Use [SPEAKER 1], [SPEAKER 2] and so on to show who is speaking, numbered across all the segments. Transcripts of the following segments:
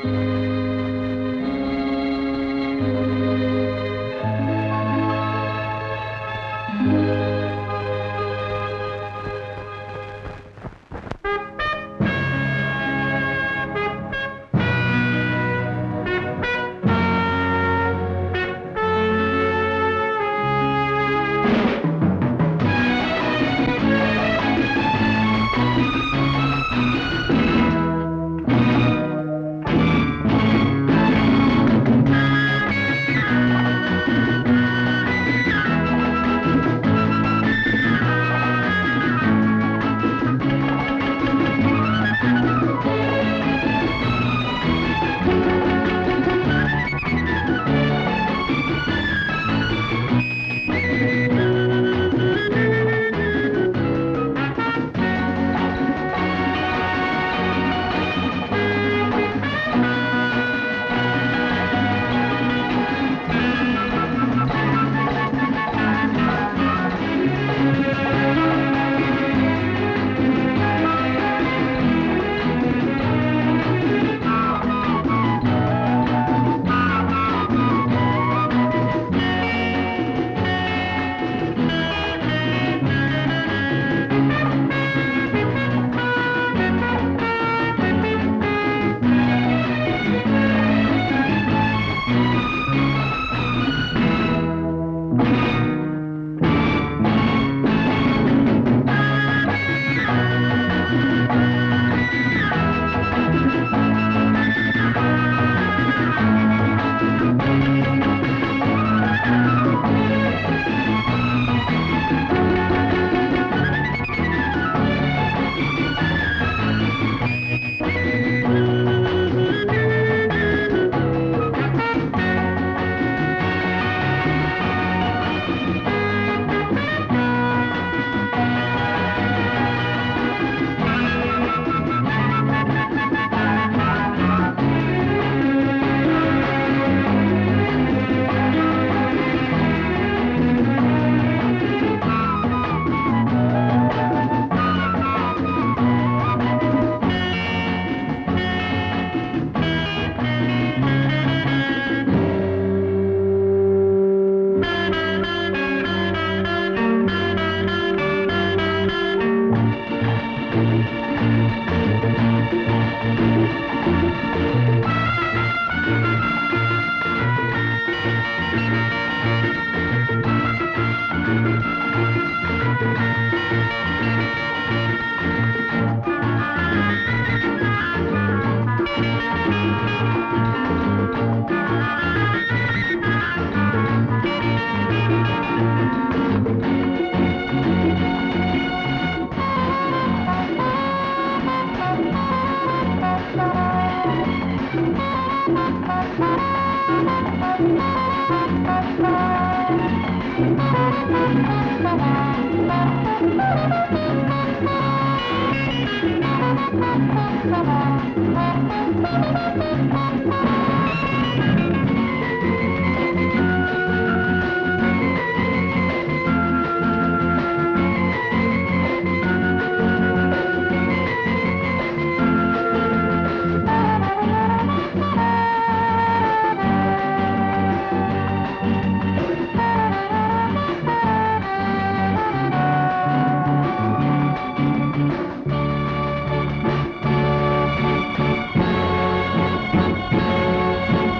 [SPEAKER 1] ആ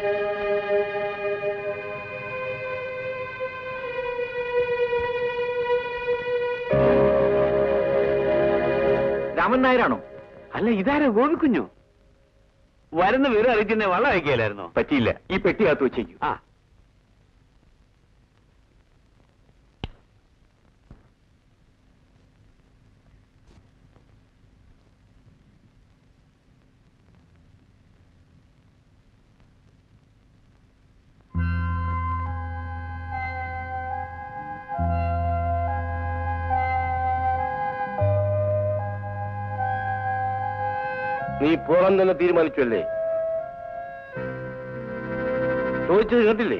[SPEAKER 1] രാമൻ നായരാണോ
[SPEAKER 2] അല്ല ഇതാരാ ഗോപിക്കുഞ്ഞോ വരുന്ന വിവരം അറിയിച്ചെന്നെ വള്ളം അയക്കുകയല്ലായിരുന്നോ
[SPEAKER 1] പറ്റിയില്ല ഈ പെട്ടി അകത്ത് വെച്ചേക്കൂ
[SPEAKER 2] ആ
[SPEAKER 3] നീ പോകാൻ തന്നെ തീരുമാനിച്ചല്ലേ ചോദിച്ചത് കേട്ടില്ലേ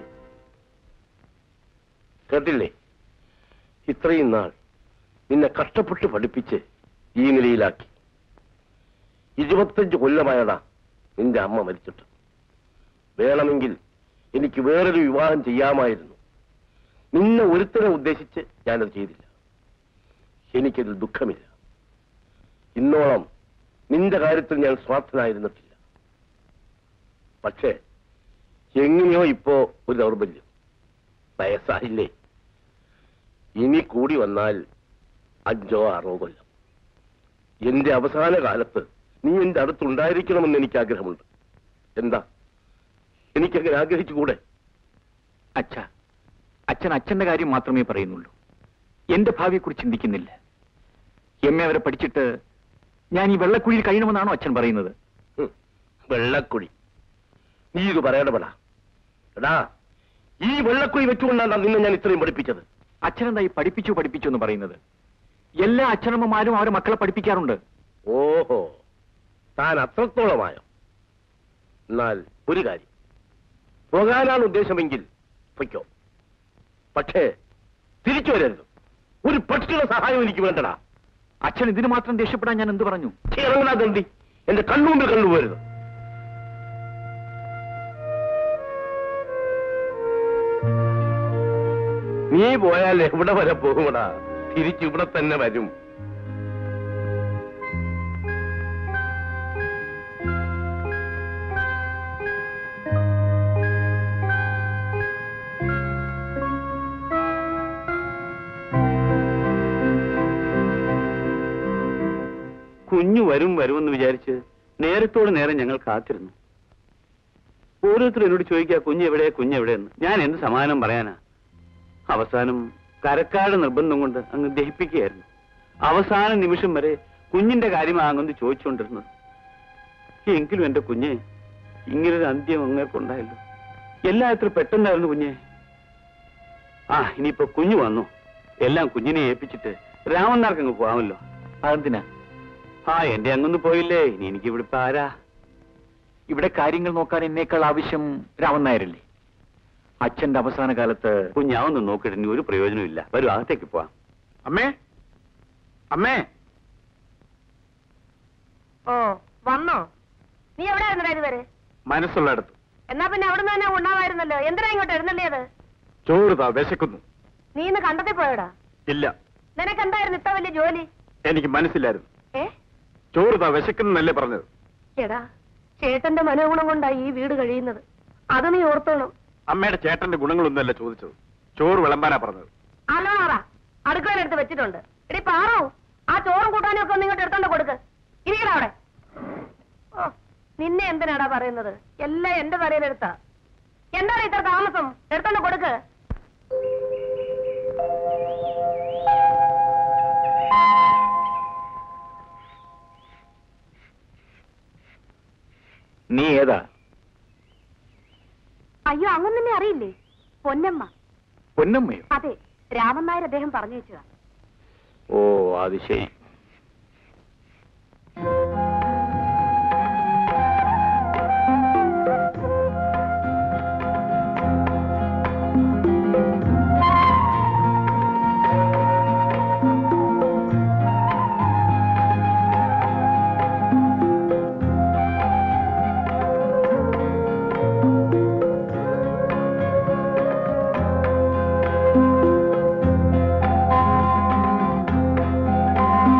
[SPEAKER 3] കേട്ടില്ലേ ഇത്രയും നാൾ നിന്നെ കഷ്ടപ്പെട്ട് പഠിപ്പിച്ച് ഈ നിലയിലാക്കി ഇരുപത്തഞ്ച് കൊല്ലമായടാ നിന്റെ അമ്മ മരിച്ചിട്ട് വേണമെങ്കിൽ എനിക്ക് വേറൊരു വിവാഹം ചെയ്യാമായിരുന്നു നിന്നെ ഒരുത്തനെ ഉദ്ദേശിച്ച് ഞാനത് ചെയ്തില്ല എനിക്കതിൽ ദുഃഖമില്ല ഇന്നോളം നിന്റെ കാര്യത്തിൽ ഞാൻ സ്വാർത്ഥനായിരുന്നിട്ടില്ല പക്ഷേ എങ്ങനെയോ ഇപ്പോ ഒരു ദൗർബല്യം വയസ്സായില്ലേ ഇനി കൂടി വന്നാൽ അഞ്ചോ ആറോ കൊല്ലം എന്റെ അവസാന കാലത്ത് നീ എന്റെ അടുത്തുണ്ടായിരിക്കണമെന്ന് എനിക്ക് ആഗ്രഹമുണ്ട് എന്താ എനിക്കങ്ങനെ ആഗ്രഹിച്ചുകൂടെ
[SPEAKER 1] അച്ഛ അച്ഛൻ അച്ഛന്റെ കാര്യം മാത്രമേ പറയുന്നുള്ളൂ എന്റെ ഭാവിയെക്കുറിച്ച് ചിന്തിക്കുന്നില്ല എം എ വരെ പഠിച്ചിട്ട് ഞാൻ ഈ വെള്ളക്കുഴിയിൽ കഴിയണമെന്നാണോ അച്ഛൻ പറയുന്നത്
[SPEAKER 3] ഹും, വെള്ളക്കുഴി നീ ഇത് പറയണപ്പെടാ എടാ ഈ വെള്ളക്കുഴി വെച്ചുകൊണ്ടാണ് നിന്നെ ഞാൻ ഇത്രയും പഠിപ്പിച്ചത്
[SPEAKER 1] അച്ഛനെന്താ ഈ പഠിപ്പിച്ചു പഠിപ്പിച്ചു എന്ന് പറയുന്നത് എല്ലാ അച്ഛനമ്മമാരും അവരെ മക്കളെ പഠിപ്പിക്കാറുണ്ട്
[SPEAKER 3] ഓഹോ താൻ അത്രത്തോളമായോ എന്നാൽ ഒരു കാര്യം പോകാനാണ് ഉദ്ദേശമെങ്കിൽ പൊയ്ക്കോ പക്ഷേ തിരിച്ചു വരരുത് ഒരു പക്ഷിയുടെ സഹായം എനിക്ക് വേണ്ടടാ
[SPEAKER 1] അച്ഛൻ ഇതിന് മാത്രം ദേഷ്യപ്പെടാൻ ഞാൻ എന്ത് പറഞ്ഞു
[SPEAKER 3] ഇറങ്ങണ ദണ്ഡി എന്റെ കണ്ണുമുമ്പിൽ കണ്ടുപോരുത് നീ പോയാൽ എവിടെ വരെ പോകുമടാ തിരിച്ചിവിടെ തന്നെ വരും
[SPEAKER 2] കുഞ്ഞു വരും വരുമെന്ന് വിചാരിച്ച് നേരത്തോട് നേരം ഞങ്ങൾ കാത്തിരുന്നു ഓരോരുത്തരും എന്നോട് ചോദിക്കുക കുഞ്ഞ് എവിടെ കുഞ്ഞ് എവിടെയെന്ന് ഞാൻ എന്ത് സമാധാനം പറയാനാ അവസാനം കരക്കാട് നിർബന്ധം കൊണ്ട് അങ്ങ് ദഹിപ്പിക്കുകയായിരുന്നു അവസാന നിമിഷം വരെ കുഞ്ഞിന്റെ കാര്യമാകുമെന്ന് ചോദിച്ചുകൊണ്ടിരുന്നത് എങ്കിലും എന്റെ കുഞ്ഞെ ഇങ്ങനൊരു അന്ത്യം അങ്ങേക്കുണ്ടായല്ലോ എല്ലാം എത്ര പെട്ടെന്നായിരുന്നു കുഞ്ഞെ ആ ഇനിയിപ്പോ കുഞ്ഞു വന്നു എല്ലാം കുഞ്ഞിനെ ഏൽപ്പിച്ചിട്ട് രാമനാർക്ക് അങ്ങ് പോകാമല്ലോ
[SPEAKER 1] അതെന്തിനാ
[SPEAKER 2] ആ എന്റെ അങ്ങൊന്ന് പോയില്ലേ ഇനി എനിക്ക് ഇവിടെ ഇപ്പൊ ആരാ
[SPEAKER 1] ഇവിടെ കാര്യങ്ങൾ നോക്കാൻ എന്നേക്കാൾ ആവശ്യം രാമൻ നായരല്ലേ അച്ഛന്റെ അവസാന കാലത്ത്
[SPEAKER 2] കുഞ്ഞാവൊന്ന് നോക്കിയിട്ട് ഇനി ഒരു പ്രയോജനമില്ല വരൂ അകത്തേക്ക് പോവാം
[SPEAKER 1] അമ്മേ അമ്മേ
[SPEAKER 4] ഓ വന്നോ നീ എവിടെ ആയിരുന്നടാ ഇതുവരെ
[SPEAKER 1] മനസ്സുള്ളടത്ത്
[SPEAKER 4] എന്നാ പിന്നെ അവിടെ തന്നെ ഉണ്ടാവായിരുന്നല്ലോ എന്തിനാ ഇങ്ങോട്ട് എഴുന്നള്ളിയത്
[SPEAKER 1] ചോറ് താ വിശക്കുന്നു
[SPEAKER 4] നീ ഇന്ന് കണ്ടത്തിൽ പോയടാ
[SPEAKER 1] ഇല്ല
[SPEAKER 4] നിനക്ക് എന്തായിരുന്നു ഇത്ര വലിയ ജോലി
[SPEAKER 1] എനിക്ക് മനസ്സിലായിരുന്നു
[SPEAKER 4] ഏ
[SPEAKER 1] ചോറ് താ വിശക്കുന്നല്ലേ പറഞ്ഞത്
[SPEAKER 4] എടാ ചേട്ടന്റെ മനോഗുണം കൊണ്ടാ ഈ വീട് കഴിയുന്നത് അത് നീ ഓർത്തോണം
[SPEAKER 1] അമ്മയുടെ ചേട്ടന്റെ ഗുണങ്ങളൊന്നുമല്ല ചോദിച്ചത് ചോറ് വിളമ്പാനാ പറഞ്ഞത്
[SPEAKER 4] അലോണറ അടുക്കളയിലെടുത്ത് വെച്ചിട്ടുണ്ട് എടി പാറോ ആ ചോറും കൂട്ടാനും ഒക്കെ ഒന്ന് ഇങ്ങോട്ട് എടുത്തോണ്ട് കൊടുക്ക് ഇരിക്കടാ അവിടെ ഓ നിന്നെ എന്തിനാടാ പറയുന്നത് എല്ലാം എന്റെ തലയിലെടുത്താ എന്താണ് ഇത്ര താമസം എടുത്തോണ്ട് കൊടുക്ക്
[SPEAKER 1] നീ ഏതാ
[SPEAKER 4] അയ്യോ അങ്ങനെ തന്നെ അറിയില്ലേ പൊന്നമ്മ
[SPEAKER 1] പൊന്നമ്മയോ
[SPEAKER 4] അതെ രാമൻ നായർ അദ്ദേഹം പറഞ്ഞു വെച്ചതാ
[SPEAKER 1] ഓ അത് ശരി
[SPEAKER 4] ആ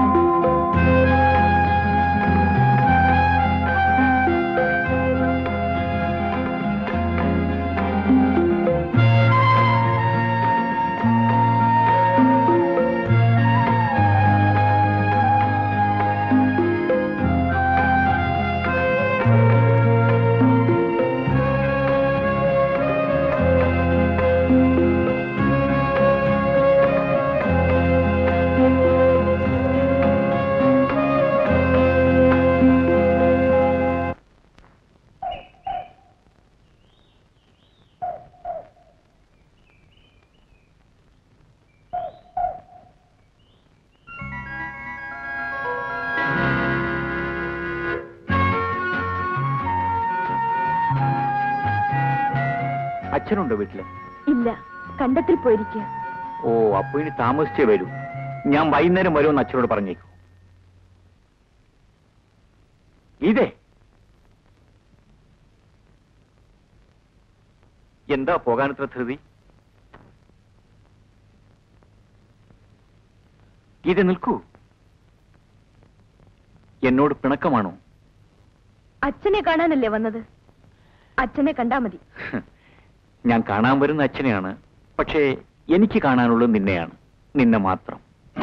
[SPEAKER 1] അച്ഛനുണ്ടോ വീട്ടില്
[SPEAKER 5] ഇല്ല കണ്ടത്തിൽ പോയിരിക്കുക
[SPEAKER 1] ഓ അപ്പൊ ഇനി താമസിച്ചേ വരൂ ഞാൻ വൈകുന്നേരം വരുമെന്ന് അച്ഛനോട് പറഞ്ഞേക്കൂ ഇതേ എന്താ പോകാനത്ര ധൃതി ഇത് നിൽക്കൂ എന്നോട് പിണക്കമാണോ
[SPEAKER 5] അച്ഛനെ കാണാനല്ലേ വന്നത് അച്ഛനെ കണ്ടാ മതി
[SPEAKER 1] ഞാൻ കാണാൻ വരുന്ന അച്ഛനെയാണ് പക്ഷേ എനിക്ക് കാണാനുള്ളത് നിന്നെയാണ് നിന്നെ മാത്രം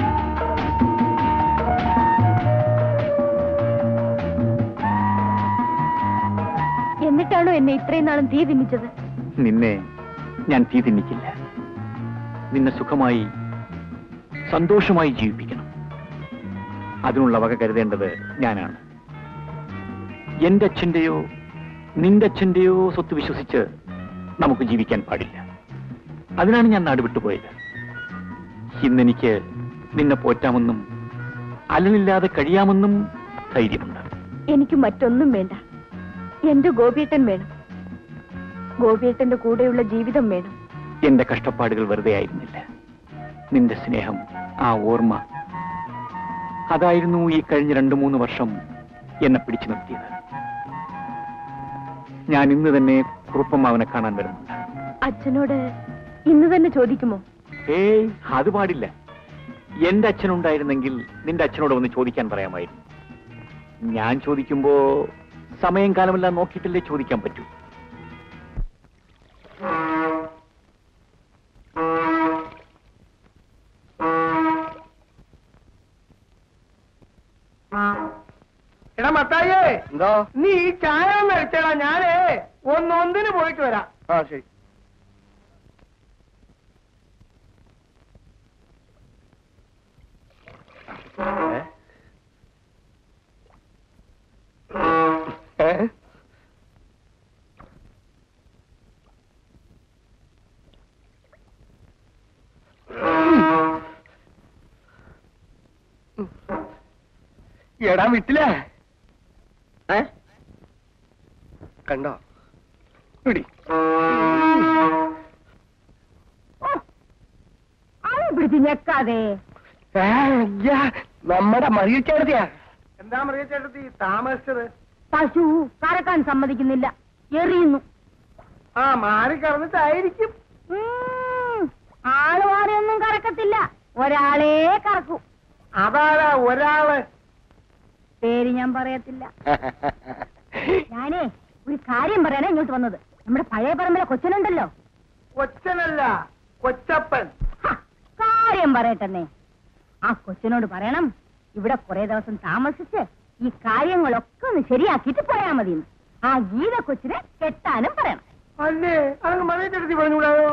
[SPEAKER 5] എന്നിട്ടാണോ എന്നെ ഇത്രയും നാളും തീ തിന്നിച്ചത്
[SPEAKER 1] നിന്നെ ഞാൻ തീ തിന്നിക്കില്ല നിന്നെ സുഖമായി സന്തോഷമായി ജീവിപ്പിക്കണം അതിനുള്ള വക കരുതേണ്ടത് ഞാനാണ് എന്റെ അച്ഛന്റെയോ നിന്റെ അച്ഛന്റെയോ സ്വത്ത് വിശ്വസിച്ച് നമുക്ക് ജീവിക്കാൻ പാടില്ല അതിനാണ് ഞാൻ നാട് വിട്ടുപോയത് ഇന്നെനിക്ക് നിന്നെ പോറ്റാമെന്നും അലനില്ലാതെ കഴിയാമെന്നും ധൈര്യമുണ്ട്
[SPEAKER 5] എനിക്ക് മറ്റൊന്നും വേണ്ട എന്റെ ഗോപിയേട്ടൻ വേണം ഗോപിയേട്ടന്റെ കൂടെയുള്ള ജീവിതം വേണം
[SPEAKER 1] എന്റെ കഷ്ടപ്പാടുകൾ വെറുതെ ആയിരുന്നില്ല നിന്റെ സ്നേഹം ആ ഓർമ്മ അതായിരുന്നു ഈ കഴിഞ്ഞ രണ്ടു മൂന്ന് വർഷം എന്നെ പിടിച്ചു നിർത്തിയത് ഞാൻ ഇന്ന് തന്നെ കുറുപ്പമ്മാവനെ കാണാൻ വരുന്നുണ്ട്
[SPEAKER 5] അച്ഛനോട് ഇന്ന് തന്നെ ചോദിക്കുമോ
[SPEAKER 1] ഏയ് അത് പാടില്ല എന്റെ അച്ഛനുണ്ടായിരുന്നെങ്കിൽ നിന്റെ അച്ഛനോട് ഒന്ന് ചോദിക്കാൻ പറയാമായിരുന്നു ഞാൻ ചോദിക്കുമ്പോ സമയം കാലമെല്ലാം നോക്കിയിട്ടല്ലേ ചോദിക്കാൻ പറ്റൂ
[SPEAKER 6] എടാ മത്തായിയേ
[SPEAKER 3] എന്തോ
[SPEAKER 6] നീ ഈ ചായ ഒന്ന് അടിച്ചടാ ഞാനേ ഒന്നൊന്നിന് പോയിട്ട് വരാം
[SPEAKER 3] ആ ശരി ഏ?
[SPEAKER 6] എടാ വിട്ടില്ലേ
[SPEAKER 3] ഏ? കണ്ടോ
[SPEAKER 6] പിടി
[SPEAKER 4] പിടിച്ച് ഞെക്കാതെ
[SPEAKER 3] ഏ, യ്യാ, നമ്മുടെ മറിയിച്ചെടുത്തിയാ
[SPEAKER 6] എന്താ മറിയ ചേട്ടത്തി താമസിച്ചത്
[SPEAKER 4] പശു കറക്കാൻ സമ്മതിക്കുന്നില്ല എറിയുന്നു
[SPEAKER 6] ആ മാറി കറന്നിട്ടായിരിക്കും
[SPEAKER 4] ഉം, ആള് മാറിയൊന്നും കറക്കത്തില്ല ഒരാളേ കറക്കൂ
[SPEAKER 6] അതാരാ ഒരാള്
[SPEAKER 4] പേര് ഞാൻ പറയത്തില്ല ഞാനേ ഒരു കാര്യം പറയാനാ ഇങ്ങോട്ട് വന്നത് നമ്മുടെ പഴയ പറമ്പിലെ കൊച്ചനുണ്ടല്ലോ
[SPEAKER 6] കൊച്ചനല്ല കൊച്ചപ്പൻ
[SPEAKER 4] ഹ, കാര്യം പറയട്ടെന്നേ ആ കൊച്ചനോട് പറയണം ഇവിടെ കുറെ ദിവസം താമസിച്ച് ഈ കാര്യങ്ങളൊക്കെ ഒന്ന് ശരിയാക്കിയിട്ട് പോയാ മതി ആ ഗീത കൊച്ചിനെ കെട്ടാനും പറയണം
[SPEAKER 6] അല്ലേ അതങ്ങ് മറിയ ചേട്ടത്തി പറഞ്ഞുകൂടായോ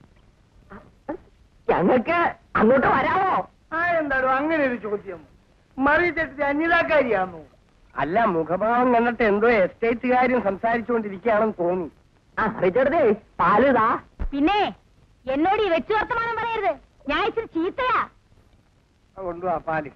[SPEAKER 4] ഞങ്ങൾക്ക് അങ്ങോട്ട് വരാമോ
[SPEAKER 6] ആ എന്താടോ അങ്ങനെ ഒരു ചോദ്യം മറിയ ചേട്ടത്തി അന്യതാക്കാരിയാന്നോ
[SPEAKER 3] അല്ല മുഖഭാവം കണ്ടിട്ട് എന്തോ എസ്റ്റേറ്റുകാരും സംസാരിച്ചുകൊണ്ടിരിക്കുകയാണെന്ന് തോന്നി
[SPEAKER 4] പാലുതാ പിന്നെ എന്നോട് ഈ വെച്ചു വർത്തമാനം പറയരുത് ഞാൻ ഇച്ചിരി ചീത്തയാ
[SPEAKER 3] ആ, കൊണ്ടുവാ പാല്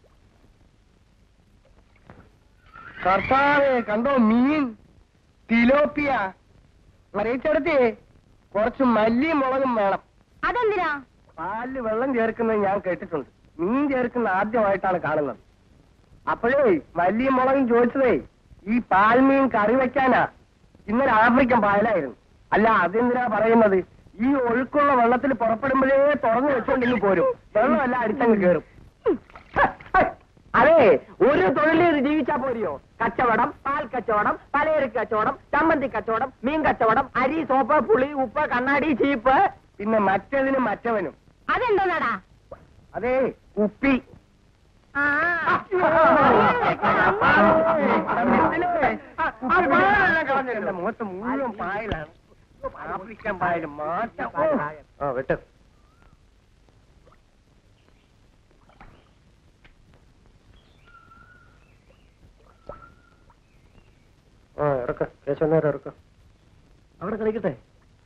[SPEAKER 3] കർത്താവേ കണ്ടോ മീൻ തിലോപ്പിയ മറിയിച്ചെടുത്തേ കുറച്ച് മല്ലിയും മുളകും വേണം
[SPEAKER 4] അതെന്തിനാ
[SPEAKER 3] പാലില് വെള്ളം ചേർക്കുന്നത് ഞാൻ കേട്ടിട്ടുണ്ട് മീൻ ചേർക്കുന്ന ആദ്യമായിട്ടാണ് കാണുന്നത് അപ്പോഴേ മല്ലിയും മുളകും ചോദിച്ചതേ ഈ പാൽമീൻ കറി വെക്കാനാ ഇന്നലെ ആഫ്രിക്കൻ പായലായിരുന്നു അല്ല അതെന്തിനാ പറയുന്നത് ഈ ഒഴുക്കുള്ള വെള്ളത്തിൽ പുറപ്പെടുമ്പോഴേ തുറന്നു വെച്ചോണ്ടിങ്ങ് പോരും വെള്ളമല്ല അടിച്ചങ്ങ് കയറും
[SPEAKER 7] അതെ ഒരു തൊഴിൽ ചെയ്ത് ജീവിച്ചാ പോരിയോ കച്ചവടം പാൽ കച്ചവടം പലചരക്ക് കച്ചവടം ചമ്മന്തി കച്ചവടം മീൻ കച്ചവടം അരി സോപ്പ് പുളി ഉപ്പ് കണ്ണാടി ചീപ്പ്
[SPEAKER 3] പിന്നെ മറ്റതിനും മറ്റവനും
[SPEAKER 4] അതെന്തോന്നാടാ
[SPEAKER 3] അതെ ഉപ്പി
[SPEAKER 4] ആ
[SPEAKER 3] എന്റെ മുഖത്ത് മുഴുവൻ പായലാണ് ആഫ്രിക്കൻ പായലും മാറ്റം ആ വെട്ട് ആ ഇറക്ക കേശവനേരം ഇറക്ക അവിടെ കളിക്കട്ടെ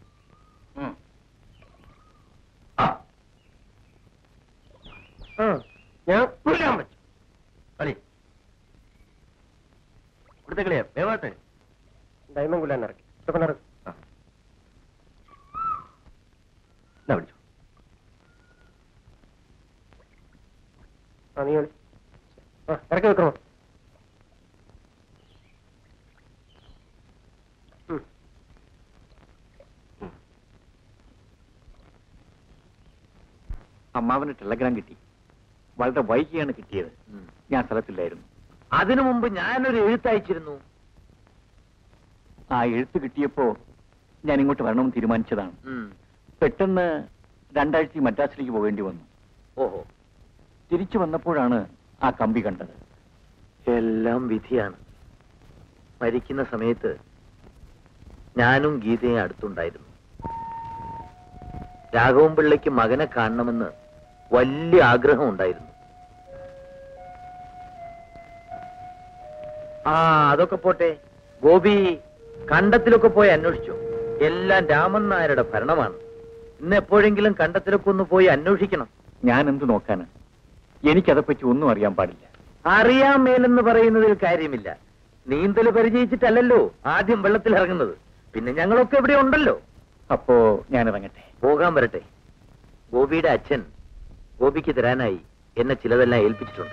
[SPEAKER 3] ആ ഞാൻ കുളിക്കാൻ പറ്റും കളി ഇവിടുത്തെ കളിയാ വേവാട്ടെ ഡയമണ്ട് കുലാൻ ഇറക്കി ഇതൊക്കെ ഇറക്കി
[SPEAKER 1] അമ്മാവന് ടെലഗ്രാം കിട്ടി വളരെ വൈകിയാണ് കിട്ടിയത് ഞാൻ സ്ഥലത്തില്ലായിരുന്നു
[SPEAKER 8] അതിനു മുമ്പ് ഞാനൊരു എഴുത്തയച്ചിരുന്നു
[SPEAKER 1] ആ എഴുത്ത് കിട്ടിയപ്പോ ഞാൻ ഇങ്ങോട്ട് വരണമെന്ന് തീരുമാനിച്ചതാണ്
[SPEAKER 8] ഉം.
[SPEAKER 1] പെട്ടെന്ന് രണ്ടാഴ്ച മദ്രാസിലേക്ക് പോകേണ്ടി വന്നു
[SPEAKER 8] ഓഹോ
[SPEAKER 1] തിരിച്ചു വന്നപ്പോഴാണ് ആ കമ്പി കണ്ടത്
[SPEAKER 8] എല്ലാം വിധിയാണ് മരിക്കുന്ന സമയത്ത് ഞാനും ഗീതയും അടുത്തുണ്ടായിരുന്നു രാഘവൻ പിള്ളയ്ക്ക് മകനെ കാണണമെന്ന് വലിയ ആഗ്രഹം ഉണ്ടായിരുന്നു ആ അതൊക്കെ പോട്ടെ ഗോപി കണ്ടത്തിലൊക്കെ പോയി അന്വേഷിച്ചു എല്ലാം രാമൻ നായരുടെ ഭരണമാണ് ഇന്ന് എപ്പോഴെങ്കിലും കണ്ടത്തിലൊക്കെ ഒന്ന് പോയി അന്വേഷിക്കണം
[SPEAKER 1] ഞാൻ എന്ത് നോക്കാന് എനിക്കതെപ്പറ്റി ഒന്നും അറിയാൻ പാടില്ല
[SPEAKER 8] അറിയാൻ മേലെന്ന് പറയുന്നതിൽ കാര്യമില്ല നീന്തൽ പരിചയിച്ചിട്ടല്ലല്ലോ ആദ്യം വെള്ളത്തിൽ ഇറങ്ങുന്നത് പിന്നെ ഞങ്ങളൊക്കെ ഇവിടെ ഉണ്ടല്ലോ
[SPEAKER 1] അപ്പോ ഞാൻ ഇറങ്ങട്ടെ
[SPEAKER 8] പോകാൻ വരട്ടെ ഗോപിയുടെ അച്ഛൻ ഗോപിക്ക് തരാനായി എന്നെ ചിലതെല്ലാം ഏൽപ്പിച്ചിട്ടുണ്ട്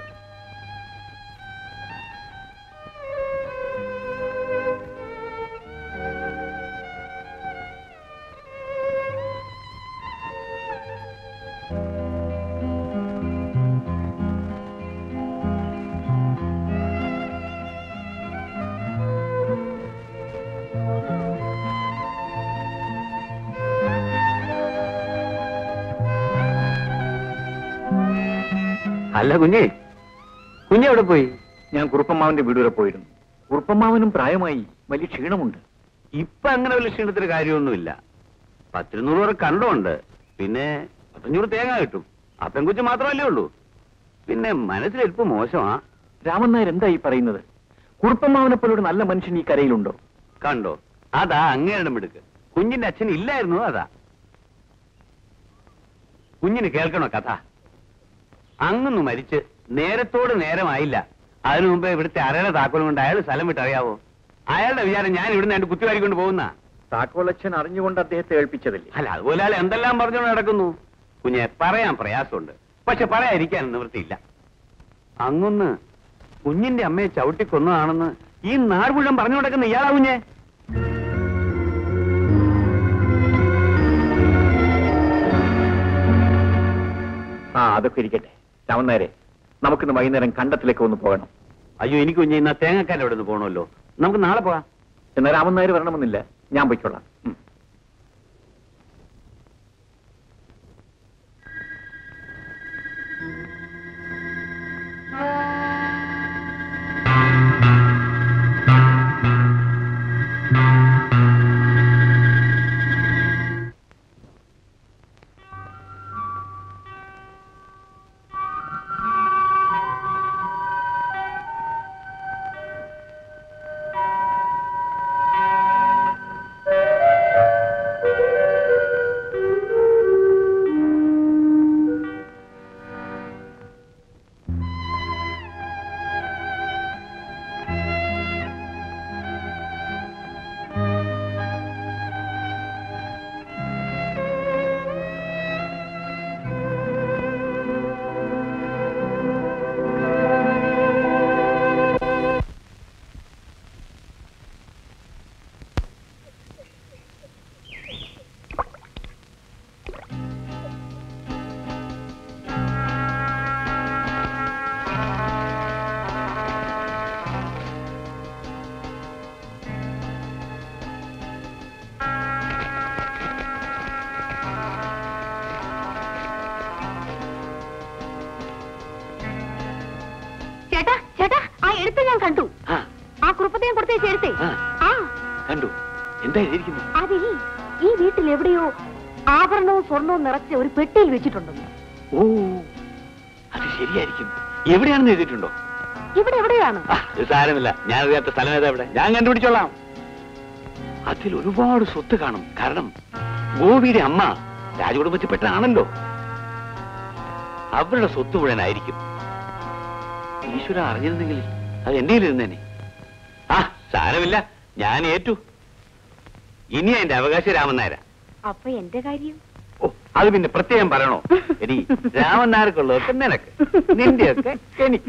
[SPEAKER 2] അല്ല കുഞ്ഞേ കുഞ്ഞെവിടെ പോയി
[SPEAKER 1] ഞാൻ കുറുപ്പമ്മാവന്റെ വീട് വരെ പോയിരുന്നു കുറുപ്പമ്മാവനും പ്രായമായി വലിയ ക്ഷീണമുണ്ട്
[SPEAKER 2] ഇപ്പൊ അങ്ങനെ വലിയ ക്ഷീണത്തിന് കാര്യമൊന്നുമില്ല പത്തിരുന്നൂറ് പേരെ കണ്ടുണ്ട് പിന്നെ പത്തഞ്ഞൂറ് തേങ്ങ കിട്ടും ആ പെൺകുച്ച് മാത്രമല്ലേ ഉള്ളൂ പിന്നെ മനസ്സിലെൽപ്പ് മോശമാ
[SPEAKER 1] രാമൻ നായർ എന്താ ഈ പറയുന്നത് കുറുപ്പമ്മാവനെ പോലെ ഒരു നല്ല മനുഷ്യൻ ഈ കരയിലുണ്ടോ
[SPEAKER 2] കണ്ടോ അതാ അങ്ങേരുടെ മിടുക്ക് കുഞ്ഞിന്റെ അച്ഛൻ ഇല്ലായിരുന്നു അതാ കുഞ്ഞിന് കേൾക്കണോ കഥ അങ്ങൊന്ന് മരിച്ച് നേരത്തോട് നേരമായില്ല അതിനു മുമ്പേ ഇവിടുത്തെ അരയുടെ താക്കോലും കൊണ്ട് അയാൾ സ്ഥലം വിട്ടറിയാവോ അയാളുടെ വിചാരം ഞാൻ ഇവിടുന്ന് രണ്ട് കുത്തിവാരിക്കൊണ്ട് പോകുന്ന
[SPEAKER 1] താക്കോലച്ഛൻ അറിഞ്ഞുകൊണ്ട് അദ്ദേഹത്തെ ഏൽപ്പിച്ചതല്ലേ
[SPEAKER 2] അല്ല അതുപോലെ അയാൾ എന്തെല്ലാം പറഞ്ഞുകൊണ്ട് നടക്കുന്നു കുഞ്ഞെ പറയാൻ പ്രയാസമുണ്ട് പക്ഷെ പറയാതിരിക്കാൻ നിവൃത്തിയില്ല അങ്ങൊന്ന് കുഞ്ഞിന്റെ അമ്മയെ ചവിട്ടിക്കൊന്നതാണെന്ന് ഈ നാട് മുഴുവൻ പറഞ്ഞു നടക്കുന്ന ഇയാളാ കുഞ്ഞെ
[SPEAKER 1] ആ അതൊക്കെ ഇരിക്കട്ടെ രാമൻ നായരെ നമുക്കിന്ന് വൈകുന്നേരം കണ്ടത്തിലേക്ക് ഒന്ന് പോകണം
[SPEAKER 2] അയ്യോ എനിക്ക് കുഞ്ഞെ ഇന്ന് തേങ്ങക്കാരൻ അവിടെ നിന്ന് പോകണമല്ലോ നമുക്ക് നാളെ പോകാം
[SPEAKER 1] എന്നാൽ രാമൻ നായർ വരണമെന്നില്ല ഞാൻ പൊയ്ക്കൊള്ളാം ഉം.
[SPEAKER 4] ചേട്ടാ ചേട്ടാ ആ എഴുത്ത് ഞാൻ കണ്ടു
[SPEAKER 2] ആ,
[SPEAKER 4] ആ കുറുപ്പത്തെ ഞാൻ കൊടുത്തേച്ച് എഴുത്തേ
[SPEAKER 2] ആ.
[SPEAKER 4] ആ
[SPEAKER 2] കണ്ടു എന്താ എഴുതിയിരിക്കുന്നു
[SPEAKER 4] അതിൽ ഈ വീട്ടിൽ എവിടെയോ ആഭരണവും സ്വർണവും നിറച്ച ഒരു പെട്ടിയിൽ വെച്ചിട്ടുണ്ടെന്ന്
[SPEAKER 2] ഓ അത് ശരിയായിരിക്കും എവിടെയാണെന്ന് എഴുതിയിട്ടുണ്ടോ
[SPEAKER 4] ഇവിടെ എവിടെയാണ്
[SPEAKER 2] ആ, ഇത് സാരമില്ല ഞാൻ അറിയാത്ത സ്ഥലം ഏതാ ഇവിടെ ഞാൻ കണ്ടുപിടിച്ചോളാം അതിൽ ഒരുപാട് സ്വത്ത് കാണും കാരണം ഗോപിയുടെ അമ്മ രാജകുടുംബത്തിൽപ്പെട്ടതാണല്ലോ അവരുടെ സ്വത്ത് മുഴുവനായിരിക്കും ഈശ്വര അറിഞ്ഞിരുന്നെങ്കിൽ അത് എന്റെ ഇരുന്നേനെ ആ സാരമില്ല ഞാൻ ഏറ്റു ഇനി എന്റെ അവകാശം രാമൻ നായരാ
[SPEAKER 5] അപ്പൊ എന്റെ കാര്യം
[SPEAKER 2] ഓ അത് പിന്നെ പ്രത്യേകം പറയണോ എടി രാമൻ നായർക്കുള്ളതൊക്കെ നിനക്ക് നിന്റെയൊക്കെ എനിക്ക്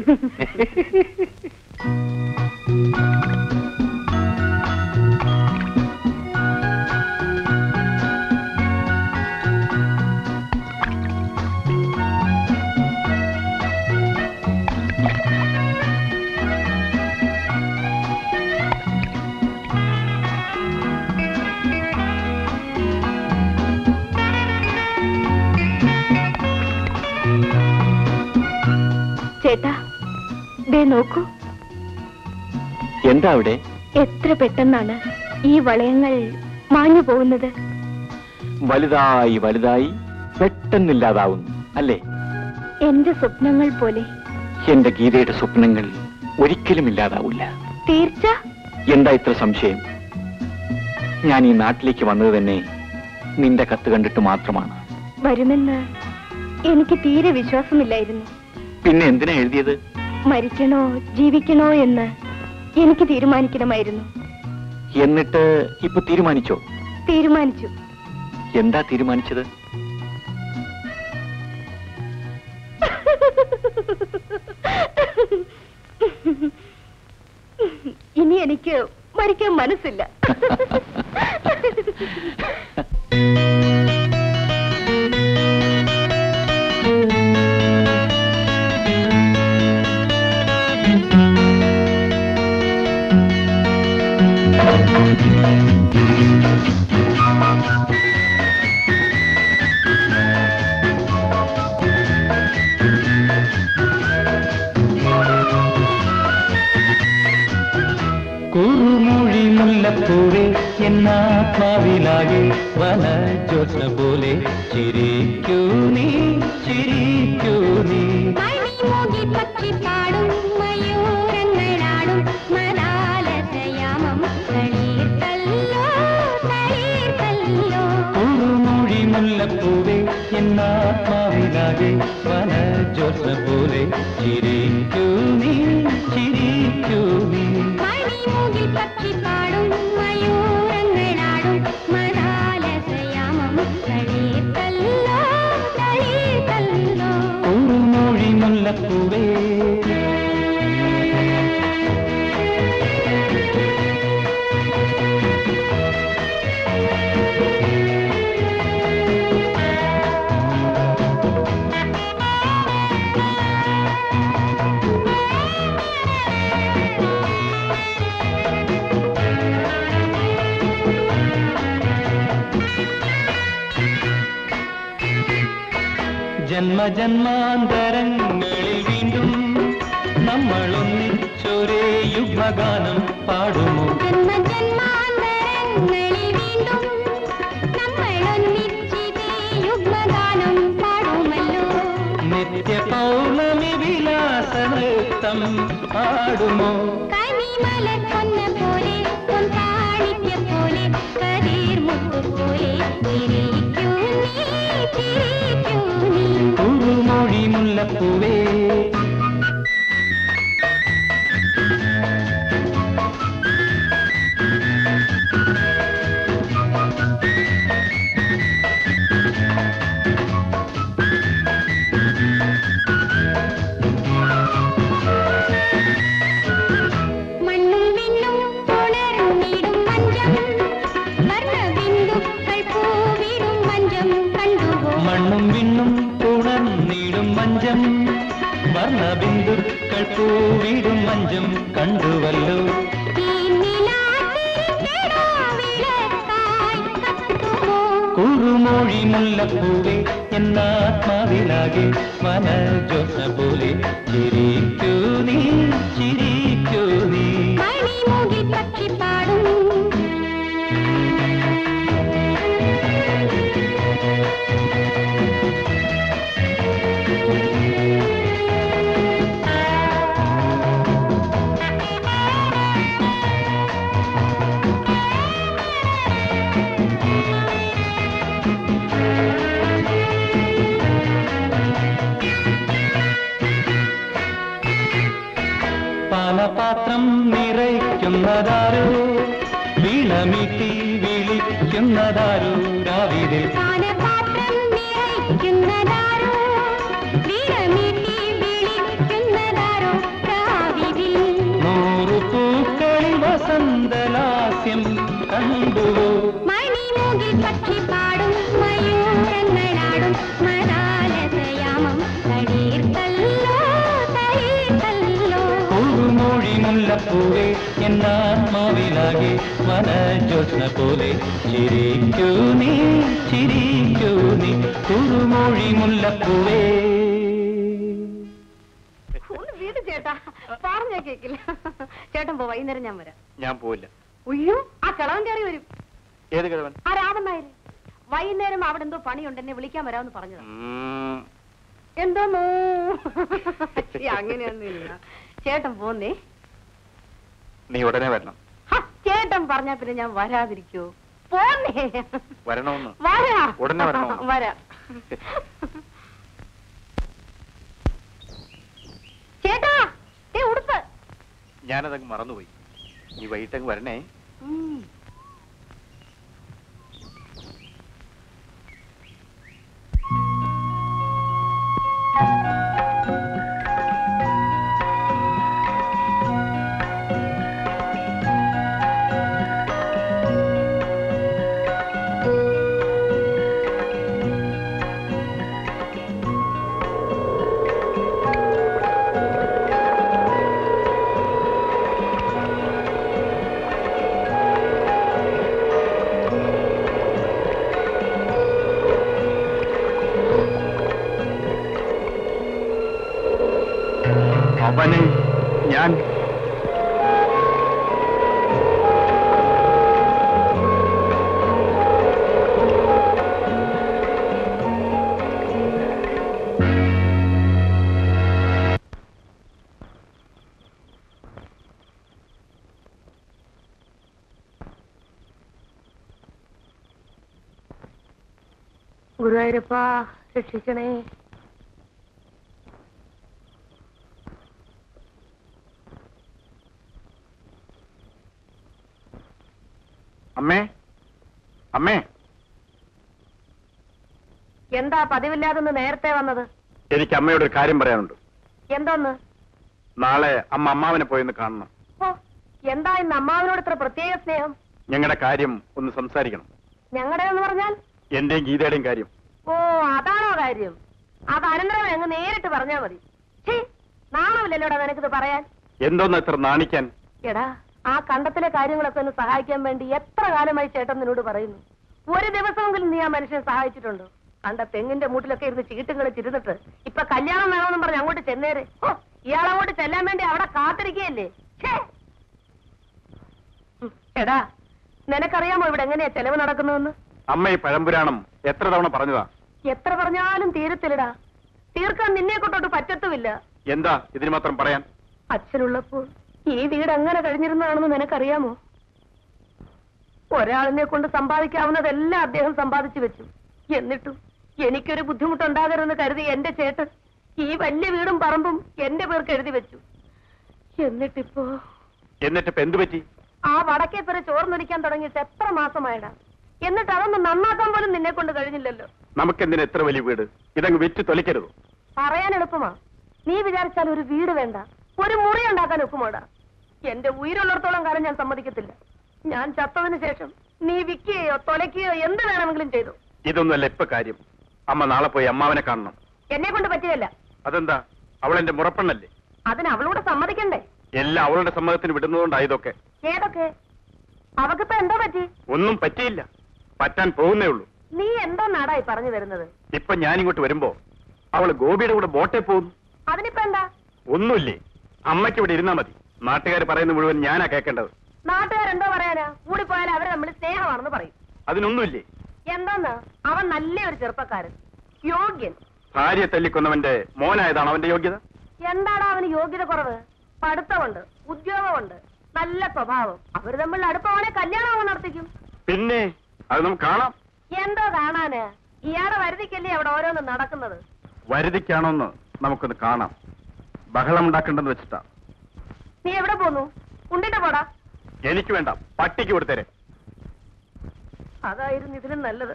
[SPEAKER 5] നോക്കൂ
[SPEAKER 1] എന്താ അവിടെ
[SPEAKER 5] എത്ര പെട്ടെന്നാണ് ഈ വളയങ്ങൾ മാഞ്ഞു പോകുന്നത്
[SPEAKER 1] വലുതായി വലുതായി പെട്ടെന്നില്ലാതാവുന്നു അല്ലേ
[SPEAKER 5] എന്റെ സ്വപ്നങ്ങൾ പോലെ
[SPEAKER 1] എന്റെ ഗീതയുടെ സ്വപ്നങ്ങൾ ഒരിക്കലും ഇല്ലാതാവില്ല
[SPEAKER 5] തീർച്ച
[SPEAKER 1] എന്താ ഇത്ര സംശയം ഞാൻ ഈ നാട്ടിലേക്ക് വന്നത് തന്നെ നിന്റെ കത്ത് കണ്ടിട്ട് മാത്രമാണ്
[SPEAKER 5] വരുമെന്ന് എനിക്ക് തീരെ വിശ്വാസമില്ലായിരുന്നു
[SPEAKER 1] പിന്നെ എന്തിനാ എഴുതിയത്
[SPEAKER 5] മരിക്കണോ ജീവിക്കണോ എന്ന് എനിക്ക് തീരുമാനിക്കണമായിരുന്നു
[SPEAKER 1] എന്നിട്ട് ഇപ്പൊ തീരുമാനിച്ചോ
[SPEAKER 5] തീരുമാനിച്ചു
[SPEAKER 1] എന്താ തീരുമാനിച്ചത്
[SPEAKER 5] ഇനി എനിക്ക് മരിക്കാൻ മനസ്സില്ല
[SPEAKER 9] കുറുമൊഴി മുല്ലപ്പൂവേ എന്നാത്മാവിലാകെ വന ജ്യോത്സ്ന പോലെ ചിരിക്കൂ നീ ചിരിക്കൂ നീ
[SPEAKER 10] മണിമൂകി പക്ഷി പാടും മയൂരങ്ങളാടും മലാലസയാമം തളീർത്തല്ലോ തളീർത്തല്ലോ
[SPEAKER 9] കുറുമൊഴി മുല്ലപ്പൂവേ എന്നാത്മാവിലാകെ വന ജ്യോത്സ്ന പോലെ ചിരിക്കൂ നീ ചിരിക്കൂ നീ
[SPEAKER 10] മണിമൂകി പക്ഷി പാടും മയൂരങ്ങളാടും മലാലസയാമം തളീർത്തല്ലോ തളീർത്തല്ലോ
[SPEAKER 9] കുറുമൊഴി മുല്ലപ്പൂവേ ജന്മജന്മാന്തരങ്ങളിൽ വീണ്ടും നമ്മൾ ഒന്നിച്ചൊരേ യുഗ്മഗാനം പാടുമോ
[SPEAKER 10] ജന്മജന്മാന്തരങ്ങളിൽ വീണ്ടും നമ്മൾ ഒന്നിച്ചിതേ യുഗ്മഗാനം പാടുമല്ലോ
[SPEAKER 9] നിത്യ പൗർണമി വിലാസ നൃത്തം പാടുമോ
[SPEAKER 10] കനിമലർ പൊന്ന പോലെ പൊൻതാണിക്ക പോലെ കരീർ മുത്തു പോലെ ചിരിക്കൂ നീ ചിരിക്കൂ നീ
[SPEAKER 9] കുറുമൊഴി മുല്ലപ്പൂവേ
[SPEAKER 10] മണ്ണും വിണ്ണും ഉണർന്നിടും മഞ്ചം വർണ്ണബിന്ദുക്കൾ പൂവിടും മഞ്ചം കണ്ടുപോ
[SPEAKER 9] മണ്ണും വിണ്ണും ഉണർന്നിടും മഞ്ചം വർണ്ണബിന്ദുക്കൾ പൂവിടും മഞ്ചം കണ്ടുവല്ലോ
[SPEAKER 10] ഈ നിലാത്തിരിക്കിടാവിളക്കായി കത്തുമോ
[SPEAKER 9] കുറുമൊഴി മുല്ലപ്പൂവേ എന്നാത്മാവിലാകെ വനജോസ പോലെ ചിരിക്കൂ നീ ചിരിക്കൂ നീ
[SPEAKER 10] മണിമുകിൽ പക്ഷി പാടും
[SPEAKER 9] പാലപാത്രം നിറയ്ക്കുന്നതാരോ വീണമീട്ടി വിളിക്കുന്നതാരോ രാവിലെ
[SPEAKER 10] പാനപാത്രം നിറയ്ക്കുന്നതാരോ വീരമീട്ടി വിളിക്കുന്നതാരോ രാവിതിൽ
[SPEAKER 9] നൂറു പൂക്കളിൽ വസന്തലാസ്യം കണ്ടുവോ
[SPEAKER 10] മണിമുകിൽ പക്ഷി പാടും മയൂരങ്ങളാടും മരാലസയാമം തളീർത്തല്ലോ തളീർത്തല്ലോ
[SPEAKER 9] കുറുമൊഴി മുല്ലപ്പൂവേ എന്നാത്മാവിലാകെ വനജോത്സ്ന പോലെ ചിരിക്കൂ നീ ചിരിക്കൂ നീ കുറുമൊഴി മുല്ലപ്പൂവേ
[SPEAKER 4] ഒന്ന് വീട് ചേട്ടാ ചേട്ടാ പറഞ്ഞ കേക്കില്ല ചേട്ടൻ പോ വൈകുന്നേരം ഞാൻ വരാം
[SPEAKER 1] ഞാൻ പോവില്ല
[SPEAKER 4] ഉയ്യോ ആ കിളവൻ കയറി വരും
[SPEAKER 1] ഏത് കിഴവൻ
[SPEAKER 4] ആ രാമൻ നായര് വൈകുന്നേരം അവിടെ എന്തോ പണിയുണ്ട് എന്നെ വിളിക്കാൻ വരാമെന്ന് പറഞ്ഞതാ
[SPEAKER 1] ഉം,
[SPEAKER 4] എന്തോന്നോ ശ്ശി, അങ്ങനെയൊന്നുമില്ല ചേട്ടൻ പോന്നേ
[SPEAKER 1] നീ ഉടനെ വരണം
[SPEAKER 4] ഹ, ചേട്ടൻ പറഞ്ഞാ പിന്നെ ഞാൻ വരാതിരിക്കോ പോന്നേ
[SPEAKER 1] വരണമെന്ന്
[SPEAKER 4] വരാ
[SPEAKER 1] ഉടനെ വരണോ?
[SPEAKER 4] വരാ ചേട്ടാ ഏ ഉടുപ്പ്
[SPEAKER 1] ഞാനതങ്ങ് മറന്നുപോയി നീ വൈകിട്ടങ്ങ് വരണേ
[SPEAKER 4] ഉം.
[SPEAKER 1] അവനെ ഞാൻ
[SPEAKER 4] ഗുരുവായൂരപ്പാ രക്ഷിക്കണേ
[SPEAKER 1] അമ്മേ അമ്മേ
[SPEAKER 4] എന്താ പതിവില്ലാതെന്ന് നേരത്തെ വന്നത്
[SPEAKER 1] എനിക്ക് അമ്മയോട് ഒരു കാര്യം പറയാനുണ്ട്
[SPEAKER 4] എന്തോന്ന്
[SPEAKER 1] നാളെ അമ്മ അമ്മാവനെ പോയെന്ന് കാണണം
[SPEAKER 4] ഓ എന്താ ഇന്ന് അമ്മാവിനോട് ഇത്ര പ്രത്യേക സ്നേഹം
[SPEAKER 1] ഞങ്ങളുടെ കാര്യം ഒന്ന് സംസാരിക്കണം
[SPEAKER 4] ഞങ്ങളുടെ എന്ന് പറഞ്ഞാൽ
[SPEAKER 1] എന്റെയും ഗീതയുടെയും കാര്യം
[SPEAKER 4] ഓ അതാണോ കാര്യം അത് അനന്തരം അങ്ങ് നേരിട്ട് പറഞ്ഞാ മതി ഛീ, നാണമില്ലല്ലോടാ നിനക്കിത് പറയാൻ
[SPEAKER 1] എന്തോന്ന് ഇത്ര നാണിക്കാൻ
[SPEAKER 4] എടാ ആ കണ്ടത്തിലെ കാര്യങ്ങളൊക്കെ ഒന്ന് സഹായിക്കാൻ വേണ്ടി എത്ര കാലമായി ചേട്ടൻ നിന്നോട് പറയുന്നു ഒരു ദിവസമെങ്കിലും നീ ആ മനുഷ്യനെ സഹായിച്ചിട്ടുണ്ടോ കണ്ട തെങ്ങിന്റെ മൂട്ടിലൊക്കെ ഇരുന്ന് ചീട്ടും കളിച്ചിരുന്നിട്ട് ഇപ്പൊ കല്യാണം വേണമെന്നും പറഞ്ഞ് അങ്ങോട്ട് ചെന്നേര് ഓ ഇയാളങ്ങോട്ട് ചെല്ലാൻ വേണ്ടി അവിടെ കാത്തിരിക്കുകയല്ലേ ഛേ. ഉം, എടാ നിനക്കറിയാമോ ഇവിടെ എങ്ങനെയാ ചെലവ് നടക്കുന്നതെന്ന്
[SPEAKER 1] അമ്മ ഈ പഴംപുരാണം എത്ര തവണ പറഞ്ഞതാ
[SPEAKER 4] എത്ര പറഞ്ഞാലും തീരത്തില്ലടാ തീർക്കാൻ നിന്നെ കൊണ്ടോട്ട് പറ്റത്തുമില്ല
[SPEAKER 1] എന്താ ഇതിന് മാത്രം പറയാൻ
[SPEAKER 4] അച്ഛനുള്ളപ്പോൾ ഈ വീട് എങ്ങനെ കഴിഞ്ഞിരുന്നതാണെന്ന് നിനക്കറിയാമോ ഒരാളിനെ കൊണ്ട് സമ്പാദിക്കാവുന്നതെല്ലാം അദ്ദേഹം സമ്പാദിച്ചു വെച്ചു എന്നിട്ടും എനിക്കൊരു ബുദ്ധിമുട്ടുണ്ടാകരുതെന്ന് കരുതി എന്റെ ചേട്ടൻ ഈ വലിയ വീടും പറമ്പും എന്റെ പേർക്ക് എഴുതി വെച്ചു എന്നിട്ടിപ്പോ
[SPEAKER 1] എന്നിട്ടിപ്പോ എന്തു പറ്റി
[SPEAKER 4] ആ വടക്കേപ്പുറ ചോർന്നൊലിക്കാൻ തുടങ്ങിയിട്ട് എത്ര മാസമായടാ എന്നിട്ട് അതൊന്നും നന്നാക്കാൻ പോലും നിന്നെ കൊണ്ട് കഴിഞ്ഞില്ലല്ലോ
[SPEAKER 1] നമുക്കെന്തിന് എത്ര വലിയ വീട് ഇതങ്ങ് വിറ്റ് തൊലിക്കരുത്
[SPEAKER 4] പറയാൻ എളുപ്പമാ നീ വിചാരിച്ചാൽ ഒരു വീട് വേണ്ട ഒരു മുറി ഉണ്ടാക്കാൻ ഒക്കുമോടാ എന്റെ ഉயிருള്ളിടത്തോളം കാലം ഞാൻ സമ്മതിക്കത്തില്ല ഞാൻ ചത്തതിന് ശേഷം നീ വിൽക്കുകയോ തൊലയ്ക്കുകയോ എന്ത് വേണമെങ്കിലും ചെയ്തു
[SPEAKER 1] ഇതൊന്നുമല്ല ഇപ്പൊ കാര്യം അമ്മ നാളെ പോയി അമ്മാവനെ കാണണം
[SPEAKER 4] എന്നെ കൊണ്ട് പറ്റിയതല്ല
[SPEAKER 1] അതെന്താ അവൾ എന്റെ മുറപ്പെണ്ണല്ലേ
[SPEAKER 4] അതിന് അവളോട് സമ്മതിക്കണ്ടേ
[SPEAKER 1] എല്ലാം അവളുടെ സമ്മതത്തിന് വിടുന്നതുകൊണ്ടാ ഇതൊക്കെ
[SPEAKER 4] ഏതൊക്കെ അവക്കിപ്പോ എന്തോ പറ്റി
[SPEAKER 1] ഒന്നും പറ്റിയില്ല പറ്റാൻ പോകുന്നേ ഉള്ളൂ
[SPEAKER 4] നീ എന്തോ നാടായി പറഞ്ഞു വരുന്നത്
[SPEAKER 1] ഇപ്പൊ ഞാനിങ്ങോട്ട് വരുമ്പോ അവള് ഗോപിയുടെ കൂടെ ബോട്ടെ പോകുന്നു
[SPEAKER 4] അതിനിപ്പോ എന്താ
[SPEAKER 1] ഒന്നുമില്ലേ അമ്മയ്ക്ക് ഇവിടെ ഇരുന്നാ മതി നാട്ടുകാർ പറയുന്ന മുഴുവൻ ഞാനാ കേൾക്കേണ്ടത്
[SPEAKER 4] നാട്ടുകാരെന്തോ പറയാനാ കൂടിപ്പോയാൽ അവര് തമ്മിൽ സ്നേഹമാണെന്ന് പറയും
[SPEAKER 1] അതിനൊന്നുമില്ലേ
[SPEAKER 4] എന്താന്ന് അവൻ നല്ല ഒരു ചെറുപ്പക്കാരൻ യോഗ്യൻ
[SPEAKER 1] ഭാര്യയെ തല്ലിക്കൊന്നവന്റെ മോനായതാണ് അവന്റെ യോഗ്യത
[SPEAKER 4] എന്താണ് അവന് യോഗ്യത കുറവ് പഠിത്തമുണ്ട് ഉദ്യോഗമുണ്ട് നല്ല സ്വഭാവം അവര് തമ്മിൽ അടുപ്പമാണെ കല്യാണം അവൻ നടത്തിക്കും
[SPEAKER 1] പിന്നെ അത് നമുക്ക് കാണാം
[SPEAKER 4] എന്തോ കാണാന് ഇയാളെ വരുതിക്കല്ലേ അവിടെ ഓരോന്ന് നടക്കുന്നത്
[SPEAKER 1] വരുതിക്കാണോന്ന് നമുക്കൊന്ന് കാണാം ബഹളം ഉണ്ടാക്കണ്ടെന്ന് വെച്ചിട്ടാ
[SPEAKER 4] നീ എവിടെ പോന്നു ഉണ്ടിട്ട് പോടാ
[SPEAKER 1] എനിക്ക് വേണ്ട പട്ടിക്ക് കൊടുത്തേരെ
[SPEAKER 4] അതായിരുന്നു ഇതിലും നല്ലത്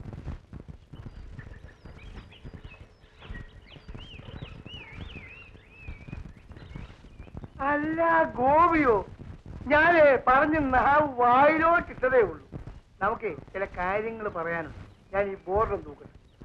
[SPEAKER 6] അല്ല ഗോപിയോ ഞാനേ പറഞ്ഞ് നാവ് വായിലോട്ടിട്ടതേ ഉള്ളൂ നമുക്ക് ചില കാര്യങ്ങൾ പറയാനുണ്ട് ഞാൻ ഈ ബോർഡും തൂക്കട്ടെ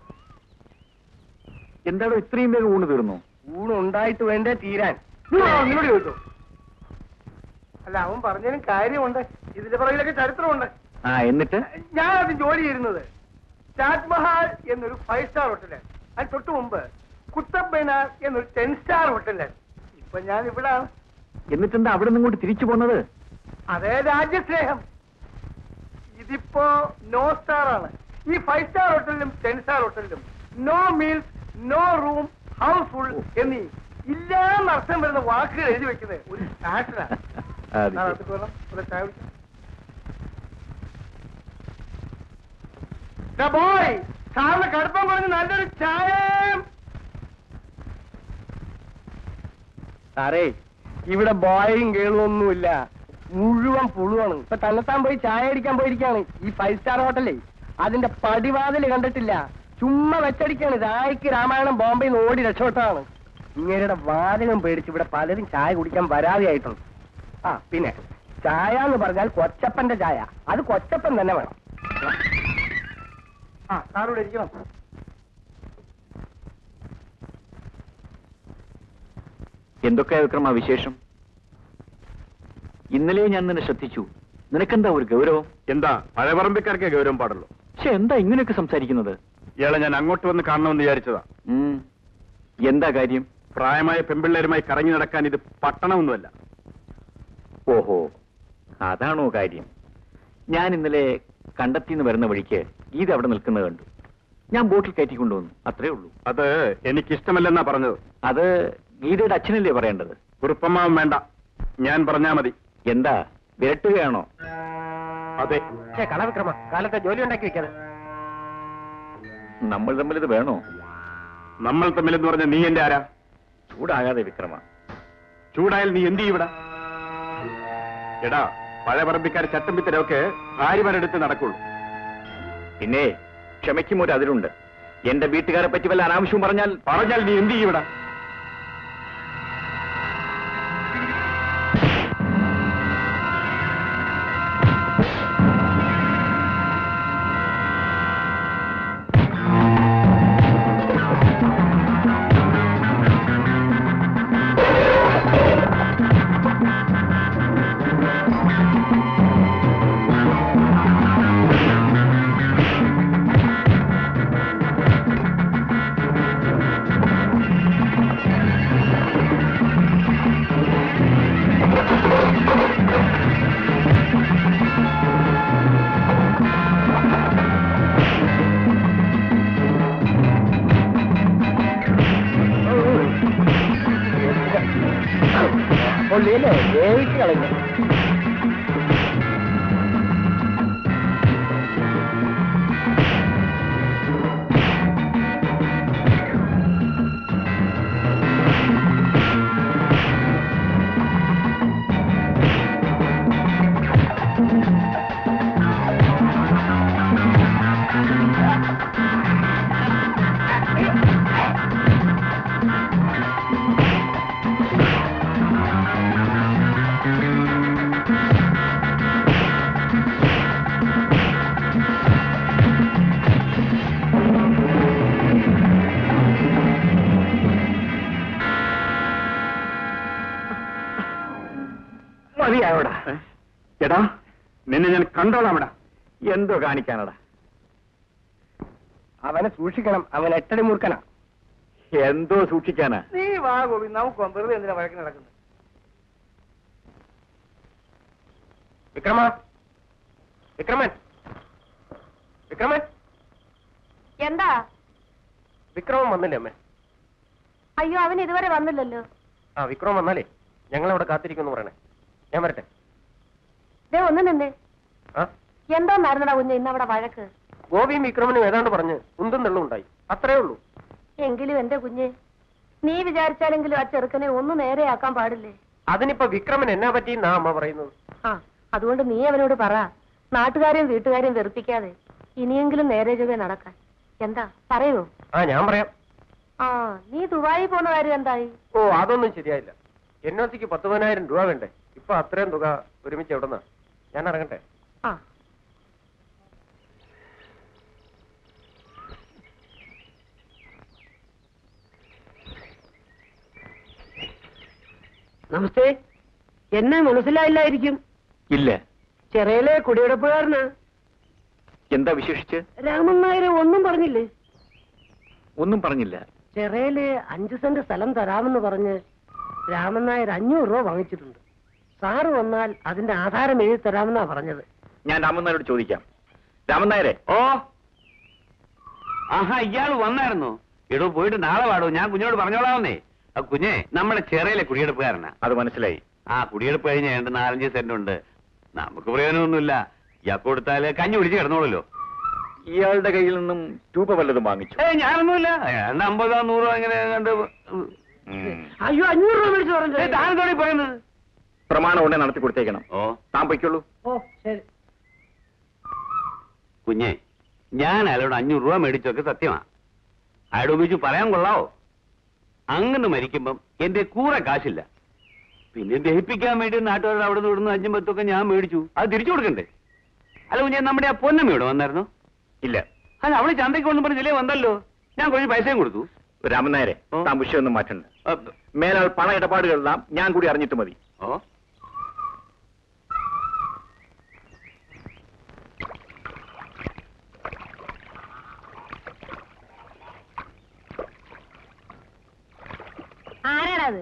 [SPEAKER 1] എന്താണോ ഇത്രയും വേഗം ഊണ് തീർന്നു
[SPEAKER 3] ഊണുണ്ടായിട്ട് വേണ്ടേ തീരാൻ
[SPEAKER 6] നിന്നോട് ചോദിച്ചോ അല്ല അവൻ പറഞ്ഞതിനും കാര്യമുണ്ട് ഇതിന്റെ പുറകിലൊക്കെ ചരിത്രമുണ്ട്
[SPEAKER 1] ആ എന്നിട്ട്
[SPEAKER 6] ഞാൻ അത് ജോലി ചെയ്യുന്നത് താജ്മഹാൽ എന്നൊരു ഫൈവ് സ്റ്റാർ ഹോട്ടല് അതിന് തൊട്ട് മുമ്പ് കുത്തബ് മൈനാർ എന്നൊരു ടെൻ സ്റ്റാർ ഹോട്ടല് ഇപ്പൊ ഞാൻ ഇവിടാണ്
[SPEAKER 1] എന്നിട്ടെന്താ അവിടെ നിന്ന് ഇങ്ങോട്ട് തിരിച്ചു പോന്നത്
[SPEAKER 6] അതേ രാജ്യസ്നേഹം ഇതിപ്പോ നോ സ്റ്റാർ ആണ് ഈ ഫൈവ് സ്റ്റാർ ഹോട്ടലിലും ടെൻ സ്റ്റാർ ഹോട്ടലിലും no meals no room house full എന്നീ ഇല്ലാന്ന് അർത്ഥം വരുന്ന വാക്കുകൾ എഴുതി വെക്കുന്നത് ഒരു ഫാഷനാണ്
[SPEAKER 1] അത് ശരി.
[SPEAKER 6] അകത്തേക്ക് വരണം. ഇവിടെ ചായ കുടിക്കാം. ദാ ബോയ് സാറിന് കടുപ്പം കുറഞ്ഞ് നല്ലൊരു ചായ
[SPEAKER 3] സാറേ ഇവിടെ ബോയും കേളും ഒന്നുമില്ല മുഴുവൻ പുളുവാണ് ഇപ്പൊ തന്നെത്താൻ പോയി ചായ അടിക്കാൻ പോയിരിക്കാണ് ഈ ഫൈവ് സ്റ്റാർ ഹോട്ടലേ അതിന്റെ പടിവാതില് കണ്ടിട്ടില്ല ചുമ്മാ വെച്ചടിക്കാണ് രായ്ക്ക് രാമായണം ബോംബെയിൽ നിന്ന് ഓടി രക്ഷപ്പെട്ടതാണ് ഇങ്ങനെയുടെ വാതകം പേടിച്ച് ഇവിടെ പലരും ചായ കുടിക്കാൻ വരാതെയായിട്ടുണ്ട് ആ പിന്നെ ചായ എന്ന് പറഞ്ഞാൽ കൊച്ചപ്പന്റെ ചായ അത് കൊച്ചപ്പൻ തന്നെ വേണം
[SPEAKER 6] ആ സാറോട് ഇരിക്കണം
[SPEAKER 1] എന്തൊക്കെയാ വിക്രമ വിശേഷം ഇന്നലെ ഞാൻ നിന്നെ ശ്രദ്ധിച്ചു നിനക്കെന്താ ഒരു ഗൗരവം
[SPEAKER 2] എന്താ പഴയപറമ്പിക്കാർക്കേ ഗൗരവം പാടുള്ളൂ
[SPEAKER 1] പക്ഷെ എന്താ ഇങ്ങനെയൊക്കെ സംസാരിക്കുന്നത്
[SPEAKER 2] ഇയാളെ ഞാൻ അങ്ങോട്ട് വന്ന് കാണണമെന്ന് വിചാരിച്ചതാ
[SPEAKER 1] ഉം. എന്താ കാര്യം
[SPEAKER 2] പ്രായമായ പെമ്പിള്ളേരുമായി കറങ്ങി നടക്കാൻ ഇത് പട്ടണമൊന്നുമല്ല
[SPEAKER 1] ഓഹോ അതാണോ കാര്യം ഞാൻ ഇന്നലെ കണ്ടെത്തിന്ന് വരുന്ന വഴിക്ക് ഗീത അവിടെ നിൽക്കുന്നത് കണ്ടു ഞാൻ ബോട്ടിൽ കയറ്റി കൊണ്ടുവന്നു അത്രേ ഉള്ളൂ
[SPEAKER 2] അത് എനിക്കിഷ്ടമല്ലെന്നാ പറഞ്ഞത്
[SPEAKER 1] അത് ഗീതയുടെ അച്ഛനല്ലേ പറയേണ്ടത്
[SPEAKER 2] കുറുപ്പമ്മാവൻ വേണ്ട ഞാൻ പറഞ്ഞാ മതി
[SPEAKER 1] എന്താ വിരട്ടുകയാണോ
[SPEAKER 2] അതെ
[SPEAKER 3] കളവിക്രമ കാലത്തെ ജോലി ഉണ്ടാക്കി വെക്കാതെ
[SPEAKER 1] നമ്മൾ തമ്മിൽ ഇത് വേണോ
[SPEAKER 2] നമ്മൾ തമ്മിലെന്ന് പറഞ്ഞ നീ എന്റെ ആരാ
[SPEAKER 1] ചൂടാകാതെ വിക്രമ
[SPEAKER 2] ചൂടായാൽ നീ എന്ത് ചെയ്യൂടാ എടാ പഴയപറമ്പിക്കാർ ചട്ടമ്പിത്തരമൊക്കെ ഭാര്യമാരെടുത്ത് നടക്കുള്ളൂ
[SPEAKER 1] പിന്നെ ക്ഷമയ്ക്കും ഒരു അതിരുണ്ട് എന്റെ വീട്ടുകാരെ പറ്റി വല്ല അനാവശ്യവും പറഞ്ഞാൽ
[SPEAKER 2] പറഞ്ഞാൽ നീ എന്ത് ചെയ്യൂടാ
[SPEAKER 3] പുള്ളിയല്ലേ വേവിച്ച് കളഞ്ഞു
[SPEAKER 1] മതിയായോടാ
[SPEAKER 2] എടാ നിന്നെ ഞാൻ കണ്ടോളാമടാ
[SPEAKER 1] എന്തോ കാണിക്കാനടാ
[SPEAKER 3] അവനെ സൂക്ഷിക്കണം അവൻ എട്ടടി മൂർക്കനാ
[SPEAKER 1] എന്തോ സൂക്ഷിക്കാനാ
[SPEAKER 6] നീ വാ ഗോപി നമുക്ക് പോവാം. വെറുതെ എന്തിനാ വഴക്ക് നടക്കുന്നത്
[SPEAKER 3] വിക്രമ വിക്രമൻ വിക്രമൻ
[SPEAKER 4] എന്താ
[SPEAKER 3] വിക്രമൻ വന്നില്ലേ അമ്മേ
[SPEAKER 4] അയ്യോ അവൻ ഇതുവരെ വന്നില്ലല്ലോ
[SPEAKER 3] ആ വിക്രമൻ വന്നാലേ ഞങ്ങൾ അവിടെ കാത്തിരിക്കുമെന്ന് പറയണേ ഞാൻ വരട്ടെ
[SPEAKER 4] ദേ ഒന്ന് നിന്നേ
[SPEAKER 3] ആ
[SPEAKER 4] എന്തോന്നായിരുന്നടാ കുഞ്ഞ് ഇന്ന് അവിടെ വഴക്ക്
[SPEAKER 3] ഗോപിയും വിക്രമനും ഏതാണ്ട് പറഞ്ഞ് ഉന്തും തെള്ളും ഉണ്ടായി അത്രേ ഉള്ളൂ
[SPEAKER 4] എങ്കിലും എന്റെ കുഞ്ഞ് നീ വിചാരിച്ചാലെങ്കിലും ആ ചെറുക്കനെ ഒന്ന് നേരെയാക്കാൻ പാടില്ലേ
[SPEAKER 3] അതിനിപ്പോ വിക്രമൻ എന്നാ പറ്റിയെന്നാ അമ്മ പറയുന്നത്
[SPEAKER 4] ആ അതുകൊണ്ട് നീ അവനോട് പറ നാട്ടുകാരെയും വീട്ടുകാരെയും വെറുപ്പിക്കാതെ ഇനിയെങ്കിലും നേരെ ചൊവ്വേ നടക്കാൻ എന്താ പറയൂ
[SPEAKER 3] ആ ഞാൻ പറയാം
[SPEAKER 4] ആ നീ ദുബായി പോന്ന കാര്യം എന്തായി
[SPEAKER 3] ഓ അതൊന്നും ശരിയായില്ല എൻ ഒ സിക്ക് പത്ത് പതിനായിരം രൂപ വേണ്ടേ ഇപ്പൊ അത്രയും തുക ഒരുമിച്ച് എവിടെന്നാ ഞാൻ ഇറങ്ങട്ടെ
[SPEAKER 4] ആ
[SPEAKER 7] നമസ്തേ എന്നെ മനസ്സിലായില്ലായിരിക്കും
[SPEAKER 1] ഇല്ല
[SPEAKER 7] ചെറിയലെ കുടിയെടുപ്പുകാരന്
[SPEAKER 1] എന്താ വിശേഷിച്ച്
[SPEAKER 7] രാമൻ നായർ ഒന്നും പറഞ്ഞില്ലേ
[SPEAKER 1] ഒന്നും പറഞ്ഞില്ല
[SPEAKER 7] ചെറിയല് അഞ്ചു സെന്റ് സ്ഥലം തരാമെന്ന് പറഞ്ഞ്
[SPEAKER 3] രാമൻ നായർ അഞ്ഞൂറ് രൂപ വാങ്ങിച്ചിട്ടുണ്ട് സാറ് വന്നാൽ അതിന്റെ ആധാരം എഴുതി തരാമെന്നാ പറഞ്ഞത്
[SPEAKER 1] ഞാൻ രാമനായരോട് ചോദിക്കാം രാമൻ നായരെ
[SPEAKER 2] ഓ ആഹാ ഇയാൾ വന്നായിരുന്നു എടോ പോയിട്ട് നാളെ വാടോ ഞാൻ കുഞ്ഞിനോട് പറഞ്ഞോളാവുന്നേ ആ കുഞ്ഞെ നമ്മുടെ ചെറയിലെ കുടിയെടുപ്പുകാരനാ
[SPEAKER 1] അത് മനസ്സിലായി
[SPEAKER 2] ആ കുടിയെടുപ്പ് കഴിഞ്ഞ് രണ്ട് നാലഞ്ച് സെന്റ് ഉണ്ട് നമുക്ക് പ്രയോജനമൊന്നുമില്ല ഇയാൾക്ക് കൊടുത്താല് കഞ്ഞി പിടിച്ച് കിടന്നോളല്ലോ
[SPEAKER 1] ഇയാളുടെ കയ്യിൽ നിന്നും രൂപ വല്ലതും വാങ്ങിച്ചു
[SPEAKER 2] ഏ ഞാനൊന്നുമില്ല രണ്ട് അമ്പതോ നൂറോ അങ്ങനെ കണ്ട്
[SPEAKER 1] ഉം.
[SPEAKER 3] അയ്യോ അഞ്ഞൂറ് രൂപ വിളിച്ചു പറഞ്ഞു
[SPEAKER 2] താനെന്തോടി പറയുന്നത്
[SPEAKER 1] പ്രമാണം ഉടനെ നടത്തി കൊടുത്തേക്കണം
[SPEAKER 2] ഓ
[SPEAKER 1] താൻ പൊയ്ക്കുള്ളൂ
[SPEAKER 3] ഓ ശരി
[SPEAKER 2] കുഞ്ഞെ ഞാൻ അയാളോട് അഞ്ഞൂറ് രൂപ മേടിച്ചൊക്കെ സത്യമാ അയാളോട് ഉപയോഗിച്ച് പറയാൻ കൊള്ളാവോ അങ്ങനെ മരിക്കുമ്പം എന്റെ കൂറെ കാശില്ല പിന്നെ ദഹിപ്പിക്കാൻ വേണ്ടി നാട്ടുകാരുടെ അവിടെ നിന്ന് ഇവിടുന്ന് അഞ്ചും പത്തൊക്കെ ഞാൻ മേടിച്ചു അത് തിരിച്ചു കൊടുക്കണ്ടേ അല്ല കുഞ്ഞെ നമ്മുടെ ആ പൊന്നമ്മ ഇവിടെ വന്നായിരുന്നു
[SPEAKER 1] ഇല്ല
[SPEAKER 2] അല്ല അവള് ചന്തയ്ക്ക് വന്നു പറഞ്ഞ ജില്ലേ വന്നല്ലോ ഞാൻ കുറച്ച് പൈസയും കൊടുത്തു
[SPEAKER 1] രാമൻ നായരെ
[SPEAKER 2] ഓ.
[SPEAKER 1] താൻ വിഷയമൊന്നും മാറ്റണ്ട
[SPEAKER 2] ആ,
[SPEAKER 1] മേലാൽ പണ ഇടപാടുകളെല്ലാം ഞാൻ കൂടി അറിഞ്ഞിട്ട് മതി
[SPEAKER 2] ഓ
[SPEAKER 4] ആരാണത്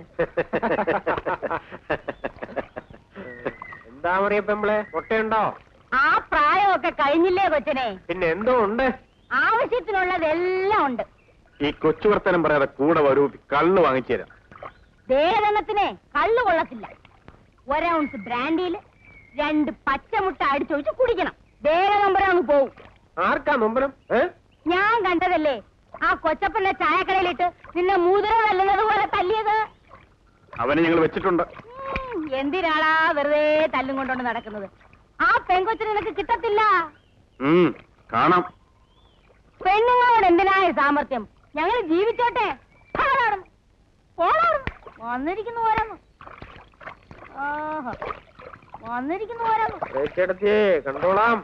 [SPEAKER 3] എന്താ പറയാ പെമ്പിളെ മുട്ടയുണ്ടോ
[SPEAKER 4] ആ പ്രായമൊക്കെ കഴിഞ്ഞില്ലേ കൊച്ചനെ
[SPEAKER 3] പിന്നെ എന്തോ ഉണ്ട്
[SPEAKER 4] ആവശ്യത്തിനുള്ളതെല്ലാം ഉണ്ട്
[SPEAKER 1] ഈ കൊച്ചു വർത്തനം പറയാതെ കൂടെ വരൂ കള്ള് വാങ്ങിച്ചു തരാം
[SPEAKER 4] ദേഹദണ്ണത്തിന് കള്ളു കൊള്ളത്തില്ല ഒരൗൺസ് ബ്രാൻഡിയിൽ രണ്ട് പച്ചമുട്ട അടിച്ചൊഴിച്ച് കുടിക്കണം ദേഹനമ്പരം അങ്ങ് പോവും
[SPEAKER 3] ആർക്കാ നൊമ്പരം ഏ
[SPEAKER 4] ഞാൻ കണ്ടതല്ലേ ആ കൊച്ചപ്പന്റെ ചായക്കടയിലിട്ട് നിന്നെ മുതിര തല്ലുന്നത് പോലെ തല്ലിയത്
[SPEAKER 1] അവനെ ഞങ്ങൾ വെച്ചിട്ടുണ്ട്
[SPEAKER 4] ഉം, എന്തിനാളാ വെറുതെ തല്ലും കൊണ്ടോണ്ട് നടക്കുന്നത് ആ പെങ്കൊച്ചിന് നിനക്ക് കിട്ടത്തില്ല
[SPEAKER 1] ഉം, കാണാം
[SPEAKER 4] പെണ്ണുങ്ങളോട് എന്തിനായ സാമർത്ഥ്യം ഞങ്ങൾ ജീവിച്ചോട്ടെ ആരാണ്? പോരാണ്. വന്നിരിക്കുന്നു പോരാന്ന് ആഹാ. വന്നിരിക്കുന്നു പോരാന്ന്
[SPEAKER 3] ചേച്ചടത്തിയേ കണ്ടോളാം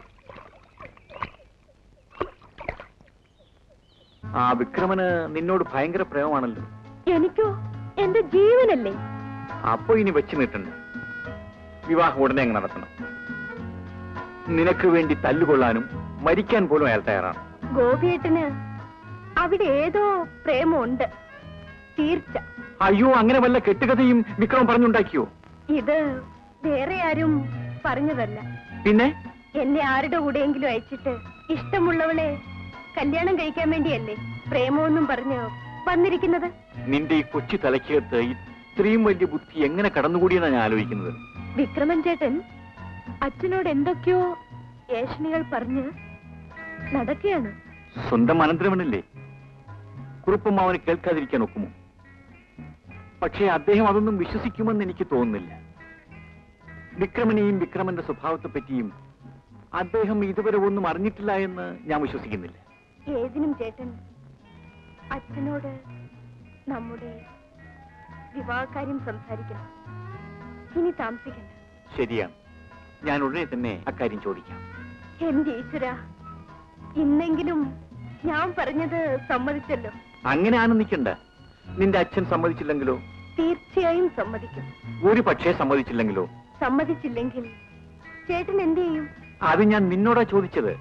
[SPEAKER 1] ആ വിക്രമന് നിന്നോട് ഭയങ്കര പ്രേമമാണല്ലോ
[SPEAKER 5] എനിക്കോ എന്റെ ജീവനല്ലേ
[SPEAKER 1] അപ്പൊ ഇനി വെച്ച് നീട്ടണ്ട വിവാഹം ഉടനെ അങ്ങ് നടത്തണം നിനക്ക് വേണ്ടി തല്ലുകൊള്ളാനും മരിക്കാൻ പോലും അയാൾ തയ്യാറാണ്
[SPEAKER 5] ഗോപിയേട്ടന് അവിടെ ഏതോ പ്രേമമുണ്ട് തീർച്ച
[SPEAKER 1] അയ്യോ അങ്ങനെ വല്ല കെട്ടുകഥയും വിക്രം പറഞ്ഞുണ്ടാക്കിയോ
[SPEAKER 5] ഇത് വേറെ ആരും പറഞ്ഞതല്ല
[SPEAKER 1] പിന്നെ
[SPEAKER 5] എന്നെ ആരുടെ കൂടെയെങ്കിലും അയച്ചിട്ട് ഇഷ്ടമുള്ളവളെ കല്യാണം കഴിക്കാൻ വേണ്ടിയല്ലേ പ്രേമമൊന്നും പറഞ്ഞ് വന്നിരിക്കുന്നത്
[SPEAKER 1] നിന്റെ ഈ കൊച്ചു തലയ്ക്കകത്ത് ഇത്രയും വലിയ ബുദ്ധി എങ്ങനെ കടന്നുകൂടിയെന്നാണ് ഞാൻ ആലോചിക്കുന്നത്
[SPEAKER 5] വിക്രമൻ ചേട്ടൻ അച്ഛനോട് എന്തൊക്കെയോ ഏഷണികൾ പറഞ്ഞ് നടക്കുകയാണ്
[SPEAKER 1] സ്വന്തം അനന്തരവനല്ലേ കുറുപ്പം അവന് കേൾക്കാതിരിക്കാൻ ഒക്കുമോ പക്ഷേ അദ്ദേഹം അതൊന്നും വിശ്വസിക്കുമെന്ന് എനിക്ക് തോന്നുന്നില്ല വിക്രമനെയും വിക്രമന്റെ സ്വഭാവത്തെ പറ്റിയും അദ്ദേഹം ഇതുവരെ ഒന്നും അറിഞ്ഞിട്ടില്ല എന്ന് ഞാൻ വിശ്വസിക്കുന്നില്ല
[SPEAKER 5] ഏതിനും ചേട്ടൻ അച്ഛനോട് നമ്മുടെ വിവാഹകാര്യം സംസാരിക്കണം ഇനി താമസിക്കണ്ട
[SPEAKER 1] ശരിയാണ് ഞാൻ ഉടനെ തന്നെ അക്കാര്യം ചോദിക്കാം
[SPEAKER 5] എന്റെ ഈശ്വര ഇന്നെങ്കിലും ഞാൻ പറഞ്ഞത് സമ്മതിച്ചല്ലോ
[SPEAKER 1] അങ്ങനെ ആനന്ദിക്കണ്ട നിന്റെ അച്ഛൻ സമ്മതിച്ചില്ലെങ്കിലോ
[SPEAKER 5] തീർച്ചയായും സമ്മതിക്കും
[SPEAKER 1] ഒരു പക്ഷേ സമ്മതിച്ചില്ലെങ്കിലോ
[SPEAKER 5] സമ്മതിച്ചില്ലെങ്കിൽ ചേട്ടൻ എന്ത് ചെയ്യും
[SPEAKER 1] അത് ഞാൻ നിന്നോടാ ചോദിച്ചത്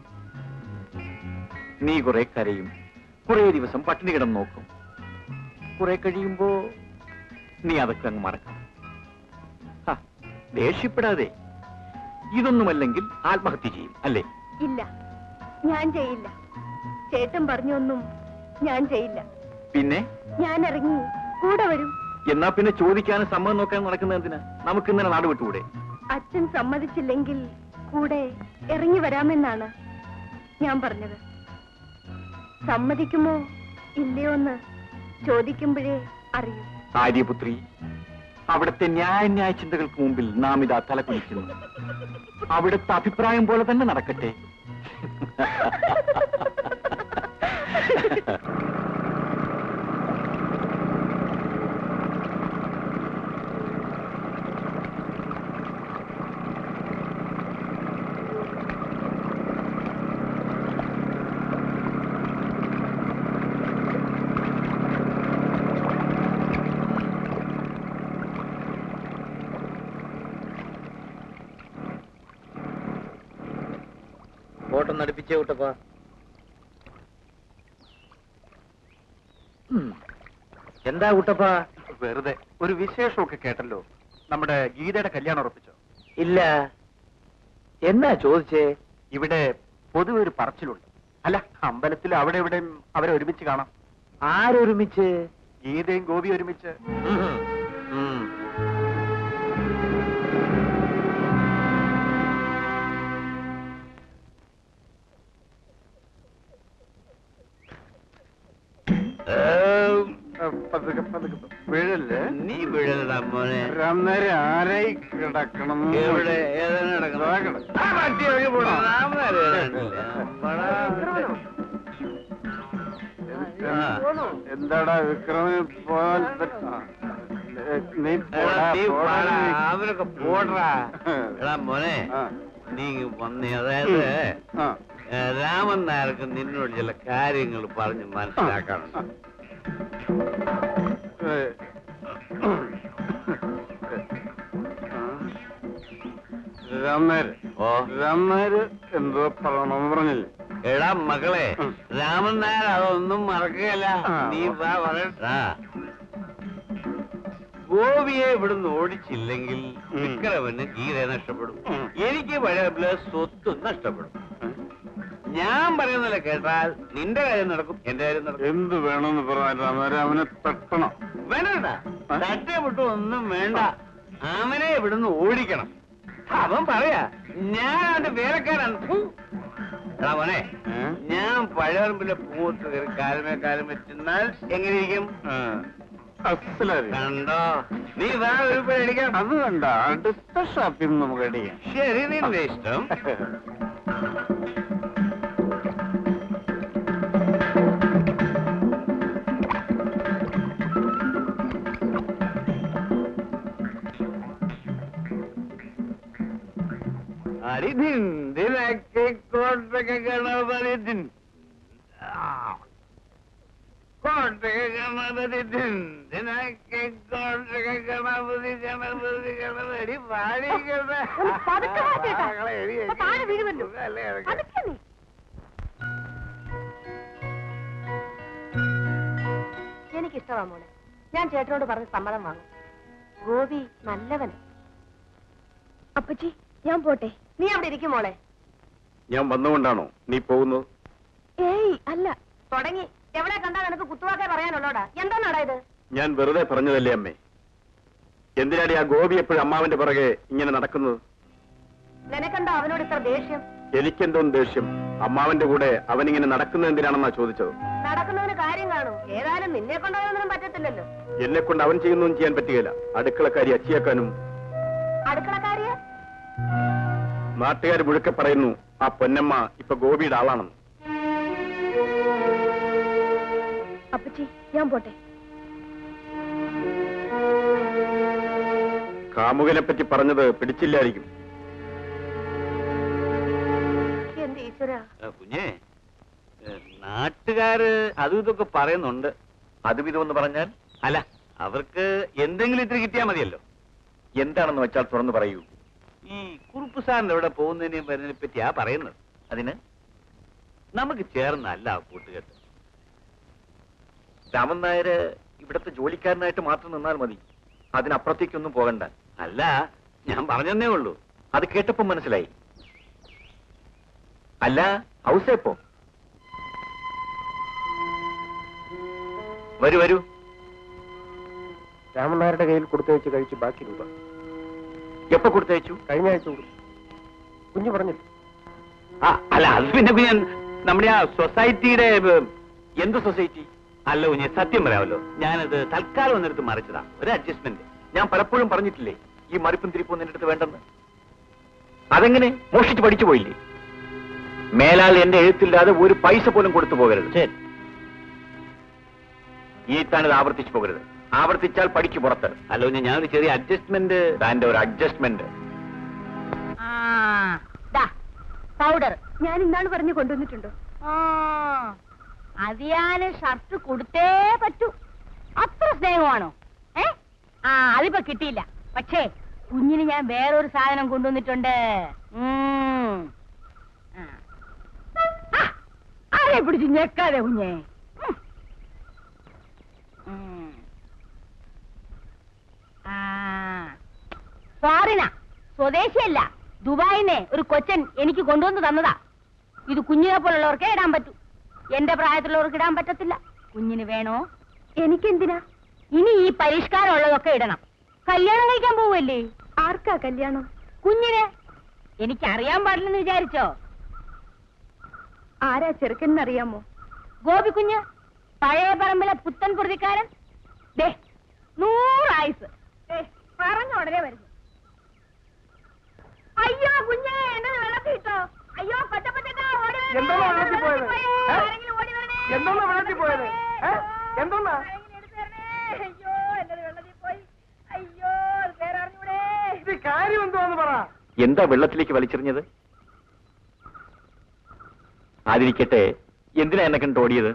[SPEAKER 1] നീ കുറെ കരയും കുറെ ദിവസം പട്ടിണി കിടന്ന് നോക്കും കുറെ കഴിയുമ്പോ നീ അതൊക്കെ അങ്ങ് മറക്കും ഹ, ദേഷ്യപ്പെടാതെ ഇതൊന്നുമല്ലെങ്കിൽ ആത്മഹത്യ ചെയ്യും അല്ലേ
[SPEAKER 5] ഇല്ല ഞാൻ ചെയ്യില്ല ചേട്ടൻ പറഞ്ഞൊന്നും ഞാൻ ചെയ്യില്ല
[SPEAKER 1] പിന്നെ
[SPEAKER 5] ഞാൻ ഇറങ്ങി കൂടെ വരും
[SPEAKER 1] എന്നാ പിന്നെ ചോദിക്കാനും സമ്മതം നോക്കാൻ നടക്കുന്നത് എന്തിനാ നമുക്ക് ഇന്നലെ നാട് വിട്ടുകൂടെ
[SPEAKER 5] അച്ഛൻ സമ്മതിച്ചില്ലെങ്കിൽ കൂടെ ഇറങ്ങി വരാമെന്നാണ് ഞാൻ പറഞ്ഞത് സമ്മതിക്കുമോ ഇല്ലയോ എന്ന് ചോദിക്കുമ്പോഴേ അറിയൂ
[SPEAKER 1] ആര്യപുത്രി അവിടുത്തെ ന്യായ ചിന്തകൾക്ക് മുമ്പിൽ നാം ഇതാ തല കുനിക്കുന്നു അവിടുത്തെ അഭിപ്രായം പോലെ തന്നെ നടക്കട്ടെ
[SPEAKER 8] ഫോട്ടോ അടുപ്പിച്ചേ കൂട്ടപ്പാ എന്താ കുട്ടപ്പാ
[SPEAKER 6] വെറുതെ ഒരു വിശേഷമൊക്കെ കേട്ടല്ലോ നമ്മുടെ ഗീതയുടെ കല്യാണം ഉറപ്പിച്ചോ
[SPEAKER 8] ഇല്ല എന്നാ ചോദിച്ചേ
[SPEAKER 6] ഇവിടെ പൊതുവെ ഒരു പറച്ചിലുണ്ട് അല്ല അമ്പലത്തിൽ അവിടെ ഇവിടെയും അവരെ ഒരുമിച്ച് കാണാം
[SPEAKER 8] ആരൊരുമിച്ച്
[SPEAKER 6] ഗീതയും ഗോപി ഒരുമിച്ച്
[SPEAKER 8] ഉം. ഉം.
[SPEAKER 6] പതുക്കെ പതുക്കെ വീഴല്ലേ
[SPEAKER 2] നീ വീഴലടാ മോനെ
[SPEAKER 6] അന്നേരം ആരായി കിടക്കണം
[SPEAKER 2] എവിടെ ഏതാണ്
[SPEAKER 6] ദാ
[SPEAKER 2] നടക്കുന്നത്
[SPEAKER 6] കിടക്കണം.
[SPEAKER 2] ആ, വണ്ടി ഇറങ്ങി പോടാ. രാമനാരെ കണ്ടില്ല. അമ്പടാ. ആ.
[SPEAKER 6] എന്താടാ വിക്രമന് പോയാൽ പറ്റ- ആ. ഏ, നീ
[SPEAKER 2] എടാ,
[SPEAKER 6] പോടാ,
[SPEAKER 2] നീ
[SPEAKER 6] പോടാ
[SPEAKER 2] പാടാ.
[SPEAKER 6] നീ.
[SPEAKER 2] അവരൊക്കെ പോടാ എടാ മോനെ
[SPEAKER 6] ആ,
[SPEAKER 2] നീ ഇങ്ങ് വന്നേ അതായത്
[SPEAKER 6] ആ.
[SPEAKER 2] ഏ, രാമൻ നായർക്ക് നിന്നോട് ചില കാര്യങ്ങൾ പറഞ്ഞ് മനസ്സിലാക്കാനുണ്ട്
[SPEAKER 6] ഏ. രാമനാര്
[SPEAKER 2] ഓ
[SPEAKER 6] രാമനാര് എന്തോ പറയണമെന്ന് പറഞ്ഞില്ലേ
[SPEAKER 2] എടാ മകളെ
[SPEAKER 6] ഉം.
[SPEAKER 2] രാമൻ നായർ അതൊന്നും മറക്കുകയല്ല
[SPEAKER 6] ആ.
[SPEAKER 2] നീ വാ പറയട്ടാ ഗോപിയെ ഇവിടുന്ന് ഓടിച്ചില്ലെങ്കിൽ
[SPEAKER 6] ഉം.
[SPEAKER 2] വിക്രമന് ഗീത നഷ്ടപ്പെടും
[SPEAKER 6] ഉം.
[SPEAKER 2] എനിക്ക് പഴയ സ്വത്തും നഷ്ടപ്പെടും ഞാൻ പറയുന്നില്ല കേട്ടാൽ നിന്റെ കാര്യം നടക്കും എന്റെ കാര്യം നടക്കും
[SPEAKER 6] എന്ത് വേണമെന്ന് പറഞ്ഞാൽ രാമനാര് അവനെ തട്ടണം
[SPEAKER 2] വേണ്ട തട്ടപ്പെട്ടു ഒന്നും വേണ്ട അവനെ ഇവിടുന്ന് ഓടിക്കണം അവൻ പറയാ ഞാൻ അവന്റെ വേലക്കാരാണ് ഫു. എടാ മോനെ
[SPEAKER 6] ഏ?
[SPEAKER 2] ഞാൻ പഴയറമ്പിലെ പൂത്ത് കയറി കാലമേ കാലമേ ചെന്നാൽ എങ്ങനെയിരിക്കും
[SPEAKER 6] ആ. അസലായി
[SPEAKER 2] കണ്ടോ നീ വാ ഒരു പേടിക്കാം
[SPEAKER 6] അത് കണ്ട അടുത്ത ഷാപ്പിൽ നിന്ന് നമുക്ക് അടിക്കാം
[SPEAKER 2] ശരി നിന്റെ ഇഷ്ടം അരിധിൻ ദിനക്കെ കോട്ടക ഗണപതി ദിൻ കോട്ടക ഗണപതി ദിൻ ദിനക്കെ കോട്ടക ഗണപതി ഗണപതി ഗണപതി പാടിക്കണ
[SPEAKER 4] ഒന്ന് പതുക്കെ വാ ചേട്ടാ. ഇപ്പൊ താഴെ വീഴുമല്ലോ. പതുക്കെ നീ. എനിക്കിഷ്ടമാ മോളെ ഞാൻ ചേട്ടനോട് പറഞ്ഞ് സമ്മതം വാങ്ങും ഗോപി നല്ലവൻ
[SPEAKER 5] അപ്പച്ചി ഞാൻ പോട്ടെ
[SPEAKER 4] നീ അവിടെ ഇരിക്കും മോളെ
[SPEAKER 1] ഞാൻ വന്നുകൊണ്ടാണോ നീ പോകുന്നത്
[SPEAKER 5] ഏയ് അല്ല
[SPEAKER 4] തുടങ്ങി എവിടെ കണ്ടാ നിനക്ക് കുത്തുവാക്കേ പറയാനുള്ളോടാ എന്താണോടാ ഇത്
[SPEAKER 1] ഞാൻ വെറുതെ പറഞ്ഞതല്ലേ അമ്മേ എന്തിനാടി ആ ഗോപി എപ്പോഴും അമ്മാവന്റെ പുറകെ ഇങ്ങനെ നടക്കുന്നത്
[SPEAKER 4] നിനക്കെന്താ അവനോട് ഇത്ര ദേഷ്യം
[SPEAKER 1] എനിക്കെന്തോന്ന് ദേഷ്യം അമ്മാവന്റെ കൂടെ അവനിങ്ങനെ നടക്കുന്നത് എന്തിനാണെന്നാ ചോദിച്ചത്
[SPEAKER 4] നടക്കുന്നതിന് കാര്യം കാണും ഏതായാലും നിന്നെ കൊണ്ടുപോയൊന്നും പറ്റത്തില്ലല്ലോ
[SPEAKER 1] എന്നെ കൊണ്ട് അവൻ ചെയ്യുന്നൊന്നും ചെയ്യാൻ പറ്റുകയില്ല അടുക്കളക്കാരി അച്ചിയാക്കാനും
[SPEAKER 4] അടുക്കളക്കാരിയ
[SPEAKER 1] നാട്ടുകാർ മുഴുക്കെ പറയുന്നു ആ പൊന്നമ്മ ഇപ്പൊ ഗോപിയുടെ ആളാണെന്ന്
[SPEAKER 5] അപ്പച്ചി ഞാൻ പോട്ടെ
[SPEAKER 1] കാമുകനെ പറ്റി പറഞ്ഞത് പിടിച്ചില്ലായിരിക്കും
[SPEAKER 4] എന്റെ ഈശ്വര
[SPEAKER 2] ആ, കുഞ്ഞേ ഏ, നാട്ടുകാര് അതും ഇതൊക്കെ പറയുന്നുണ്ട്
[SPEAKER 1] അതും ഇതുമെന്ന് പറഞ്ഞാൽ
[SPEAKER 2] അല്ല അവർക്ക് എന്തെങ്കിലും ഇത്തിരി കിട്ടിയാ മതിയല്ലോ
[SPEAKER 1] എന്താണെന്ന് വെച്ചാൽ തുറന്നു പറയൂ
[SPEAKER 2] ഈ കുറുപ്പ് സാറിന്റെ ഇവിടെ പോകുന്നതിനെയും വരുന്നതിനെ പറ്റിയാ പറയുന്നത്
[SPEAKER 1] അതിന്
[SPEAKER 2] നമുക്ക് ചേർന്നല്ല ആ കൂട്ടുകെട്ട്
[SPEAKER 1] രാമൻ നായര് ഇവിടത്തെ ജോലിക്കാരനായിട്ട് മാത്രം നിന്നാൽ മതി അതിനപ്പുറത്തേക്കൊന്നും പോകണ്ട
[SPEAKER 2] അല്ല ഞാൻ പറഞ്ഞതേ ഉള്ളൂ
[SPEAKER 1] അത് കേട്ടപ്പോ മനസ്സിലായി അല്ല ഹൗസേപ്പോ വരൂ വരൂ
[SPEAKER 3] രാമൻ നായരുടെ കയ്യിൽ കൊടുത്തയച്ച് കഴിച്ച് ബാക്കി രൂപ
[SPEAKER 1] എപ്പോ കൊടുത്തയച്ചു
[SPEAKER 3] കഴിഞ്ഞ ആഴ്ച കൊടുത്തു കുഞ്ഞു പറഞ്ഞില്ല
[SPEAKER 2] ആ അല്ല അത് പിന്നെ കുഞ്ഞ് നമ്മുടെ ആ സൊസൈറ്റിയുടെ ഏ,
[SPEAKER 1] എന്ത് സൊസൈറ്റി
[SPEAKER 2] അല്ല കുഞ്ഞ് സത്യം പറയാമല്ലോ ഞാനത് തൽക്കാലം ഒന്നെടുത്ത് മറിച്ചതാ ഒരു അഡ്ജസ്റ്റ്മെന്റ്
[SPEAKER 1] ഞാൻ പലപ്പോഴും പറഞ്ഞിട്ടില്ലേ ഈ മറിപ്പും തിരിപ്പും നിന്റെ അടുത്ത് വേണ്ടെന്ന് അതെങ്ങനെ മോഷിച്ച് പഠിച്ചു പോയില്ലേ മേലാൽ എന്റെ എഴുത്തില്ലാതെ ഒരു പൈസ പോലും കൊടുത്തു പോകരുത് ഈ താണിത് ആവർത്തിച്ചു പോകരുത് ആവർത്തിച്ചാൽ പഠിക്ക് പുറത്ത്
[SPEAKER 2] അല്ല കുഞ്ഞ് ഞാനൊരു ചെറിയ അഡ്ജസ്റ്റ്മെന്റ്
[SPEAKER 1] താന്റെ ഒരു അഡ്ജസ്റ്റ്മെന്റ്
[SPEAKER 4] പൗഡർ
[SPEAKER 5] ഞാൻ ഇന്നാള് പറഞ്ഞു കൊണ്ടുവന്നിട്ടുണ്ടോ
[SPEAKER 4] അതിയാന് ഷർട്ട് കൊടുത്തേ പറ്റൂ അത്ര സ്നേഹമാണോ ഏ ആ അതിപ്പോ കിട്ടിയില്ല പക്ഷേ കുഞ്ഞിന് ഞാൻ വേറൊരു സാധനം കൊണ്ടുവന്നിട്ടുണ്ട് ഉം. ആ. ആ, ആരെ പിടിച്ച് ഞെക്കാതെ കുഞ്ഞേ ഉം. ഉം. ഫോറിനാ സ്വദേശിയല്ല ദുബായിനെ ഒരു കൊച്ചൻ എനിക്ക് കൊണ്ടുവന്ന് തന്നതാ ഇത് കുഞ്ഞിനെ പോലുള്ളവർക്കേ ഇടാൻ പറ്റൂ എന്റെ പ്രായത്തിലുള്ളവർക്ക് ഇടാൻ പറ്റത്തില്ല കുഞ്ഞിന് വേണോ
[SPEAKER 5] എനിക്കെന്തിനാ
[SPEAKER 4] ഇനി ഈ പരിഷ്കാരമുള്ളതൊക്കെ ഇടണം കല്യാണം കഴിക്കാൻ പോവല്ലേ
[SPEAKER 5] ആർക്കാ കല്യാണം
[SPEAKER 4] കുഞ്ഞിന് എനിക്ക് അറിയാൻ പാടില്ലെന്ന് വിചാരിച്ചോ
[SPEAKER 5] ആരാ ചെറുക്കനെന്നറിയാമോ
[SPEAKER 4] ഗോപി കുഞ്ഞ് പഴയ പറമ്പിലെ പുത്തൻ കുറുതിക്കാരൻ ദേ നൂറായുസ് ദേ, പറഞ്ഞ ഉടനെ വരുന്നു അയ്യോ കുഞ്ഞേ എന്നെ വെള്ളത്തിൽ ഇട്ടോ അയ്യോ പച്ചപ്പച്ചക്കാ ഓടി വരണേ,
[SPEAKER 6] എന്തോന്നാ വെള്ളത്തിൽ പോയത്?
[SPEAKER 4] പോയേ,
[SPEAKER 6] ഏ?
[SPEAKER 4] ആരെങ്കിലും ഓടി വരണേ.
[SPEAKER 6] എന്തോന്നാ വെള്ളത്തിൽ പോയത്? ഏ? എന്തോന്നാ?
[SPEAKER 4] ആരെങ്കിലും എടുത്ത് തരണേ. അയ്യോ എന്റെ വെള്ളത്തിൽ പോയി അയ്യോ അത് പേര് അറിഞ്ഞൂടെ
[SPEAKER 6] ഇത് കാര്യം എന്തോന്ന് പറ
[SPEAKER 1] എന്താ വെള്ളത്തിലേക്ക് വലിച്ചെറിഞ്ഞത് ആതിരിക്കട്ടെ എന്തിനാ എന്നെ കണ്ട് ഓടിയത്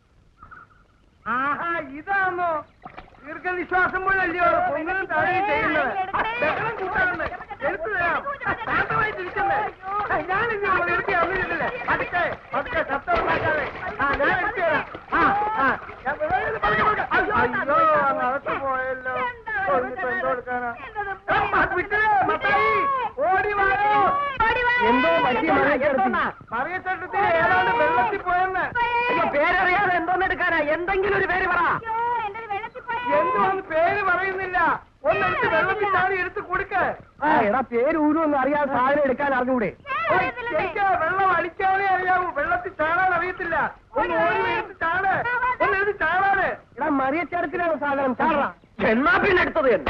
[SPEAKER 6] ആഹാ ഇതാണോ ദീർഘനിശ്വാസം പോലല്ലയോ പൊങ്ങനും താഴെയും ചെയ്യുന്നത് ആ, ബഹളം കൂട്ടാറുണ്ട് എടുത്തു തരാം ശാന്തമായിട്ടിരിക്കുന്നേ ഞാൻ ഇനി നമ്മൾ എടുത്ത് അറിഞ്ഞിട്ടില്ലേ പതുക്കെ പതുക്കെ ശബ്ദം ഉണ്ടാക്കാതെ ആ ഞാൻ എടുത്തു തരാം ആ ആ ഞാൻ വെറുതെ പതുക്കെ, പതുക്കെ. അയ്യോ അങ്ങ് അകത്ത് പോയല്ലോ ഓ, ഇനിയിപ്പോ എന്തോ എടുക്കാനാ ഏ, മ- വിട്ടേ, മത്തായി, ഓടി വായോ
[SPEAKER 3] എന്തോ പറ്റി മറിയച്ചേട്ടത്തി
[SPEAKER 6] മറിയച്ചേട്ടത്തിൽ ഏതാണ്ട് വെള്ളത്തിൽ പോയെന്ന്
[SPEAKER 3] അയ്യോ പേരറിയാതെ എന്തോന്ന് എടുക്കാനാ എന്തെങ്കിലും ഒരു പേര് പറ
[SPEAKER 4] അയ്യോ എന്റെ വെള്ളത്തിൽ പോയി
[SPEAKER 6] എന്തുവാന്ന് പേര് പറയുന്നില്ല ഒന്നെടുത്ത് വെള്ളത്തിൽ ചാടി എടുത്ത് കൊടുക്ക
[SPEAKER 3] ആ എടാ പേര് ഊരുമെന്ന് അറിയാതെ സാധനം എടുക്കാൻ അറിഞ്ഞൂടെ
[SPEAKER 6] എനിക്ക് വെള്ളം അടിക്കാനേ അറിയാവൂ വെള്ളത്തിൽ ചാടാൻ അറിയത്തില്ല ഒന്ന് ഓടി എടുത്ത് ചാട് ഒന്ന് എടുത്ത് ചാടാന്
[SPEAKER 3] എടാ മറിയച്ചേരത്തിനാണ് സാധനം ചാടാ എന്നാ പിന്നെ എടുത്തത് തന്നെ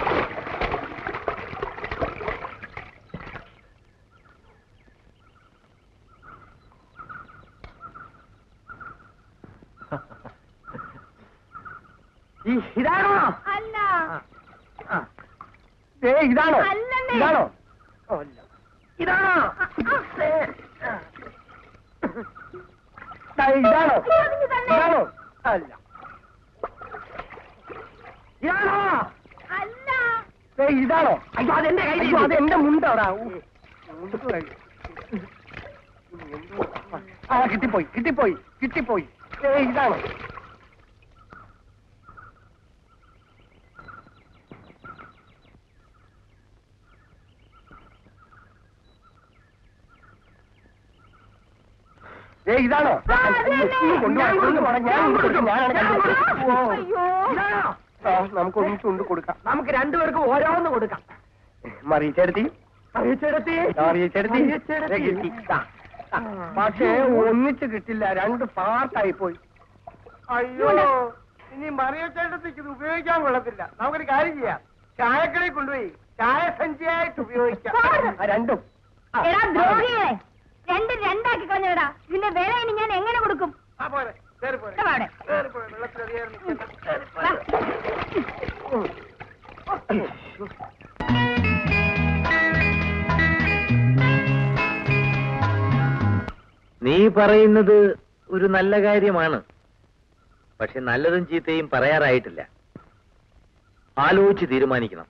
[SPEAKER 3] ഈ ഇതാണോ
[SPEAKER 4] അല്ല
[SPEAKER 3] ആ. ദേ ഇതാണോ
[SPEAKER 4] അല്ലെന്നേ.
[SPEAKER 3] ഇതാണോ ഓ, അല്ല. ഇതാണോ ദേ, ആ. ദാ, ഇതാണോ
[SPEAKER 4] അയ്യോ, അതിങ്ങ് തന്നെ.
[SPEAKER 3] ഇതാണോ അല്ല ഇതാണോ
[SPEAKER 4] അല്ല
[SPEAKER 3] ദേ, ഇതാണോ അയ്യോ അതെന്റെ കയ്യിൽ അയ്യോ അത് എന്റെ മുണ്ടോടാ ഊ, മുണ്ട് കഴിഞ്ഞു. ആ കിട്ടിപ്പോയി കിട്ടിപ്പോയി കിട്ടിപ്പോയി ഏ ഇതാണോ ഏ ഇതാണോ നീ കൊണ്ടുവാ, കൊണ്ടുവാ, ഞാൻ കൊണ്ട് കൊടുക്കാം, ഞാനാണ് കണ്ടുപിടിച്ചത്. ഓ, ഇതാണോ? ആ, നമുക്ക് ഒന്നിച്ച് കൊണ്ട് കൊടുക്കാം നമുക്ക് രണ്ടുപേർക്കും ഓരോന്ന് കൊടുക്കാം മറിയിച്ചെടുത്തി മറിയിച്ചെടുത്തി മറിയിച്ചെടുത്തി ദേ കിട്ടി ദാ, ദാ. പക്ഷേ ഒന്നിച്ച് കിട്ടില്ല രണ്ട് പാർട്ടായി പോയി
[SPEAKER 6] അയ്യോ ഇനി മറിയച്ചേട്ടത്തേക്ക് ഇത് ഉപയോഗിക്കാൻ കൊള്ളത്തില്ല നമുക്കൊരു കാര്യം ചെയ്യാം ചായക്കടയിൽ കൊണ്ടുപോയി ചായ സഞ്ചിയായിട്ട് ഉപയോഗിക്കാം
[SPEAKER 3] ആ, രണ്ടും ആ,
[SPEAKER 4] എടാ ദ്രോഹിയെ രണ്ടും രണ്ടാക്കി കളഞ്ഞടാ ഇതിന്റെ വില ഇനി ഞാൻ എങ്ങനെ കൊടുക്കും
[SPEAKER 6] ആ പോരെ കേറി പോരെ
[SPEAKER 4] ഇതാ അവിടെ.
[SPEAKER 6] കേറി പോരെ വെള്ളത്തിൽ അധികം നിൽക്കണ്ട. കേറി പോരെ.
[SPEAKER 4] വാ.
[SPEAKER 8] നീ പറയുന്നത് ഒരു നല്ല കാര്യമാണ് പക്ഷെ നല്ലതും ചീത്തയും പറയാറായിട്ടില്ല ആലോചിച്ച് തീരുമാനിക്കണം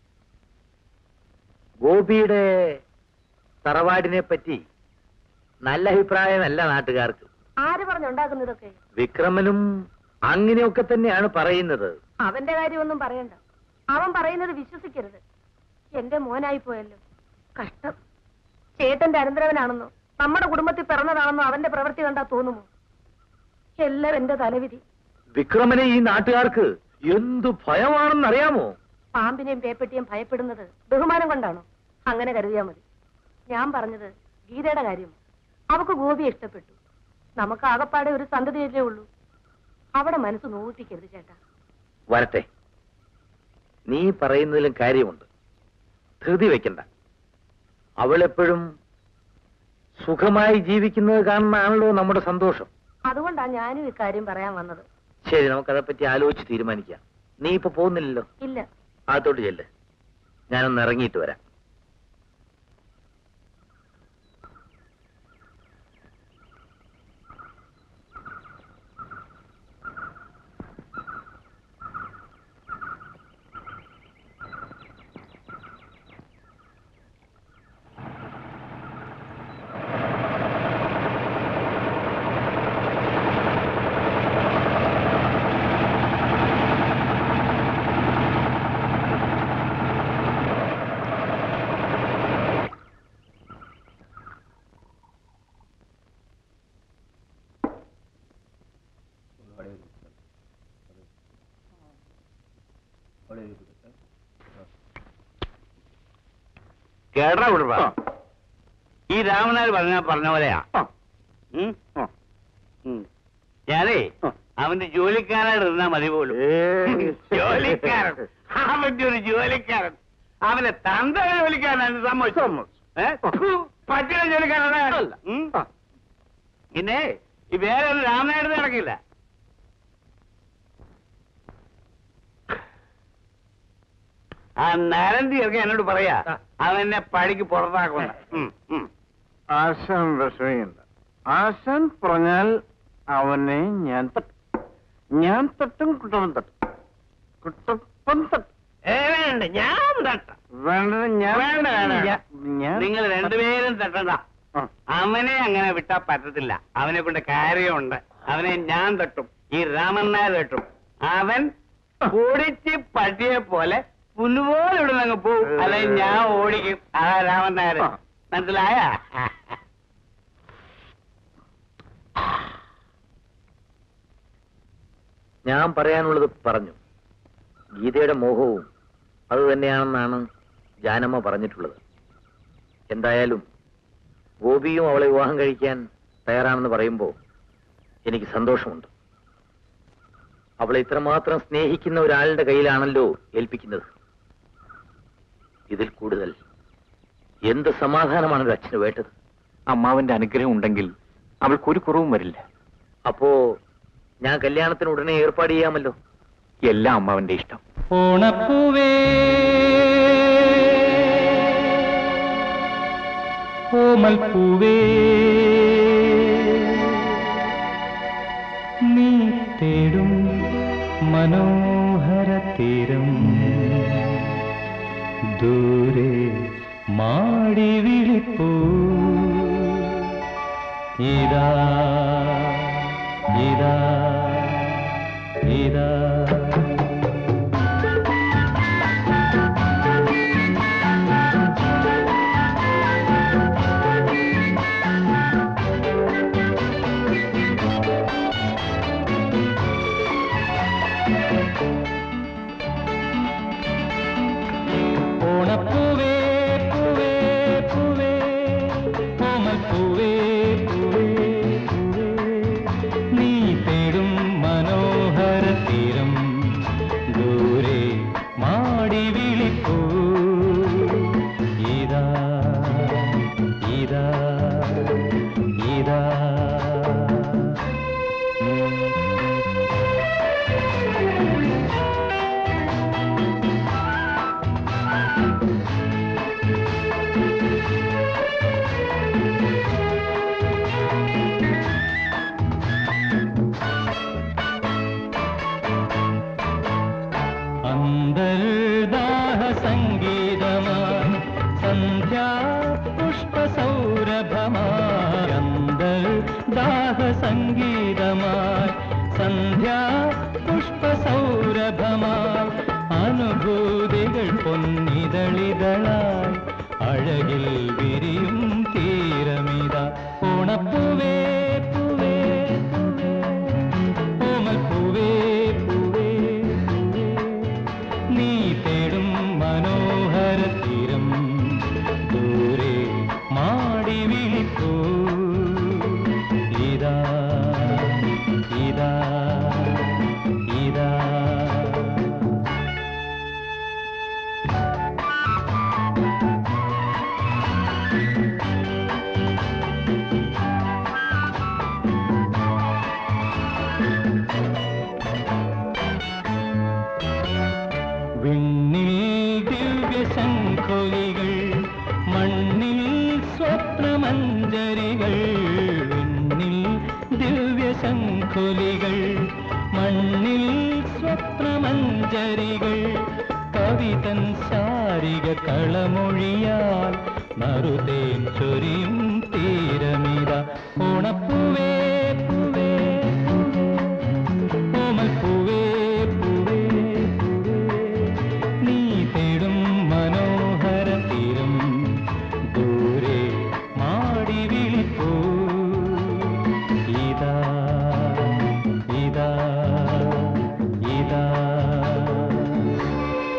[SPEAKER 8] ഗോപിയുടെ തറവാടിനെ പറ്റി നല്ല അഭിപ്രായമല്ല നാട്ടുകാർക്ക്
[SPEAKER 4] ആര് പറഞ്ഞുണ്ടാക്കുന്നതൊക്കെ
[SPEAKER 8] വിക്രമനും അങ്ങനെയൊക്കെ തന്നെയാണ് പറയുന്നത്
[SPEAKER 4] അവന്റെ കാര്യമൊന്നും പറയണ്ട അവൻ പറയുന്നത് വിശ്വസിക്കരുത് എന്റെ മോനായി പോയല്ലോ കഷ്ടം ചേട്ടന്റെ അനന്തരവനാണെന്നോ നമ്മുടെ കുടുംബത്തിൽ പിറന്നതാണെന്നോ അവന്റെ പ്രവൃത്തി കണ്ടാ തോന്നുമോ എല്ലാം എന്റെ തലവിധി
[SPEAKER 8] വിക്രമനെ ഈ നാട്ടുകാർക്ക് എന്തു ഭയമാണെന്നറിയാമോ
[SPEAKER 4] പാമ്പിനെയും പേപ്പെട്ടിയും ഭയപ്പെടുന്നത് ബഹുമാനം കൊണ്ടാണോ അങ്ങനെ കരുതിയാ മതി ഞാൻ പറഞ്ഞത് ഗീതയുടെ കാര്യം അവക്ക് ഗോപിയെ ഇഷ്ടപ്പെട്ടു നമുക്ക് ആകപ്പാടെ ഒരു സന്തതിയല്ലേ ഉള്ളൂ അവിടെ മനസ്സ് നോവിപ്പിക്കരുത് ചേട്ടാ
[SPEAKER 8] വരട്ടെ നീ പറയുന്നതിലും കാര്യമുണ്ട് ധൃതി വെക്കണ്ട അവളെപ്പോഴും സുഖമായി ജീവിക്കുന്നത് കാണുന്നതാണല്ലോ നമ്മുടെ സന്തോഷം
[SPEAKER 4] അതുകൊണ്ടാ ഞാനും ഇക്കാര്യം പറയാൻ വന്നത്
[SPEAKER 8] ശരി നമുക്കതേപ്പറ്റി ആലോചിച്ച് തീരുമാനിക്കാം നീ ഇപ്പൊ പോകുന്നില്ലല്ലോ
[SPEAKER 4] ഇല്ല
[SPEAKER 8] അകത്തോട്ട് ചെല്ല് ഞാനൊന്ന് ഇറങ്ങിയിട്ട് വരാം
[SPEAKER 2] കേടാ വിടുക ഈ രാമനാഥ് പറഞ്ഞ പറഞ്ഞ പോലെയാ ഉം? ഉം. ഞാനേ അവന്റെ ജോലിക്കാരനായിട്ട് ഇരുന്നാ മതി പോലും ജോലിക്കാരൻ അവന്റെ ഒരു ജോലിക്കാരൻ അവനെ തന്ത ജോലിക്കാരനാണ് സമ്മതിച്ചു ഏ? ഫു, പട്ടിയുടെ ജോലിക്കാരനല്ല ഉം? പിന്നെ ഈ വേറെ ഒരു രാമനായിട്ട് നടക്കില്ല ആ നരന്തി ഇറങ്ങി എന്നോട് പറയാ അവനെ പടിക്ക് പുറത്താക്കുന്ന ഉം, ഉം.
[SPEAKER 11] ആശാൻ വിഷമിക്കണ്ട ആശാൻ പറഞ്ഞാൽ അവനെ ഞാൻ തട്ടും ഞാൻ തട്ടും കുട്ടപ്പൻ തട്ടും കുട്ടപ്പൻ തട്ടും
[SPEAKER 2] ഏ, വേണ്ട ഞാൻ തട്ടാം
[SPEAKER 11] വേണ്ട ഞാൻ
[SPEAKER 2] വേണ്ട, വേണ്ട.
[SPEAKER 11] ഞാൻ- ഞാൻ
[SPEAKER 2] നിങ്ങൾ രണ്ടുപേരും തട്ടണ്ട
[SPEAKER 11] ആ.
[SPEAKER 2] അവനെ അങ്ങനെ വിട്ടാ പറ്റത്തില്ല അവനെ കൊണ്ട് കാര്യമുണ്ട് അവനെ ഞാൻ തട്ടും ഈ രാമൻ നായർ തട്ടും അവൻ ഓടിച്ച് പട്ടിയെ പോലെ പുല്ലുപോലെ ഇവിടെ നിന്ന് പോകും അല്ലെങ്കിൽ ഞാൻ ഓടിക്കും ആ രാമൻ നായർ
[SPEAKER 11] ആ.
[SPEAKER 2] മനസ്സിലായ
[SPEAKER 8] ഞാൻ പറയാനുള്ളത് പറഞ്ഞു ഗീതയുടെ മോഹവും അത് തന്നെയാണെന്നാണ് ജാനമ്മ പറഞ്ഞിട്ടുള്ളത് എന്തായാലും ഗോപിയും അവളെ വിവാഹം കഴിക്കാൻ തയ്യാറാണെന്ന് പറയുമ്പോൾ എനിക്ക് സന്തോഷമുണ്ട് അവളെ ഇത്രമാത്രം സ്നേഹിക്കുന്ന ഒരാളുടെ കയ്യിലാണല്ലോ ഏൽപ്പിക്കുന്നത് ഇതിൽ കൂടുതൽ എന്ത് സമാധാനമാണ് ഒരു അച്ഛന് വേണ്ടത്
[SPEAKER 1] അമ്മാവന്റെ അനുഗ്രഹം ഉണ്ടെങ്കിൽ അവൾക്കൊരു കുറവും വരില്ല
[SPEAKER 8] അപ്പോ ഞാൻ കല്യാണത്തിന് ഉടനെ ഏർപ്പാട് ചെയ്യാമല്ലോ
[SPEAKER 1] എല്ലാം അമ്മാവന്റെ ഇഷ്ടം
[SPEAKER 9] ഓണപ്പൂവേ ഓമൽപ്പൂവേ നീ തേടും മനോഹര തീരം ദൂരെ മാടി വിളിപ്പൂ ഇതാ ഇതാ ഇതാ ഓണപ്പൂവേ പൂവേ പൂവേ ഓമൽപ്പൂവേ പൂവേ പൂവേ നീ തേടും മനോഹര തീരം ദൂരെ മാടി വിളിപ്പൂ ഇതാ ഇതാ ഇതാ അന്തർദാഹ സംഗീതമായി സന്ധ്യാ പുഷ്പസൗരഭമായി അന്തർദാഹ സംഗീതമായി സന്ധ്യാ പുഷ്പസൗരഭമായി അനുഭൂതികൾ പൊന്നിതളിതളായി അഴകിൽ വിരിയും തീരമിത ഓണപ്പൂവേ പൂവേ പൂവേ ഓമൽപ്പൂവേ പൂവേ പൂവേ നീ തേടും മനോഹര തീരം ദൂരെ മാടി വിളിപ്പൂ ഇതാ ഇതാ ഇതാ വിണ്ണിൽ ദിവ്യശംഖൊലികൾ മണ്ണിൽ സ്വപ്നമഞ്ജരികൾ വിണ്ണിൽ ദിവ്യശംഖൊലികൾ മണ്ണിൽ സ്വപ്നമഞ്ജരികൾ കവിതൻ ശാരിക കളമൊഴിയാൽ നറുതേൻ ചൊരിയും തീരമിത ഓണപ്പൂവേ പൂവേ ഓമൽപ്പൂവേ പൂവേ പൂവേ നീ തേടും മനോഹര തീരം ദൂരെ മാടി വിളിപ്പൂ ഇതാ ഇതാ ഇതാ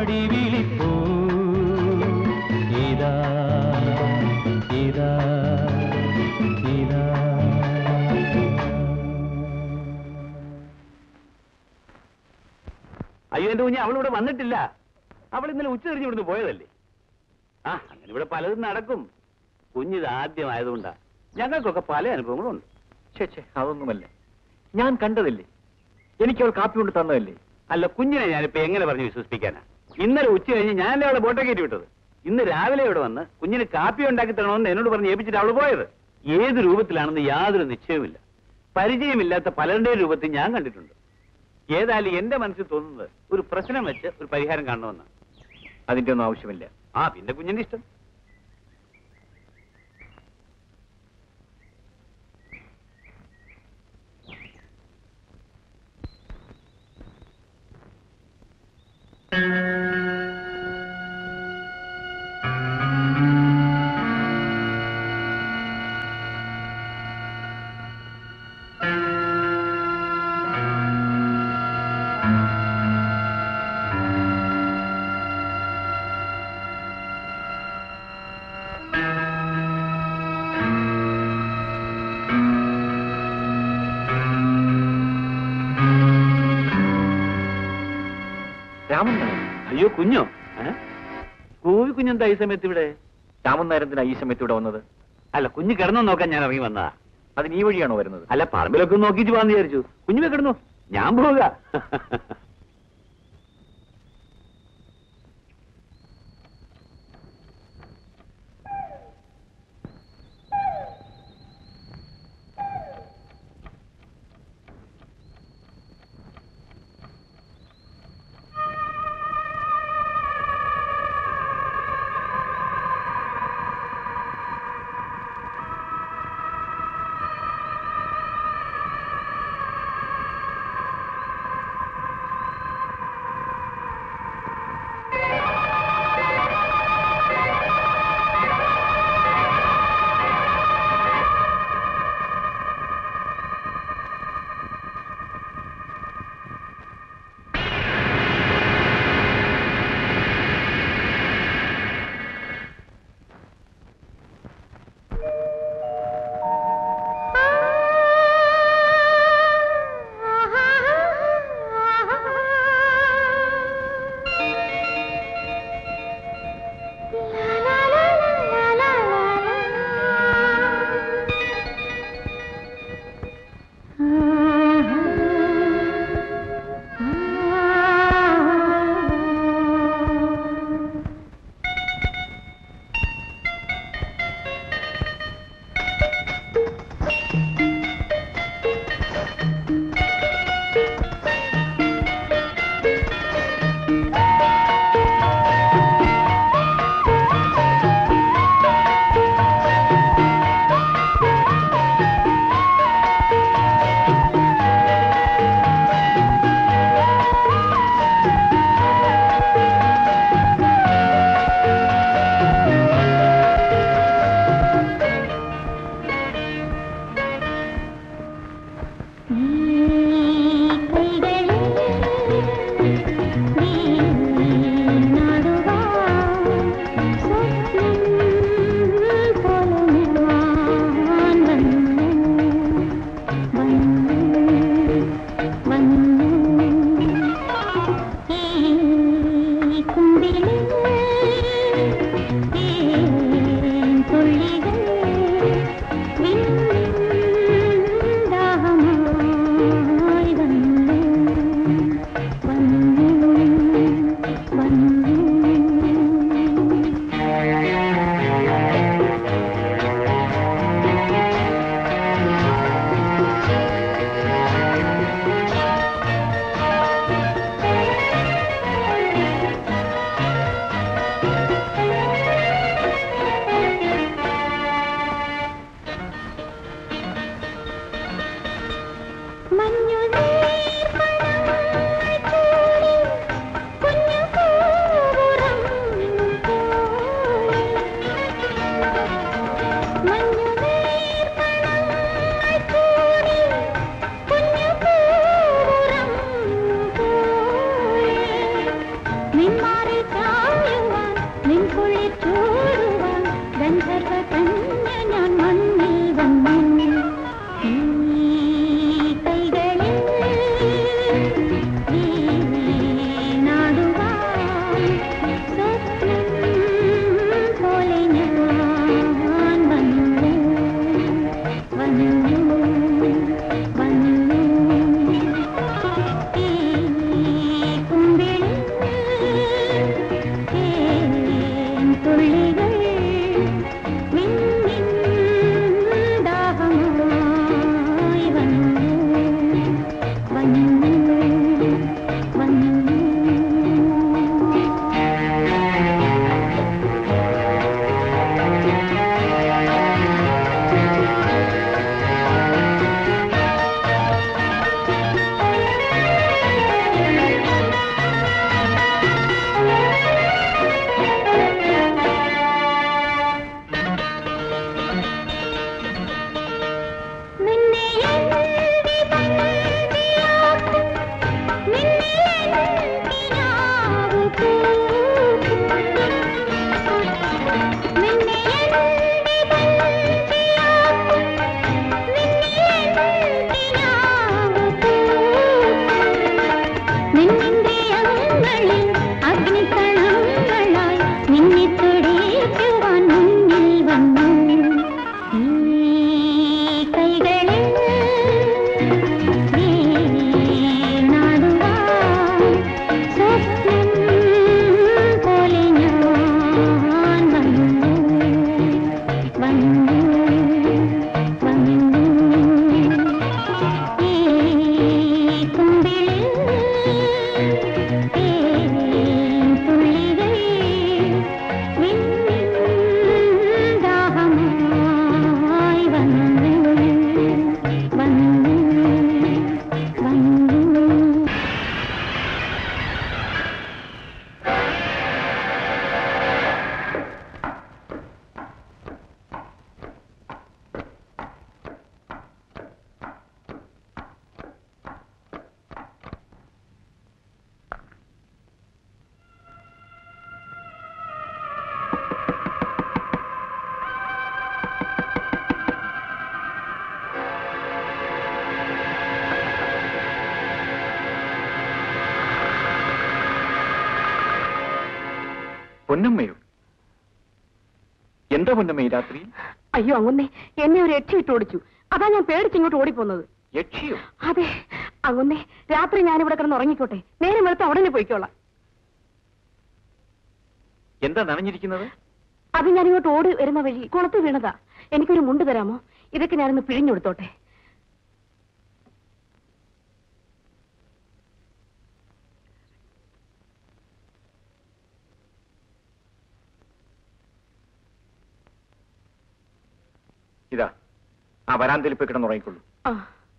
[SPEAKER 9] മാടി വിളിപ്പൂ ഇതാ ഇതാ ഇതാ
[SPEAKER 2] അയ്യോ എന്റെ കുഞ്ഞ് അവളിവിടെ വന്നിട്ടില്ല അവൾ ഇന്നലെ ഉച്ച തിരിഞ്ഞ് ഇവിടുന്ന് പോയതല്ലേ ആ അങ്ങനെ ഇവിടെ പലതും നടക്കും കുഞ്ഞിത് ആദ്യമായതുകൊണ്ടാ ഞങ്ങൾക്കൊക്കെ പല അനുഭവങ്ങളും ഉണ്ട്
[SPEAKER 1] ഛേ ഛേ അതൊന്നുമല്ല ഞാൻ കണ്ടതല്ലേ എനിക്ക് അവൾ കാപ്പി കൊണ്ട് തന്നതല്ലേ
[SPEAKER 2] അല്ല കുഞ്ഞിനെ ഞാനിപ്പോ എങ്ങനെ പറഞ്ഞു വിശ്വസിപ്പിക്കാനാ ഇന്നലെ ഉച്ച കഴിഞ്ഞ് ഞാനല്ലേ അവളെ ബോട്ടെ കയറ്റി വിട്ടത് ഇന്ന് രാവിലെ ഇവിടെ വന്ന് കുഞ്ഞിന് കാപ്പി ഉണ്ടാക്കി തരണമെന്ന് എന്നോട് പറഞ്ഞ് ഏൽപ്പിച്ചിട്ട് അവള് പോയത് ഏത് രൂപത്തിലാണെന്ന് യാതൊരു നിശ്ചയവുമില്ല പരിചയമില്ലാത്ത പലരുടെയും രൂപത്തിൽ ഞാൻ കണ്ടിട്ടുണ്ട് ഏതായാലും എന്റെ മനസ്സിൽ തോന്നുന്നത് ഒരു പ്രശ്നം വെച്ച് ഒരു പരിഹാരം കാണണമെന്നാണ്
[SPEAKER 1] അതിന്റെ ഒന്നും ആവശ്യമില്ല
[SPEAKER 2] ആ പിന്നെ കുഞ്ഞിന്റെ ഇഷ്ടം
[SPEAKER 1] രാമൻ നായർ
[SPEAKER 2] അയ്യോ കുഞ്ഞോ ഏ? കൂവി കുഞ്ഞെന്താ ഈ സമയത്ത് ഇവിടെ
[SPEAKER 1] രാമൻ നായർ എന്തിനാ ഈ സമയത്ത് ഇവിടെ വന്നത്
[SPEAKER 2] അല്ല കുഞ്ഞ് കിടന്നു നോക്കാൻ ഞാൻ ഇറങ്ങി വന്നതാ
[SPEAKER 1] അതിന് ഈ വഴിയാണോ വരുന്നത്
[SPEAKER 2] അല്ല പറമ്പിലൊക്കെ ഒന്ന് നോക്കിയിട്ട് പോകാന്ന് വിചാരിച്ചു കുഞ്ഞുമേ കിടന്നു ഞാൻ പോവുക
[SPEAKER 10] ചായുവാൻ നിൻകുളിർ ചൂടുവാൻ ഗന്ധർവ കന്യ ഞാൻ മണ്ണിൽ വന്നു ഈ കൈകളിൽ വീണാടുവാൻ സ്വപ്നം പോലെ ഞാൻ വന്നു വന്നു വന്നു ഈ കുമ്പിളിൽ തേൻ തുള്ളികൾ മിന്നിൻ ദാഹമായി വന്നു വന്നു വന്നു നിന്നെ എന്തി ബന്ദിയാക്കും നിന്നെ എന്തിനാവു പൂക്കും നിന്നെ എന്തി ബന്ദിയാക്കും നിന്നെ എന്തിനാവു പൂക്കും നിന്നിന്ദ്രിയങ്ങളിൽ അഗ്നികണങ്ങളായി നിന്നെ തുടിക്കുവാൻ മുന്നിൽ വന്നു ഈ കൈകളിൽ വീണാടുവാൻ സ്വപ്നം പോലെ ഞാൻ വന്നു വന്നു വന്നു ഈ കുമ്പിളിൽ തേൻ തുള്ളികൾ മിന്നിൻ ദാഹമായി വന്നു വന്നു വന്നു
[SPEAKER 1] പൊന്നമ്മയോ എന്താ പൊന്നമ്മ ഈ രാത്രി
[SPEAKER 4] അയ്യോ അങ്ങുന്നേ എന്നെ ഒരു എട്ടി ഇട്ട് ഓടിച്ചു അതാ ഞാൻ പേടിച്ചിങ്ങോട്ട് ഓടിപ്പോന്നത്
[SPEAKER 1] യക്ഷിയോ
[SPEAKER 4] അതെ അങ്ങുന്നേ രാത്രി ഞാനിവിടെ കിടന്ന് ഉറങ്ങിക്കോട്ടെ നേരം വെളുത്ത് ഉടനെ പോയിക്കോളാം
[SPEAKER 1] എന്താ നനഞ്ഞിരിക്കുന്നത്
[SPEAKER 4] അത് ഞാനിങ്ങോട്ട് ഓടി വരുന്ന വഴി കുളത്ത് വീണതാ എനിക്കൊരു മുണ്ട് തരാമോ ഇതൊക്കെ ഞാനൊന്ന് പിഴിഞ്ഞെടുത്തോട്ടെ
[SPEAKER 1] ഇതാ ആ വരാന്തയിൽ പോയി കിടന്നുറങ്ങിക്കൊള്ളൂ
[SPEAKER 4] ആ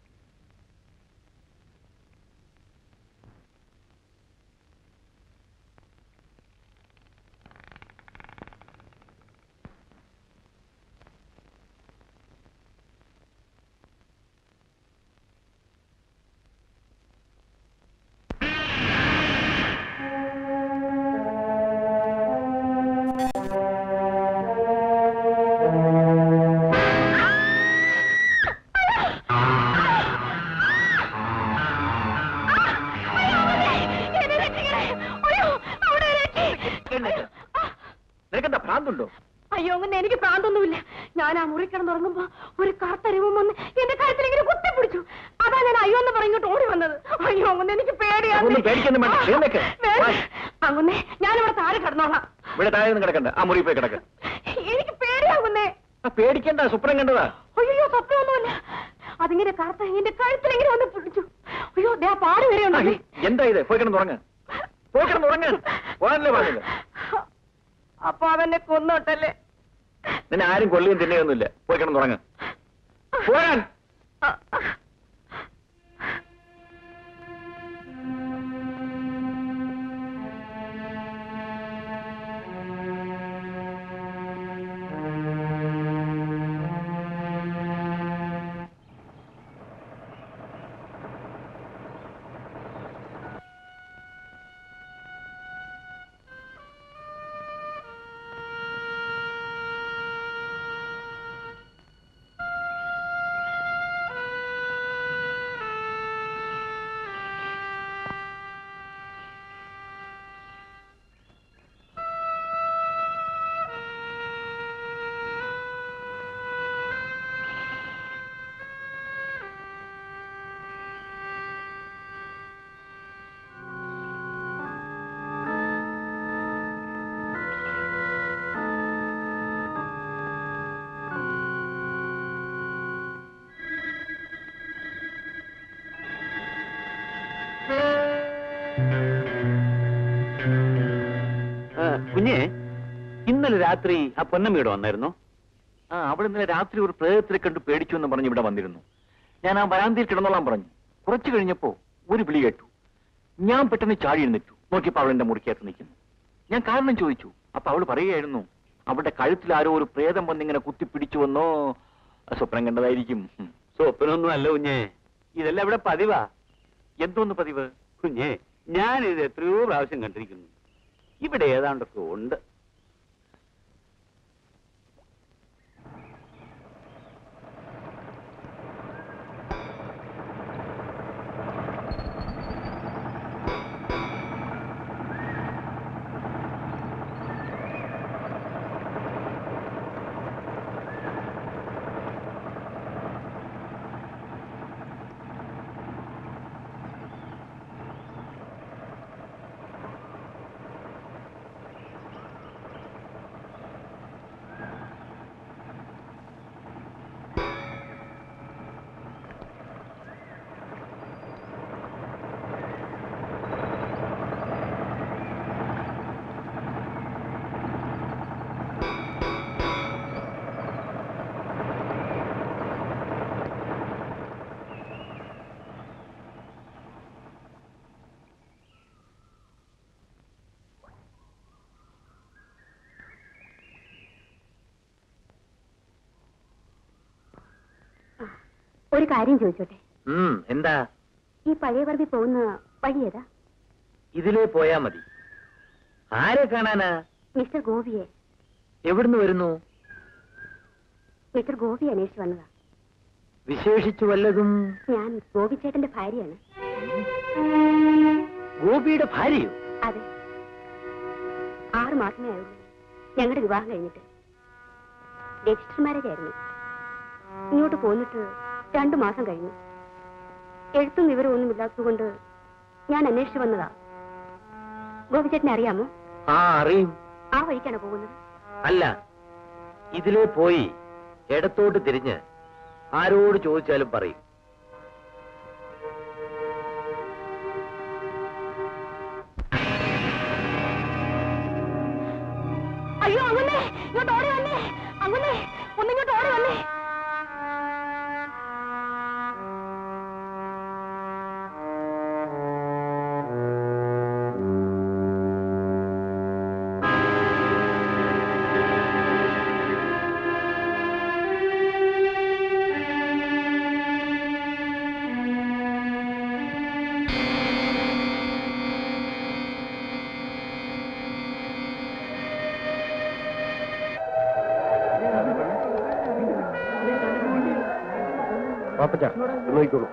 [SPEAKER 1] നിനക്കെന്താ ഭ്രാന്തുണ്ടോ
[SPEAKER 4] അയ്യോ അങ്ങനെ എനിക്ക് പ്രാന്തൊന്നുമില്ല ഞാൻ ആ മുറി കിടന്നുറങ്ങുമ്പോ ഒരു കറുത്തരിവും വന്ന് എന്റെ കഴുത്തിൽ ഇങ്ങനെ കുത്തിപ്പിടിച്ചു അതാ ഞാൻ അയ്യോ എന്ന് പറഞ്ഞിട്ട് ഓടി വന്നത് അയ്യോ അങ്ങനെ എനിക്ക് പേടിയാണ്
[SPEAKER 1] ഒന്നും പേടിക്കൊന്നും വേണ്ട. എഴുന്നേക്ക്. വാ.
[SPEAKER 4] അങ്ങനെ ഞാനിവിടെ താഴെ കിടന്നോളാം
[SPEAKER 1] ഇവിടെ താഴെ നിന്ന് കിടക്കണ്ട ആ മുറി പോയി കിടക്ക്
[SPEAKER 4] എനിക്ക് പേടിയാകുന്നേ
[SPEAKER 1] ആ പേടിക്കണ്ട സ്വപ്നം കണ്ടതാ
[SPEAKER 4] അയ്യോ സ്വപ്നമൊന്നുമില്ല അതിങ്ങനെ കറുത്ത എന്റെ കഴുത്തിൽ ഇങ്ങനെ വന്ന് പിടിച്ചു അയ്യോ ദേ ആ പാട് വരെ
[SPEAKER 1] ആ,
[SPEAKER 4] ഉണ്ടല്ലേ
[SPEAKER 1] എന്താ ഇത് പോയി കിടന്നുറങ്ങ് പോയി കിടന്നുറങ്ങ് പോകാനല്ലേ പറഞ്ഞത്
[SPEAKER 4] അപ്പൊ അതെന്നെ കൊന്നോട്ടല്ലേ
[SPEAKER 1] നിന്നെ ആരും കൊല്ലുകയും തിന്നുകയൊന്നുമില്ല പോയി കിടന്നുറങ്ങ് പോരാൻ
[SPEAKER 2] കുഞ്ഞെ ഇന്നലെ രാത്രി ആ പൊന്നമ്മയുടെ വന്നായിരുന്നോ
[SPEAKER 1] ആ അവിടെ ഇന്നലെ രാത്രി ഒരു പ്രേതത്തിനെ കണ്ട് പേടിച്ചു എന്ന് പറഞ്ഞ് ഇവിടെ വന്നിരുന്നു ഞാൻ ആ വരാന്തിയിൽ കിടന്നോളാൻ പറഞ്ഞു കുറച്ചു കഴിഞ്ഞപ്പോ ഒരു വിളി കേട്ടു ഞാൻ പെട്ടെന്ന് ചാടി എഴുന്നേറ്റു നോക്കിയപ്പോ അവൾ എന്റെ മുറിക്കകത്ത് നിൽക്കുന്നു ഞാൻ കാരണം ചോദിച്ചു അപ്പൊ അവൾ പറയുകയായിരുന്നു അവളുടെ കഴുത്തിൽ ആരോ ഒരു പ്രേതം വന്നിങ്ങനെ കുത്തിപ്പിടിച്ചു വന്നോ സ്വപ്നം കണ്ടതായിരിക്കും ഉം.
[SPEAKER 2] സ്വപ്നമൊന്നും അല്ല കുഞ്ഞെ ഇതെല്ലാം ഇവിടെ പതിവാ
[SPEAKER 1] എന്തോന്ന് പതിവ്
[SPEAKER 2] കുഞ്ഞെ ഞാൻ ഇത് എത്രയോ പ്രാവശ്യം കണ്ടിരിക്കുന്നു ഇവിടെ ഏതാണ്ടൊക്കെ ഉണ്ട്
[SPEAKER 12] ഒരു കാര്യം ചോദിച്ചോട്ടെ
[SPEAKER 8] ഉം, എന്താ
[SPEAKER 12] ഈ പഴയ പറമ്പി പോകുന്ന വഴി ഏതാ
[SPEAKER 8] ഇതിലേ പോയാ മതി ആരെ കാണാനാ
[SPEAKER 12] മിസ്റ്റർ ഗോപിയെ
[SPEAKER 8] എവിടുന്ന് വരുന്നു
[SPEAKER 12] മിസ്റ്റർ ഗോപി അന്വേഷിച്ച് വന്നതാ
[SPEAKER 8] വിശേഷിച്ചു വല്ലതും
[SPEAKER 12] ഞാൻ ഗോപിച്ചേട്ടന്റെ ഭാര്യയാണ്
[SPEAKER 8] ഗോപിയുടെ ഭാര്യയോ
[SPEAKER 12] അതെ ആറ് മാസമേ ആയുള്ളൂ ഞങ്ങളുടെ വിവാഹം കഴിഞ്ഞിട്ട് രജിസ്റ്റർ മാരേജ് ആയിരുന്നു ഇങ്ങോട്ട് പോന്നിട്ട് രണ്ടു മാസം കഴിഞ്ഞു എഴുത്തും വിവരമൊന്നും ഇല്ലാത്തതുകൊണ്ട് ഞാൻ അന്വേഷിച്ചു വന്നതാ ഗോപിച്ചേട്ടനെ അറിയാമോ
[SPEAKER 8] ആ അറിയും
[SPEAKER 12] ആ വഴിക്കാണ് പോകുന്നത്
[SPEAKER 8] അല്ല ഇതിലേ പോയി ഇടത്തോട്ട് തിരിഞ്ഞ് ആരോട് ചോദിച്ചാലും പറയും
[SPEAKER 4] അയ്യോ അങ്ങനെ ഇങ്ങോട്ട് ഓടി വന്നേ അങ്ങനെ ഒന്നിങ്ങോട്ട് ഓടി വന്നേ
[SPEAKER 3] പാപ്പച്ച നോക്കിക്കോളൂ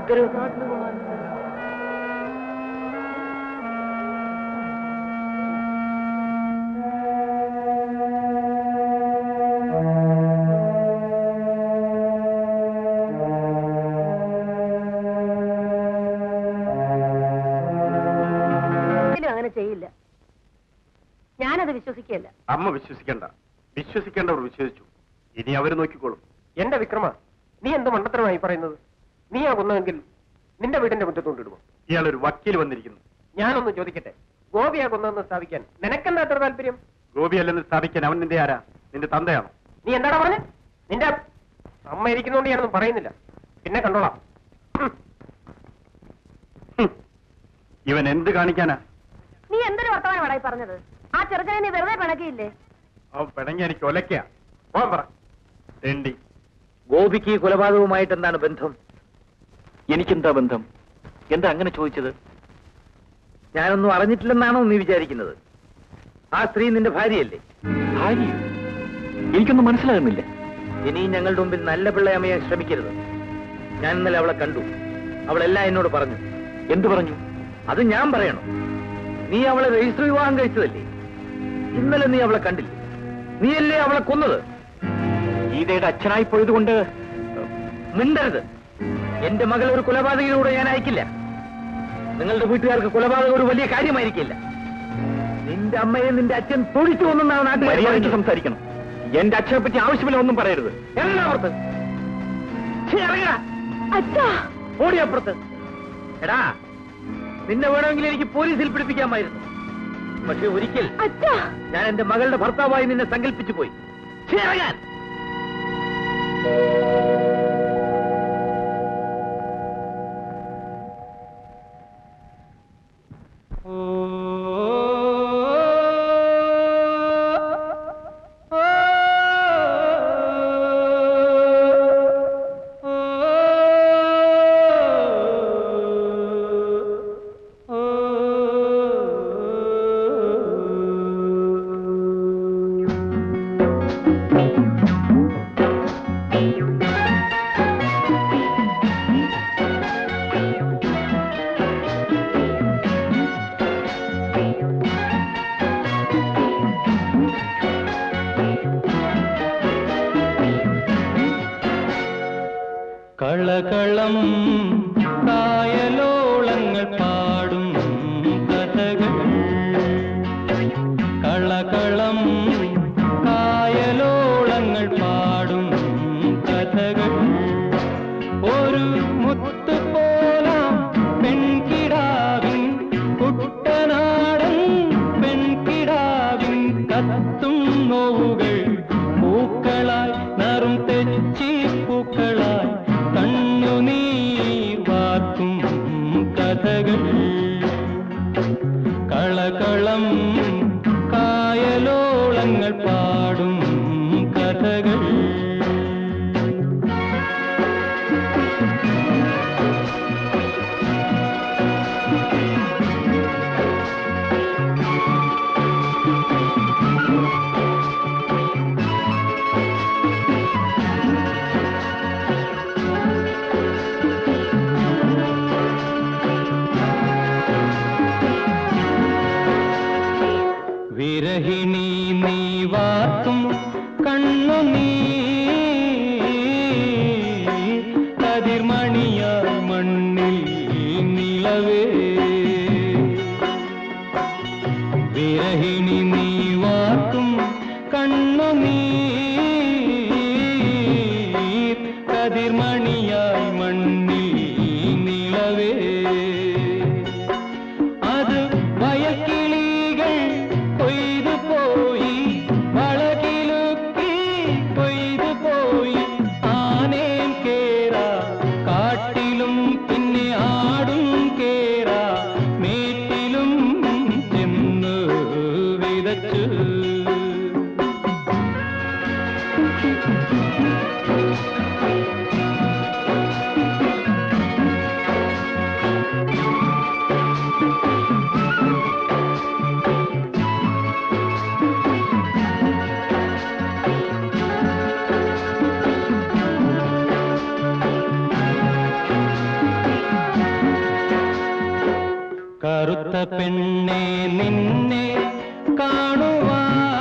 [SPEAKER 4] ഒരിക്കലും അങ്ങനെ ചെയ്യില്ല ഞാനത് വിശ്വസിക്കുകയല്ല
[SPEAKER 11] അമ്മ വിശ്വസിക്കണ്ട വിശ്വസിക്കേണ്ടവർ വിശ്വസിച്ചു ഇനി അവര് നോക്കിക്കോളും
[SPEAKER 3] എന്റെ വിക്രമ നീ എന്ത് മണ്ടത്തരമായി പറയുന്നത് നീയാ കൊന്നതെങ്കിൽ നിന്റെ വീടിന്റെ മുറ്റത്തോണ്ടിടുമോ
[SPEAKER 11] ഇയാളൊരു വക്കീൽ വന്നിരിക്കുന്നു
[SPEAKER 3] ഞാനൊന്ന് ചോദിക്കട്ടെ ഗോപിയാ കൊന്നതെന്ന് സ്ഥാപിക്കാൻ നിനക്കെന്താ അത്ര താല്പര്യം
[SPEAKER 11] ഗോപിയല്ലെന്ന് സ്ഥാപിക്കാൻ അവൻ നിന്റെ ആരാ നിന്റെ തന്തയാണോ
[SPEAKER 3] നീ എന്താടാ പറഞ്ഞ നിന്റെ അമ്മ ഇരിക്കുന്നോണ്ട് ഞാനൊന്നും പറയുന്നില്ല പിന്നെ കണ്ടോളാം ഹും.
[SPEAKER 11] ഹും. ഇവൻ എന്ത് കാണിക്കാനാ
[SPEAKER 4] നീ എന്തൊരു വർത്തമാനമാടായി പറഞ്ഞത് ആ ചെറുക്കനെ നീ വെറുതെ പിണക്കിയില്ലേ
[SPEAKER 11] അവൻ പിണങ്ങി എനിക്ക് ഒലയ്ക്കാ പോകാൻ പറ തെണ്ടി
[SPEAKER 8] ഗോപിക്ക് ഈ കൊലപാതകവുമായിട്ട് എന്താണ് ബന്ധം
[SPEAKER 1] എനിക്കെന്താ ബന്ധം എന്താ അങ്ങനെ ചോദിച്ചത്
[SPEAKER 8] ഞാനൊന്നും അറിഞ്ഞിട്ടില്ലെന്നാണോ നീ വിചാരിക്കുന്നത് ആ സ്ത്രീ നിന്റെ ഭാര്യയല്ലേ
[SPEAKER 1] ഭാര്യയോ എനിക്കൊന്നും മനസ്സിലാകുന്നില്ല
[SPEAKER 8] ഇനി ഞങ്ങളുടെ മുമ്പിൽ നല്ല പിള്ളയമ്മയെ ശ്രമിക്കരുത് ഞാൻ ഇന്നലെ അവളെ കണ്ടു അവളെല്ലാം എന്നോട് പറഞ്ഞു
[SPEAKER 1] എന്തു പറഞ്ഞു
[SPEAKER 8] അത് ഞാൻ പറയണം നീ അവളെ രജിസ്റ്റർ വിവാഹം കഴിച്ചതല്ലേ ഇന്നലെ നീ അവളെ കണ്ടില്ലേ നീയല്ലേ അവളെ കൊന്നത്
[SPEAKER 1] ഗീതയുടെ അച്ഛനായി പോയത് കൊണ്ട്
[SPEAKER 8] മിണ്ടരുത് എന്റെ മകൾ ഒരു കൊലപാതകയിലൂടെ ഞാൻ അയക്കില്ല നിങ്ങളുടെ വീട്ടുകാർക്ക് കൊലപാതകം ഒരു വലിയ കാര്യമായിരിക്കില്ല നിന്റെ അമ്മയെ നിന്റെ അച്ഛൻ തൊഴിച്ചു കൊന്നാണ് നാട്ടുകാർ
[SPEAKER 1] മര്യാദയ്ക്ക്
[SPEAKER 8] പറയുന്നത്.
[SPEAKER 1] സംസാരിക്കണം എന്റെ അച്ഛനെ പറ്റി ആവശ്യമില്ല ഒന്നും പറയരുത്
[SPEAKER 8] ഇറങ്ങ് അപ്പുറത്ത്. ഛീ, ഇറങ്ങടാ. ഓടി അപ്പുറത്ത് എടാ നിന്നെ വേണമെങ്കിൽ എനിക്ക് പോലീസിൽ പിടിപ്പിക്കാമായിരുന്നു പക്ഷെ ഒരിക്കൽ
[SPEAKER 5] അച്ഛാ
[SPEAKER 8] ഞാൻ എന്റെ മകളുടെ ഭർത്താവായി നിന്നെ സങ്കല്പിച്ചു പോയി ഇറങ്ങാൻ
[SPEAKER 9] കളകളം കായലോളങ്ങൾ പാടും കഥകൾ കളകളം കായലോളങ്ങൾ പാടും കഥകൾ ഒരു മുത്തു പോലാം പെൺകിടാവിൻ കുട്ടനാടൻ പെൺകിടാവിൻ കത്തും നോവുകൾ പൂക്കളായി നറും തെച്ചി പൂക്കളായി കണ്ണുനീർ വാർക്കും കഥകൾ കളകളം കായലോളങ്ങൾ പാടും കഥകൾ വിരഹിണി നീ വാർത്തും കണ്ണു നീ കതിർമണിയായി മണ്ണിൽ നിലവേ വിരഹിണി നീ വാർത്തും കണ്ണു നീ കതിർമണിയായി മണ്ണിൽ നിലവേ അത് വയക്കിളികൾ കൊയ്തു പോയി വളകിലുക്കി കൊയ്തു പോയി ആനേം കേറാ കാട്ടിലും പിന്നെ ആടും കേറാ മേട്ടിലും ചെന്ന് വിതച്ചു കറുത്ത പെണ്ണെ നിന്നെ കാണുവാ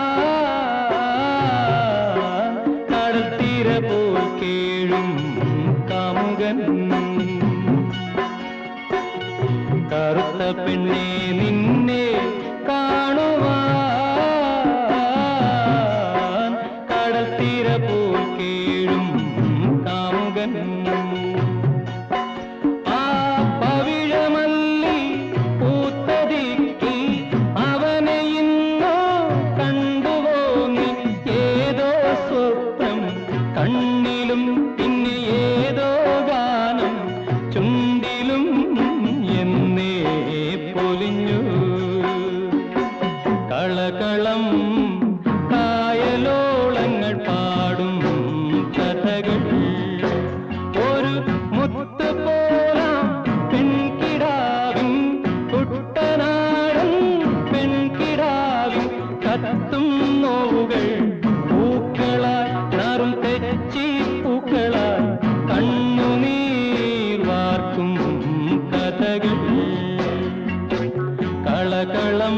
[SPEAKER 9] കടൽത്തീര പോൽ കേഴും കാമുകൻ കറുത്ത പെണ്ണെ നിന്നെ കാണുവാ കടൽത്തീര പോൽ കേഴും കാമുകൻ ആ പവിഴമല്ലി പൂത്തതിക്കി അവനെ ഇന്നോ കണ്ടുവോ നീ ഏതോ സ്വപ്നം കണ്ണിലും പിന്നെ ഏതോ ഗാനം ചുണ്ടിലും എന്നേ പൊലിഞ്ഞു കളകളം കായലോളങ്ങൾ പാടും കഥകൾ ഒരു മുത്ത് പോലാം പെൺകിടാവിൻ കുട്ടനാടൻ പെൺകിടാവിൻ കത്തും നോവുകൾ പൂക്കളായി നറും തെച്ചി പൂക്കളായി കണ്ണുനീർ വാർക്കും കഥകൾ കളകളം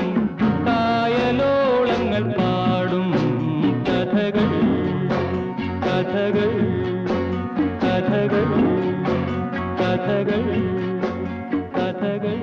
[SPEAKER 9] കായലോളങ്ങൾ പാടും കഥകൾ കഥകൾ കഥകൾ കഥകൾ കഥകൾ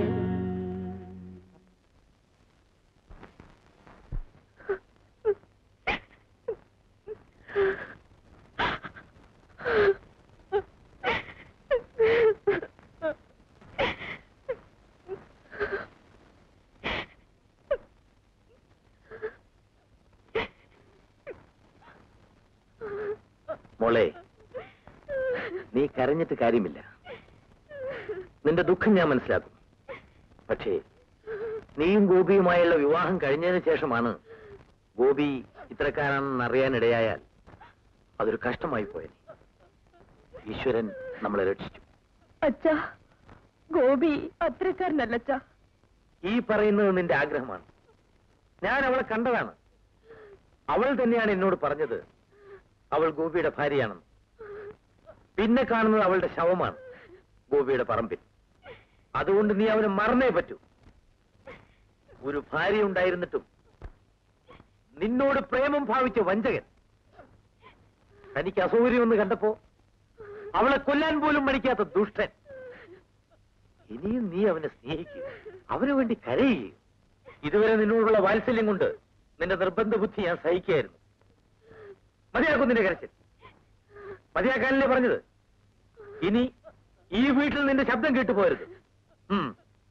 [SPEAKER 8] മോളെ നീ കരഞ്ഞിട്ട് കാര്യമില്ല നിന്റെ ദുഃഖം ഞാൻ മനസ്സിലാക്കും പക്ഷേ നീയും ഗോപിയുമായുള്ള വിവാഹം കഴിഞ്ഞതിന് ശേഷമാണ് ഗോപി ഇത്തരക്കാരാണെന്ന് അറിയാനിടയായാൽ അതൊരു കഷ്ടമായി പോയത് ഈശ്വരൻ നമ്മളെ രക്ഷിച്ചു
[SPEAKER 5] അച്ഛാ ഗോപി അത്രക്കാരനല്ലച്ചാ
[SPEAKER 8] ഈ പറയുന്നത് നിന്റെ ആഗ്രഹമാണ് ഞാൻ അവളെ കണ്ടതാണ് അവൾ തന്നെയാണ് എന്നോട് പറഞ്ഞത് അവൾ ഗോപിയുടെ ഭാര്യയാണെന്ന് പിന്നെ കാണുന്നത് അവളുടെ ശവമാണ് ഗോപിയുടെ പറമ്പിൽ അതുകൊണ്ട് നീ അവനെ മറന്നേ പറ്റൂ ഒരു ഭാര്യ ഉണ്ടായിരുന്നിട്ടും നിന്നോട് പ്രേമം ഭാവിച്ച വഞ്ചകൻ തനിക്ക് അസൗകര്യമെന്ന് കണ്ടപ്പോ അവളെ കൊല്ലാൻ പോലും മടിക്കാത്ത ദുഷ്ടൻ ഇനിയും നീ അവനെ സ്നേഹിക്കുക അവന് വേണ്ടി കരയുക ഇതുവരെ നിന്നോടുള്ള വാത്സല്യം കൊണ്ട് നിന്റെ നിർബന്ധ ബുദ്ധി ഞാൻ സഹിക്കായിരുന്നു മതിയാക്കും നിന്റെ കരച്ചിൽ മതിയാക്കാനല്ലേ പറഞ്ഞത് ഇനി ഈ വീട്ടിൽ നിന്റെ ശബ്ദം കേട്ടു പോരുത് ഉം.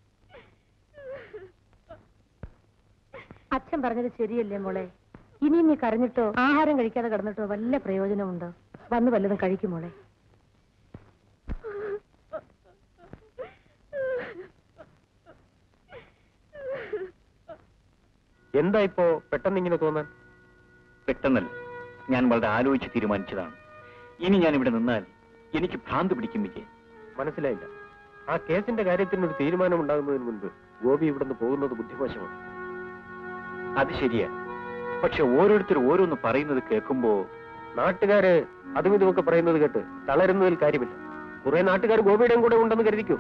[SPEAKER 4] അച്ഛൻ പറഞ്ഞത് ശരിയല്ലേ മോളെ ഇനി നീ കരഞ്ഞിട്ടോ ആഹാരം കഴിക്കാതെ കിടന്നിട്ടോ വല്ല പ്രയോജനമുണ്ടോ വന്ന് വല്ലതും കഴിക്കും മോളെ
[SPEAKER 3] എന്താ ഇപ്പോ പെട്ടെന്ന് ഇങ്ങനെ തോന്നാൻ
[SPEAKER 1] പെട്ടെന്നല്ല ഞാൻ വളരെ ആലോചിച്ച് തീരുമാനിച്ചതാണ് ഇനി ഞാൻ ഇവിടെ നിന്നാൽ എനിക്ക് ഭ്രാന്ത് പിടിക്കും വിജയൻ
[SPEAKER 3] മനസ്സിലായില്ല ആ കേസിന്റെ കാര്യത്തിന് ഒരു തീരുമാനം ഉണ്ടാകുന്നതിന് മുൻപ് ഗോപി ഇവിടുന്ന് പോകുന്നത് ബുദ്ധിമോശമാണ്
[SPEAKER 1] അത് ശരിയാ പക്ഷെ ഓരോരുത്തർ ഓരോന്ന് പറയുന്നത് കേൾക്കുമ്പോ
[SPEAKER 3] നാട്ടുകാര് അതും ഇതുമൊക്കെ പറയുന്നത് കേട്ട് തളരുന്നതിൽ കാര്യമില്ല കുറെ നാട്ടുകാർ ഗോപിയുടെയും കൂടെ ഉണ്ടെന്ന് കരുതിക്കൂ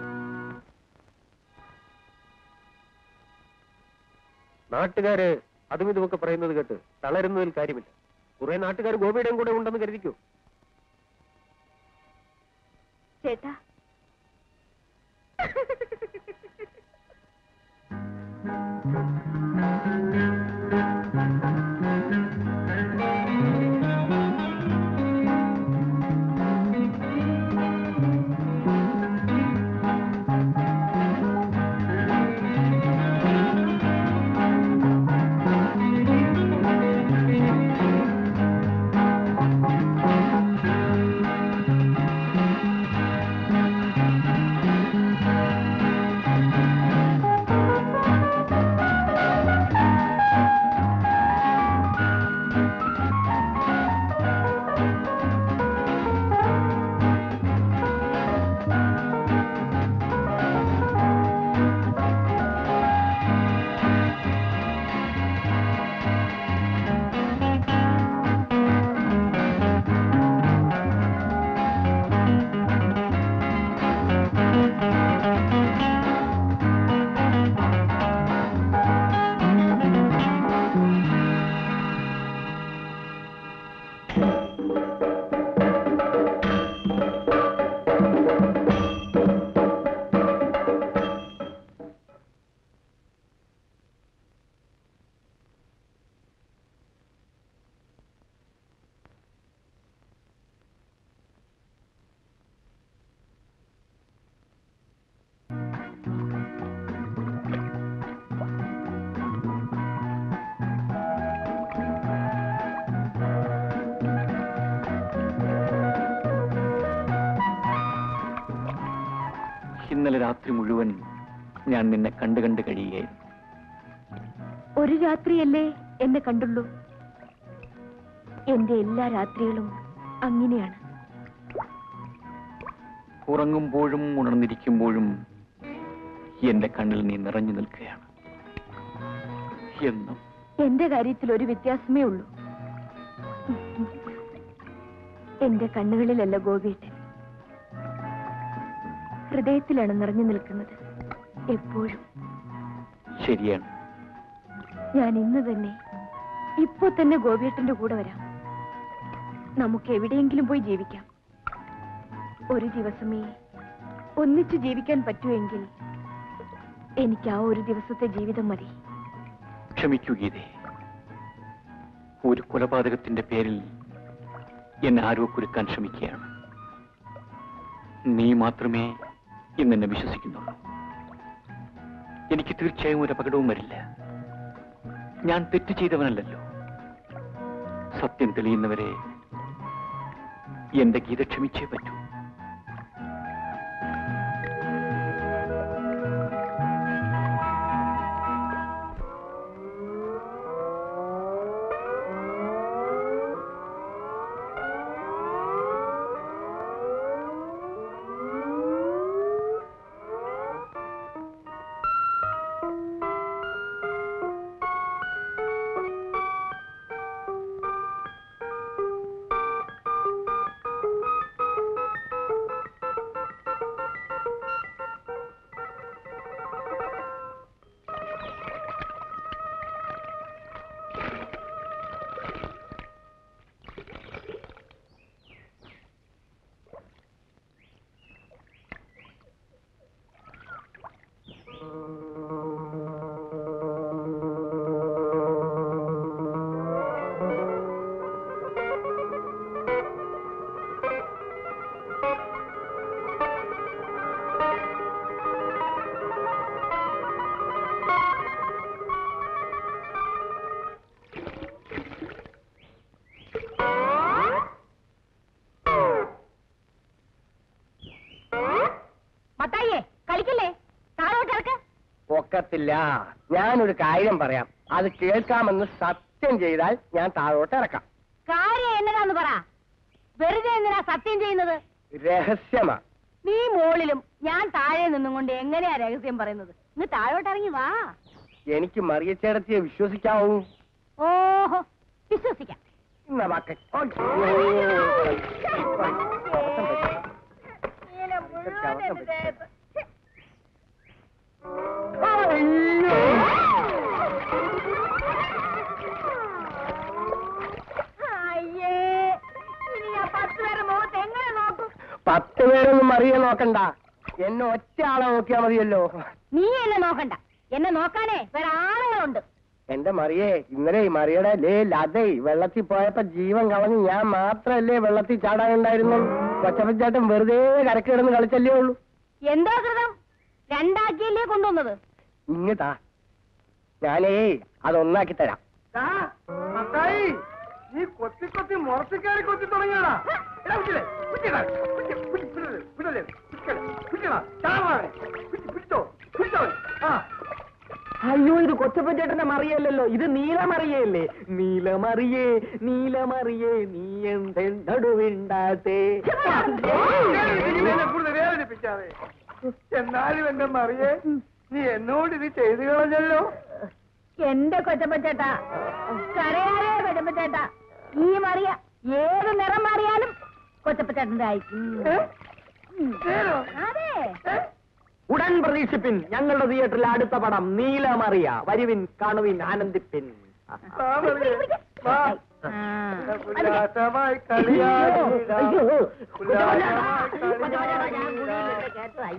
[SPEAKER 3] നാട്ടുകാര് അതും ഇതുമൊക്കെ പറയുന്നത് കേട്ട് തളരുന്നതിൽ കാര്യമില്ല കുറെ നാട്ടുകാർ ഗോപിയുടെയും കൂടെ ഉണ്ടെന്ന് കരുതിക്കൂ
[SPEAKER 5] ചേട്ടാ
[SPEAKER 1] ഇന്നലെ രാത്രി മുഴുവൻ ഞാൻ നിന്നെ കണ്ടു കണ്ട് കഴിയുകയായിരുന്നു
[SPEAKER 5] ഒരു രാത്രിയല്ലേ എന്നെ കണ്ടുള്ളൂ എന്റെ എല്ലാ രാത്രികളും അങ്ങനെയാണ്
[SPEAKER 1] ഉറങ്ങുമ്പോഴും ഉണർന്നിരിക്കുമ്പോഴും എന്റെ കണ്ണിൽ നീ നിറഞ്ഞു നിൽക്കുകയാണ് എന്നും
[SPEAKER 5] എന്റെ കാര്യത്തിൽ ഒരു വ്യത്യാസമേ ഉള്ളൂ എന്റെ കണ്ണുകളിലല്ല ഗോപിയേട്ടൻ ഹൃദയത്തിലാണ് നിറഞ്ഞു നിൽക്കുന്നത് എപ്പോഴും
[SPEAKER 1] ശരിയാണ്
[SPEAKER 5] ഞാൻ ഇന്ന് തന്നെ ഇപ്പൊ തന്നെ ഗോപിയേട്ടന്റെ കൂടെ വരാം നമുക്ക് എവിടെയെങ്കിലും പോയി ജീവിക്കാം ഒരു ദിവസമേ ഒന്നിച്ചു ജീവിക്കാൻ പറ്റുമെങ്കിൽ എനിക്ക് ആ ഒരു ദിവസത്തെ ജീവിതം മതി
[SPEAKER 1] ക്ഷമിക്കൂ ഗീതേ ഒരു കൊലപാതകത്തിന്റെ പേരിൽ എന്നെ ആരോ കുരുക്കാൻ ശ്രമിക്കുകയാണ് നീ മാത്രമേ ഇന്നെന്നെ വിശ്വസിക്കുന്നുള്ളൂ എനിക്ക് തീർച്ചയായും ഒരു അപകടവും വരില്ല ഞാൻ തെറ്റ് ചെയ്തവനല്ലല്ലോ സത്യം തെളിയുന്നവരെ എന്റെ ഗീത ക്ഷമിച്ചേ പറ്റൂ
[SPEAKER 4] മത്തായിയെ കളിക്കില്ലേ താഴോട്ട് ഇറക്ക്
[SPEAKER 3] ഒക്കത്തില്ല ഞാനൊരു കാര്യം പറയാം അത് കേൾക്കാമെന്ന് സത്യം ചെയ്താൽ ഞാൻ താഴോട്ട് ഇറക്കാം
[SPEAKER 4] കാര്യം എന്നതാന്ന് പറ വെറുതെ എന്തിനാ സത്യം ചെയ്യുന്നത്
[SPEAKER 3] രഹസ്യമാ
[SPEAKER 4] നീ മോളിലും ഞാൻ താഴെ നിന്നും കൊണ്ട് എങ്ങനെയാ രഹസ്യം പറയുന്നത് ഇന്ന് താഴോട്ട് ഇറങ്ങി വാ
[SPEAKER 3] എനിക്ക് മറിയച്ചേടത്തിയെ വിശ്വസിക്കാവൂ
[SPEAKER 4] ഓഹോ വിശ്വസിക്കാം
[SPEAKER 3] ഇന്ന വാക്ക്
[SPEAKER 4] അയ്യേ ഇനി ആ പത്ത് പേരെ മുഖത്ത് എങ്ങനെ നോക്കും
[SPEAKER 3] പത്ത് പേരൊന്നും മറിയെ നോക്കണ്ട എന്നെ ഒറ്റ ആളെ നോക്കിയാ മതിയല്ലോ
[SPEAKER 4] നീ എന്നെ നോക്കണ്ട എന്നെ നോക്കാനേ വേറെ ആളുകളുണ്ട്
[SPEAKER 3] എന്റെ മറിയേ ഇന്നലെ ഈ മറിയുടെ ലേ ലതേ വെള്ളത്തിൽ പോയപ്പോ ജീവൻ കളഞ്ഞ് ഞാൻ മാത്രല്ലേ വെള്ളത്തിൽ ചാടാനുണ്ടായിരുന്നു കൊച്ചപ്പച്ചേട്ടൻ വെറുതെ കരക്ക് കിടന്ന് കളിച്ചല്ലേ ഉള്ളൂ
[SPEAKER 4] എന്തോ കൃതം രണ്ടാക്കിയല്ലേ കൊണ്ടുവന്നത്
[SPEAKER 3] ഇങ്ങട്ടാ ഞാനേ അതൊന്നാക്കി തരാം
[SPEAKER 6] ദാ, മത്തായി നീ കൊത്തി കൊത്തി മുറത്തിക്കയറി കൊത്തി തുടങ്ങിയടാ എടാ, പിടിച്ചില്ലേ? പിടിച്ചെടാ. പിടിച്ച്, പിടി, പിടിച്ചില്ലേ? പിടിച്ചില്ലേ? പിടിച്ചെടാ. പിടിച്ചെടാ. ചാവാനെ. പിടി, പിടിച്ചോ. പിടിച്ചോ. ആ.
[SPEAKER 7] അയ്യോ ഇത് കൊച്ചപ്പച്ചേട്ടന്റെ മറിയല്ലല്ലോ ഇത് നീലമറിയല്ലേ നീലമറിയേ നീലമറിയേ നീ എന്റെ നടുവിണ്ടാത്തേ
[SPEAKER 6] ഇനി എന്നെ കൂടുതൽ വേദനിപ്പിക്കാതെ എന്നാലും എന്റെ മറിയേ നീ എന്നോട് ഇത് ചെയ്തു കളഞ്ഞല്ലോ
[SPEAKER 4] എന്റെ കൊച്ചപ്പച്ചേട്ടാ കരയാരേ കൊച്ചപ്പച്ചേട്ടാ ഈ മറിയ ഏത് നിറം മാറിയാലും കൊച്ചപ്പച്ചേട്ടന്റെ ആയിരിക്കും ഉം.
[SPEAKER 6] നേരോ?
[SPEAKER 4] അതെ
[SPEAKER 7] ഉടൻ പ്രതീക്ഷിപ്പിൻ ഞങ്ങളുടെ തിയേറ്ററിലെ അടുത്ത പടം നീലമറിയ വരുവിൻ കാണുവിൻ ആനന്ദിപ്പിൻ
[SPEAKER 6] വാ, മറിയേ. വാ.
[SPEAKER 4] ആ.
[SPEAKER 6] ഉല്ലാസമായി കളിയാടിടാം.
[SPEAKER 7] അയ്യോ.
[SPEAKER 6] ഉല്ലാസമായി
[SPEAKER 4] കൊച്ചപ്പച്ചേട്ടാ, ഞാൻ
[SPEAKER 6] കളിയാടിടാം.
[SPEAKER 4] കുഴിയിലിട്ട് കേട്ടതായി.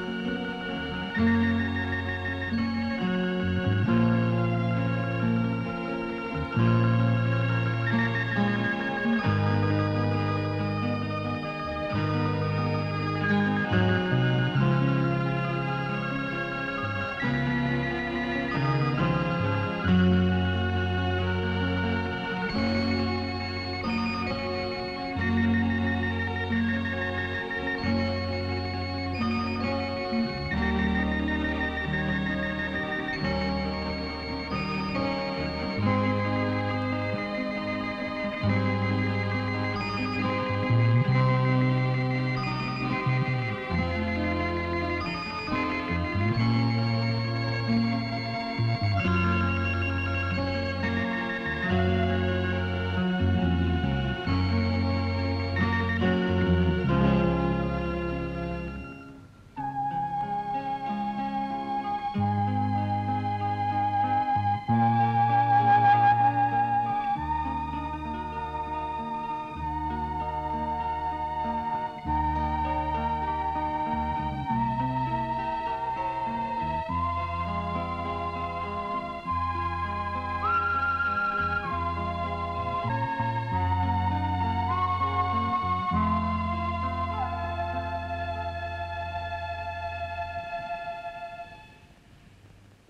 [SPEAKER 10] ആ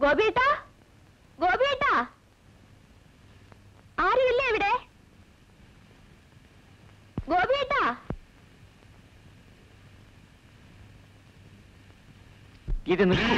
[SPEAKER 5] ഗോപിയേട്ടാ ഗോപിയേട്ടാ ആരുമില്ലേ ഇവിടെ ഗോപിയേട്ടാ
[SPEAKER 1] ഇത് നിൽക്കൂ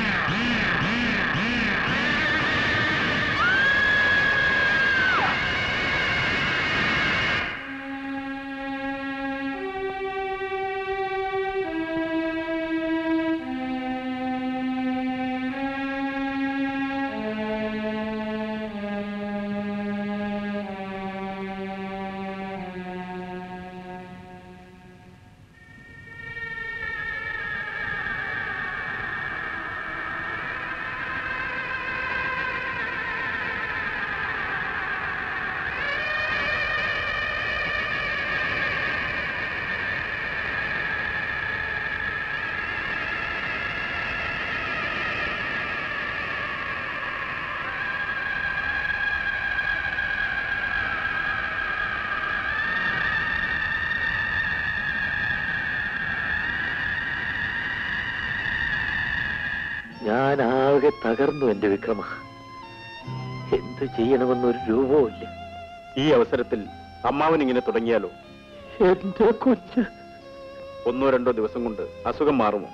[SPEAKER 8] ഞാൻ ആകെ തകർന്നു എന്റെ വിക്രമ എന്ത് ചെയ്യണമെന്നൊരു രൂപവും ഇല്ല
[SPEAKER 11] ഈ അവസരത്തിൽ അമ്മാവൻ ഇങ്ങനെ തുടങ്ങിയാലോ
[SPEAKER 8] എന്റെ കുഞ്ഞ്
[SPEAKER 11] ഒന്നോ രണ്ടോ ദിവസം കൊണ്ട് അസുഖം മാറുമോ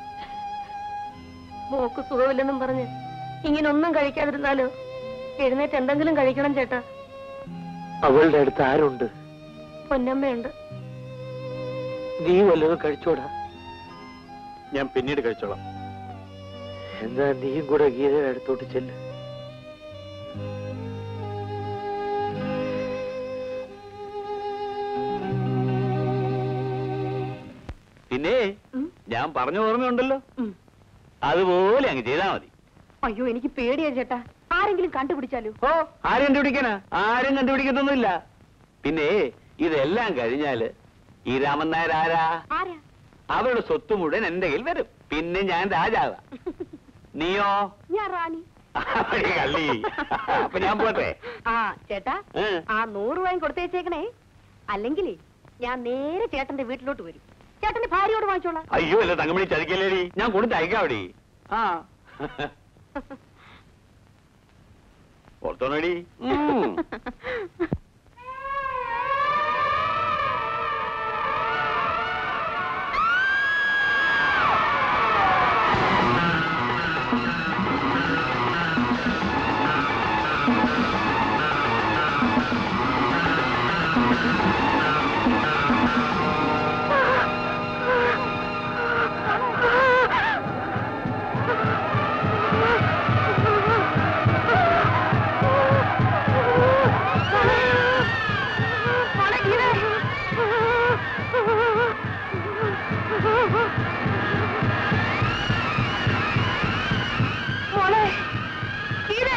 [SPEAKER 4] മോക്ക് സുഖമില്ലെന്നും പറഞ്ഞ് ഇങ്ങനെ ഒന്നും കഴിക്കാതിരുന്നാലോ എഴുന്നേറ്റ് എന്തെങ്കിലും കഴിക്കണം ചേട്ടാ
[SPEAKER 8] അവളുടെ അടുത്ത് ആരുണ്ട്
[SPEAKER 4] പൊന്നമ്മയുണ്ട്
[SPEAKER 8] നീ വല്ലതും കഴിച്ചോടാ
[SPEAKER 11] ഞാൻ പിന്നീട് കഴിച്ചോളാം
[SPEAKER 8] എന്താ നീയും കൂടെ ഗീതയുടെ അടുത്തോട്ട് ചെല്ല്
[SPEAKER 2] പിന്നെ ഞാൻ പറഞ്ഞ ഓർമ്മയുണ്ടല്ലോ അതുപോലെ അങ്ങ് ചെയ്താ മതി
[SPEAKER 4] അയ്യോ എനിക്ക് പേടിയാ ചേട്ടാ ആരെങ്കിലും കണ്ടുപിടിച്ചാലോ
[SPEAKER 2] ഓ ആരും കണ്ടുപിടിക്കാനാ ആരും കണ്ടുപിടിക്കത്തൊന്നുമില്ല പിന്നെ ഇതെല്ലാം കഴിഞ്ഞാല് ഈ രാമൻ നായർ ആരാ
[SPEAKER 4] ആരാ
[SPEAKER 2] അവരുടെ സ്വത്ത് മുഴുവൻ എന്റെ കയ്യിൽ വരും പിന്നെ ഞാൻ രാജാവാ നീയോ
[SPEAKER 4] ഞാൻ റാണി
[SPEAKER 2] അവിടെ കള്ളി അപ്പൊ ഞാൻ പോട്ടെ
[SPEAKER 4] ആ ചേട്ടാ
[SPEAKER 2] ഏ?
[SPEAKER 4] ആ നൂറ് രൂപയും കൊടുത്തേച്ചേക്കണേ അല്ലെങ്കിലേ ഞാൻ നേരെ ചേട്ടന്റെ വീട്ടിലോട്ട് വരും ചേട്ടന്റെ ഭാര്യയോട് വാങ്ങിച്ചോളാം
[SPEAKER 2] അയ്യോ അല്ല തങ്കമണി ചതിക്കല്ലേടി ഞാൻ കൊടുത്തയക്കാം അവിടെ ആ ഓർത്തോണടി ഉം.
[SPEAKER 4] മോളെ ഗീതേ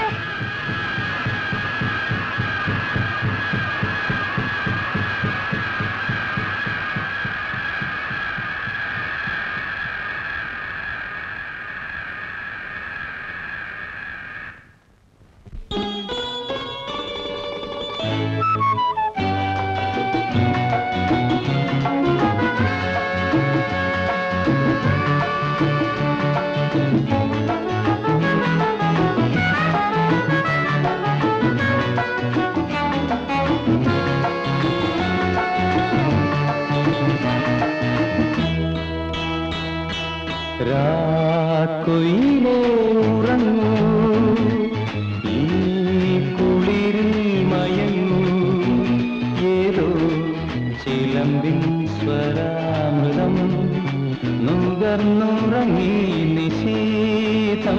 [SPEAKER 9] രാക്കൊയിലേ ഉറങ്ങൂ ഈ കുളിരിൽ മയങ്ങൂ ഏതോ ചിലമ്പിൻ സ്വരാമൃതം നുകർന്നുറങ്ങി നിശീതം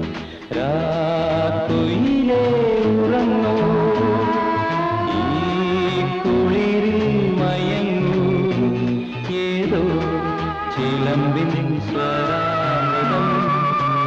[SPEAKER 9] രാക്കൊയിലേ ഉറങ്ങൂ ഈ കുളിരിൽ മയങ്ങൂ ഏതോ ചിലമ്പിൻ സ്വരാമൃതം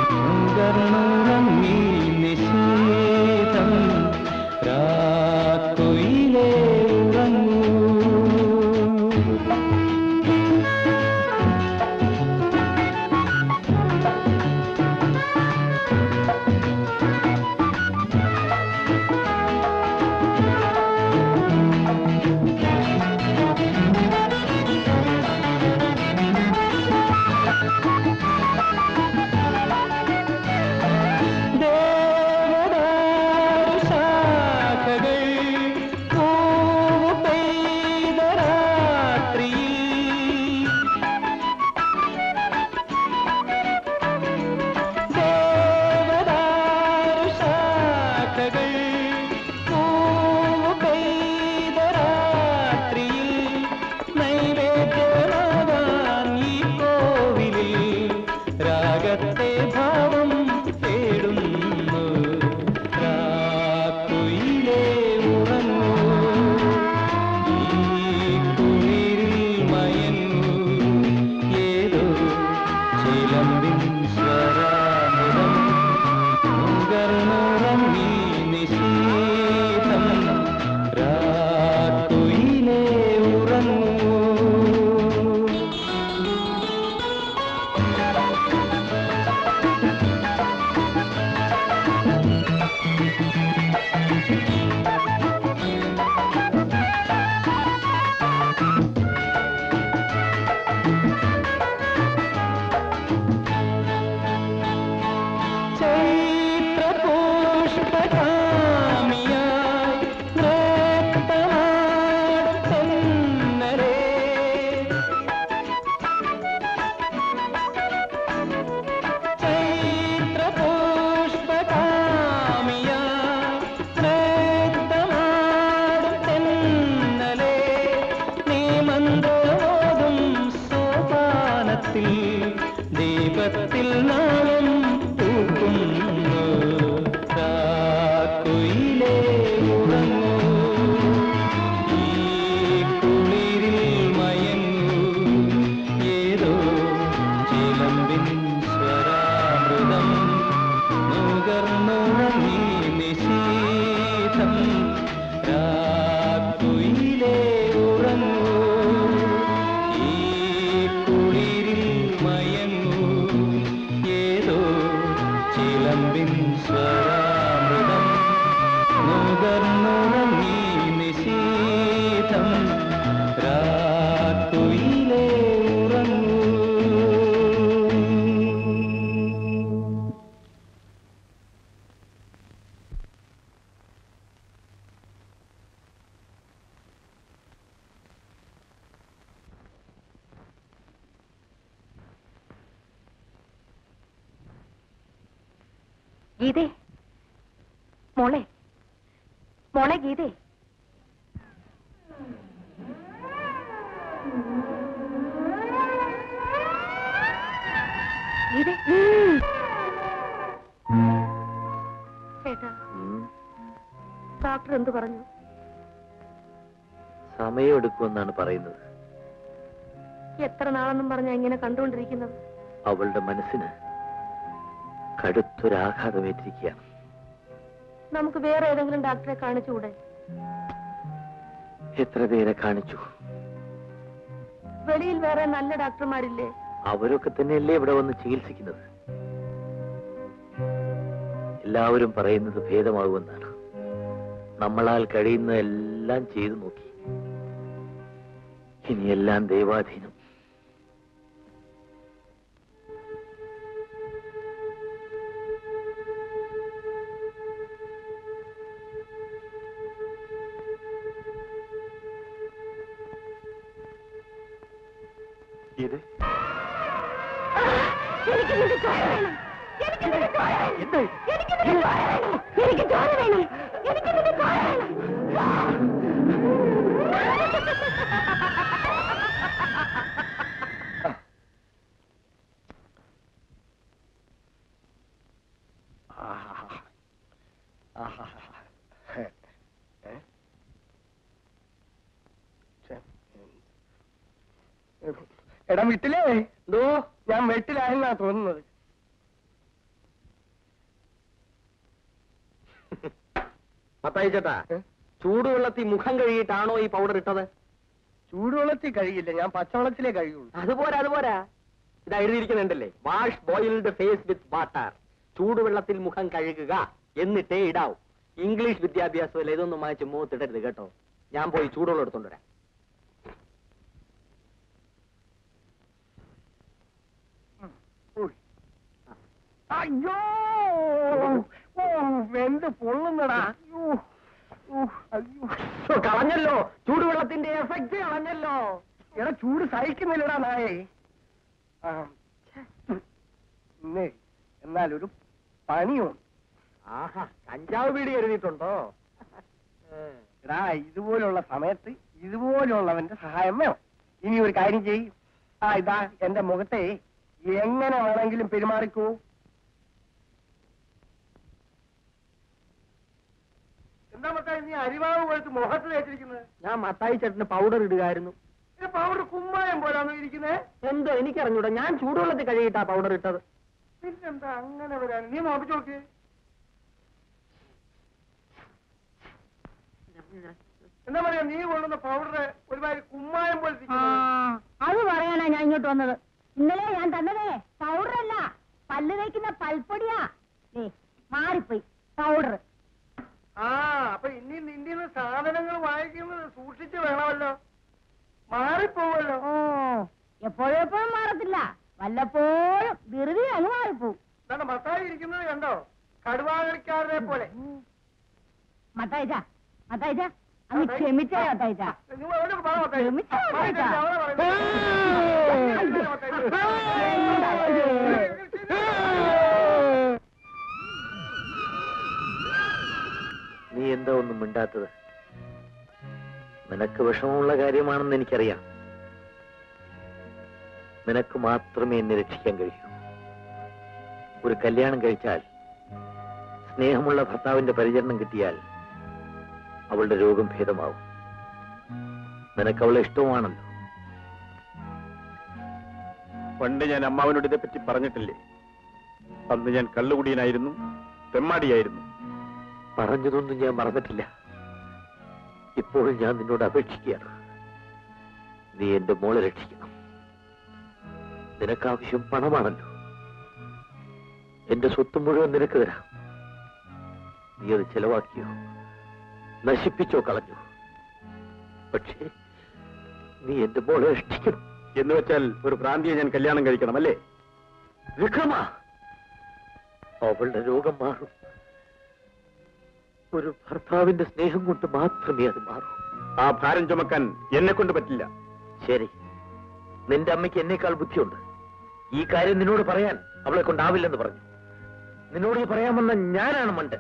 [SPEAKER 4] ഗീതേ മോളെ മോളെ ഗീതേ ഗീതേ ചേട്ടാ ഡോക്ടർ എന്ത് പറഞ്ഞു
[SPEAKER 8] സമയമെടുക്കുമെന്നാണ് പറയുന്നത്
[SPEAKER 4] എത്ര നാളെന്നും പറഞ്ഞാ ഇങ്ങനെ കണ്ടുകൊണ്ടിരിക്കുന്നത്
[SPEAKER 8] അവളുടെ മനസ്സിന് കടുത്തൊരാഘാതമേറ്റിരിക്കുകയാണ്
[SPEAKER 4] നമുക്ക് വേറെ ഏതെങ്കിലും ഡോക്ടറെ കാണിച്ചുകൂടെ
[SPEAKER 8] എത്ര പേരെ കാണിച്ചു
[SPEAKER 4] വെളിയിൽ വേറെ നല്ല ഡോക്ടർമാരില്ലേ
[SPEAKER 8] അവരൊക്കെ തന്നെയല്ലേ ഇവിടെ വന്ന് ചികിത്സിക്കുന്നത് എല്ലാവരും പറയുന്നത് ഭേദമാകുമെന്നാണ് നമ്മളാൽ കഴിയുന്നതെല്ലാം ചെയ്തു നോക്കി ഇനിയെല്ലാം ദൈവാധീനം
[SPEAKER 11] ഇത്
[SPEAKER 4] എനിക്ക് നിന്റെ ചോര വേണം എനിക്ക് നിന്റെ ചോര വേണം എനിക്ക് നിന്റെ ചോര വേണം എനിക്ക് ചോര വേണം എനിക്ക് നിന്റെ ചോര വേണം
[SPEAKER 3] എടാ വീട്ടിലേ എന്തോ ഞാൻ വെട്ടിലായെന്നാ തോന്നുന്നത്
[SPEAKER 7] മത്തായി ചേട്ടാ ചൂടുവെള്ളത്തിൽ മുഖം കഴുകിയിട്ടാണോ ഈ പൗഡർ ഇട്ടത്
[SPEAKER 3] ചൂടുവെള്ളത്തിൽ കഴിയില്ല ഞാൻ പച്ചവെള്ളത്തിലേ കഴിയുള്ളൂ
[SPEAKER 7] അതുപോരാ അതുപോരാ ഇതാ എഴുതിയിരിക്കുന്നുണ്ടല്ലേ wash boiled face with water ചൂടുവെള്ളത്തിൽ മുഖം കഴുകുക എന്നിട്ടേ ഇടാവൂ ഇംഗ്ലീഷ് വിദ്യാഭ്യാസമല്ല ഇതൊന്നും വായിച്ച് മുഖത്തിടരുത് കേട്ടോ ഞാൻ പോയി ചൂടുവെള്ളം എടുത്തോണ്ട് വരാം
[SPEAKER 3] അയ്യോ ഓ വെന്ത് പൊള്ളുന്നടാ അയ്യോ ഓ, അയ്യോ
[SPEAKER 7] ഓ, കളഞ്ഞല്ലോ ചൂടുവെള്ളത്തിന്റെ എഫക്റ്റ് കളഞ്ഞല്ലോ
[SPEAKER 3] എടാ ചൂട് സഹിക്കുന്നില്ലടാ നായേ ആ, ഛെ. ഇന്നേ എന്നാലൊരു പണിയുണ്ട്
[SPEAKER 7] ആഹാ കഞ്ചാവ് പീടി എഴുതിയിട്ടുണ്ടോ
[SPEAKER 3] എടാ ഇതുപോലുള്ള സമയത്ത് ഇതുപോലുള്ളവന്റെ സഹായം വേണം ഇനി ഒരു കാര്യം ചെയ്യും ആ ഇതാ എന്റെ മുഖത്തെ എങ്ങനെ വേണമെങ്കിലും പെരുമാറിക്കൂ എന്താ മത്തായി നീ അരിവാവ് പോയിട്ട് മുഖത്ത് തേച്ചിരിക്കുന്നത്
[SPEAKER 7] ഞാൻ മത്തായി ചേട്ടന് പൗഡർ ഇടുകയായിരുന്നു
[SPEAKER 3] പൗഡർ കുമ്മായം പോലാണോ ഇരിക്കുന്നത്
[SPEAKER 7] എന്തോ എനിക്കറിഞ്ഞൂടാ ഞാൻ ചൂടുവെള്ളത്തിൽ കഴുകിയിട്ടാ പൗഡർ ഇട്ടത്
[SPEAKER 3] പിന്നെന്താ അങ്ങനെ വരാൻ നീ നോക്കിച്ചു നോക്കിയേ എന്താ പറയാ നീ കൊണ്ടുവന്ന പൗഡർ ഒരുമാതിരി കുമ്മായം പോലെ ഇരിക്കുന്നു.
[SPEAKER 4] അത് പറയാനാ ഞാൻ ഇങ്ങോട്ട് വന്നത് ഇന്നലെ ഞാൻ തന്നതേ പൗഡറല്ല പല്ല് തേക്കുന്ന പൽപ്പൊടിയാ ദേ, മാറിപ്പോയി പൗഡർ
[SPEAKER 3] ആ അപ്പൊ ഇനി നിന്റെ സാധനങ്ങൾ വാങ്ങിക്കുന്നത് സൂക്ഷിച്ച് വേണമല്ലോ മാറിപ്പോവല്ലോ
[SPEAKER 4] ഓ എപ്പോഴും എപ്പോഴും മാറത്തില്ല വല്ലപ്പോഴും ധൃതി അങ്ങ് മാറിപ്പോവും
[SPEAKER 3] എന്താണ് മത്തായി ഇരിക്കുന്നത് കണ്ടോ കടുവാകളിക്കാരനെ പോലെ
[SPEAKER 4] മത്തായിച്ച മത്തായിച്ച അങ്ങ് ക്ഷമിച്ചേ മത്തായിച്ച
[SPEAKER 3] നിങ്ങൾ എവിടെ പറ മത്തായി?
[SPEAKER 4] ക്ഷമിച്ചോ,
[SPEAKER 3] മത്തായി,
[SPEAKER 4] മത്തായിച്ചാ?
[SPEAKER 3] അവിടെ പറയുന്നത്. എന്താണ് മത്തായി?
[SPEAKER 8] നീ എന്താ ഒന്നും മിണ്ടാത്തത് നിനക്ക് വിഷമമുള്ള കാര്യമാണെന്ന് എനിക്കറിയാം നിനക്ക് മാത്രമേ എന്നെ രക്ഷിക്കാൻ കഴിയൂ ഒരു കല്യാണം കഴിച്ചാൽ സ്നേഹമുള്ള ഭർത്താവിന്റെ പരിചരണം കിട്ടിയാൽ അവളുടെ രോഗം ഭേദമാവും നിനക്ക് അവളെ ഇഷ്ടവുമാണല്ലോ
[SPEAKER 11] പണ്ട് ഞാൻ അമ്മാവനോട് ഇതേപ്പറ്റി പറഞ്ഞിട്ടില്ലേ അന്ന് ഞാൻ കള്ളുകുടിയനായിരുന്നു തെമ്മാടിയായിരുന്നു
[SPEAKER 8] പറഞ്ഞതൊന്നും ഞാൻ മറന്നിട്ടില്ല ഇപ്പോഴും ഞാൻ നിന്നോട് അപേക്ഷിക്കുകയാണ് നീ എന്റെ മോളെ രക്ഷിക്കണം നിനക്കാവശ്യം പണമാണല്ലോ എന്റെ സ്വത്ത് മുഴുവൻ നിനക്ക് തരാം നീ അത് ചെലവാക്കിയോ നശിപ്പിച്ചോ കളഞ്ഞു പക്ഷേ നീ എന്റെ മോളെ രക്ഷിക്കണം
[SPEAKER 11] എന്ന് വെച്ചാൽ ഒരു പ്രാന്തിയെ ഞാൻ കല്യാണം കഴിക്കണം അല്ലേ
[SPEAKER 8] വിക്രമ അവളുടെ രോഗം മാറും ഒരു ഭർത്താവിന്റെ സ്നേഹം കൊണ്ട് മാത്രമേ അത് മാറൂ
[SPEAKER 11] ആ ഭാരം ചുമക്കാൻ എന്നെ കൊണ്ട് പറ്റില്ല
[SPEAKER 8] ശരി നിന്റെ അമ്മയ്ക്ക് എന്നേക്കാൾ ബുദ്ധിയുണ്ട് ഈ കാര്യം നിന്നോട് പറയാൻ അവളെ കൊണ്ടാവില്ലെന്ന് പറഞ്ഞു നിന്നോട് ഇത് പറയാമെന്ന ഞാനാണ് മണ്ടൻ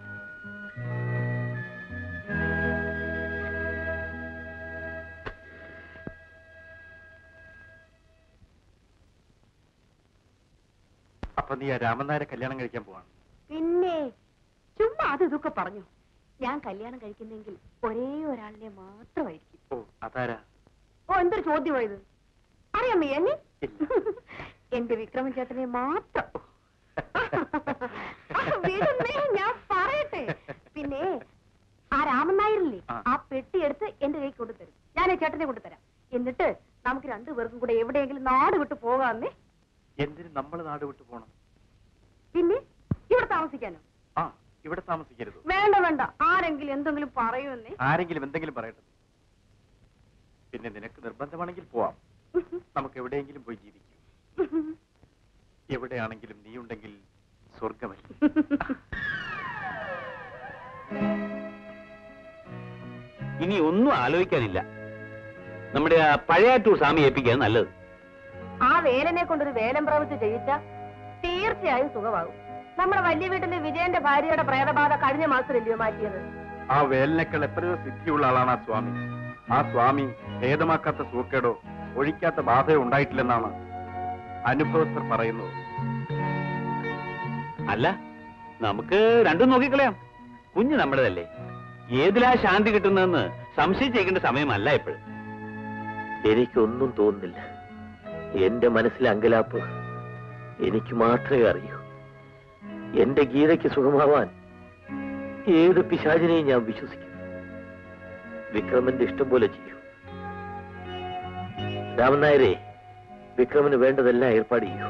[SPEAKER 11] അപ്പൊ നീ ആ രാമൻ നായരെ കല്യാണം കഴിക്കാൻ പോവാണ്
[SPEAKER 12] പിന്നെ ചുമ്മാ അത് ഇതൊക്കെ പറഞ്ഞു ഞാൻ കല്യാണം കഴിക്കുന്നെങ്കിൽ ഒരേ ഒരാളിനെ മാത്രമായിരിക്കും
[SPEAKER 11] ഓ അതാരാ
[SPEAKER 12] ഓ എന്തൊരു ചോദ്യമായത് അറിയാമേ എന്നെ
[SPEAKER 11] ഇല്ല.
[SPEAKER 12] എന്റെ വിക്രമൻ ചേട്ടനെ മാത്രം വിടുന്നേ ഞാൻ പറയട്ടെ പിന്നെ ആ രാമൻ നായരില്ലേ
[SPEAKER 11] ആ.
[SPEAKER 12] ആ പെട്ടി എടുത്ത് എന്റെ കൈ കൊണ്ടുതരും ഞാൻ ആ ചേട്ടനെ കൊണ്ടുതരാം എന്നിട്ട് നമുക്ക് രണ്ടുപേർക്കും കൂടെ എവിടെയെങ്കിലും നാട് വിട്ടു പോകാന്നേ
[SPEAKER 11] എന്തിന് നമ്മൾ നാട് വിട്ടു പോണം
[SPEAKER 12] പിന്നെ ഇവിടെ താമസിക്കാനോ
[SPEAKER 11] ആ ഇവിടെ താമസിക്കരുത്
[SPEAKER 12] വേണ്ട വേണ്ട ആരെങ്കിലും എന്തെങ്കിലും പറയുമെന്നേ
[SPEAKER 11] ആരെങ്കിലും എന്തെങ്കിലും പറയട്ടെ പിന്നെ നിനക്ക് നിർബന്ധമാണെങ്കിൽ പോവാം നമുക്ക് എവിടെയെങ്കിലും പോയി ജീവിക്കും എവിടെയാണെങ്കിലും നീ ഉണ്ടെങ്കിൽ സ്വർഗമല്ലേ
[SPEAKER 2] ഇനി ഒന്നും ആലോചിക്കാനില്ല നമ്മുടെ ആ പഴയാറ്റൂർ സ്വാമി ഏൽപ്പിക്കാൻ നല്ലത്
[SPEAKER 4] ആ വേലനെ കൊണ്ടൊരു വേലം പ്രവൃത്തി ചെയ്യിച്ച തീർച്ചയായും സുഖമാകും നമ്മുടെ വലിയ വീട്ടിലെ വിജയന്റെ ഭാര്യയുടെ പ്രേതബാധ കഴിഞ്ഞ മാസത്തിലല്ലയോ മാറ്റിയത്
[SPEAKER 11] ആ വേലിനേക്കാൾ എത്രയോ സിദ്ധിയുള്ള ആളാണ് ആ സ്വാമി ആ സ്വാമി ഭേദമാക്കാത്ത സൂക്കേടോ ഒഴിക്കാത്ത ബാധയോ ഉണ്ടായിട്ടില്ലെന്നാണ് അനുഭവസ്ഥർ പറയുന്നത്
[SPEAKER 2] അല്ല നമുക്ക് രണ്ടും നോക്കിക്കളയാം കുഞ്ഞ് നമ്മുടേതല്ലേ ഏതിലാ ശാന്തി കിട്ടുന്നതെന്ന് സംശയിച്ചേക്കേണ്ട സമയമല്ല ഇപ്പോഴും
[SPEAKER 8] എനിക്കൊന്നും തോന്നുന്നില്ല എന്റെ മനസ്സിലെ അങ്കലാപ്പ് എനിക്ക് മാത്രമേ അറിയൂ എന്റെ ഗീതയ്ക്ക് സുഖമാവാൻ ഏത് പിശാചിനെയും ഞാൻ വിശ്വസിക്കും വിക്രമന്റെ ഇഷ്ടം പോലെ ചെയ്യൂ രാമൻ നായരെ വിക്രമന് വേണ്ടതെല്ലാം ഏർപ്പാട് ചെയ്യൂ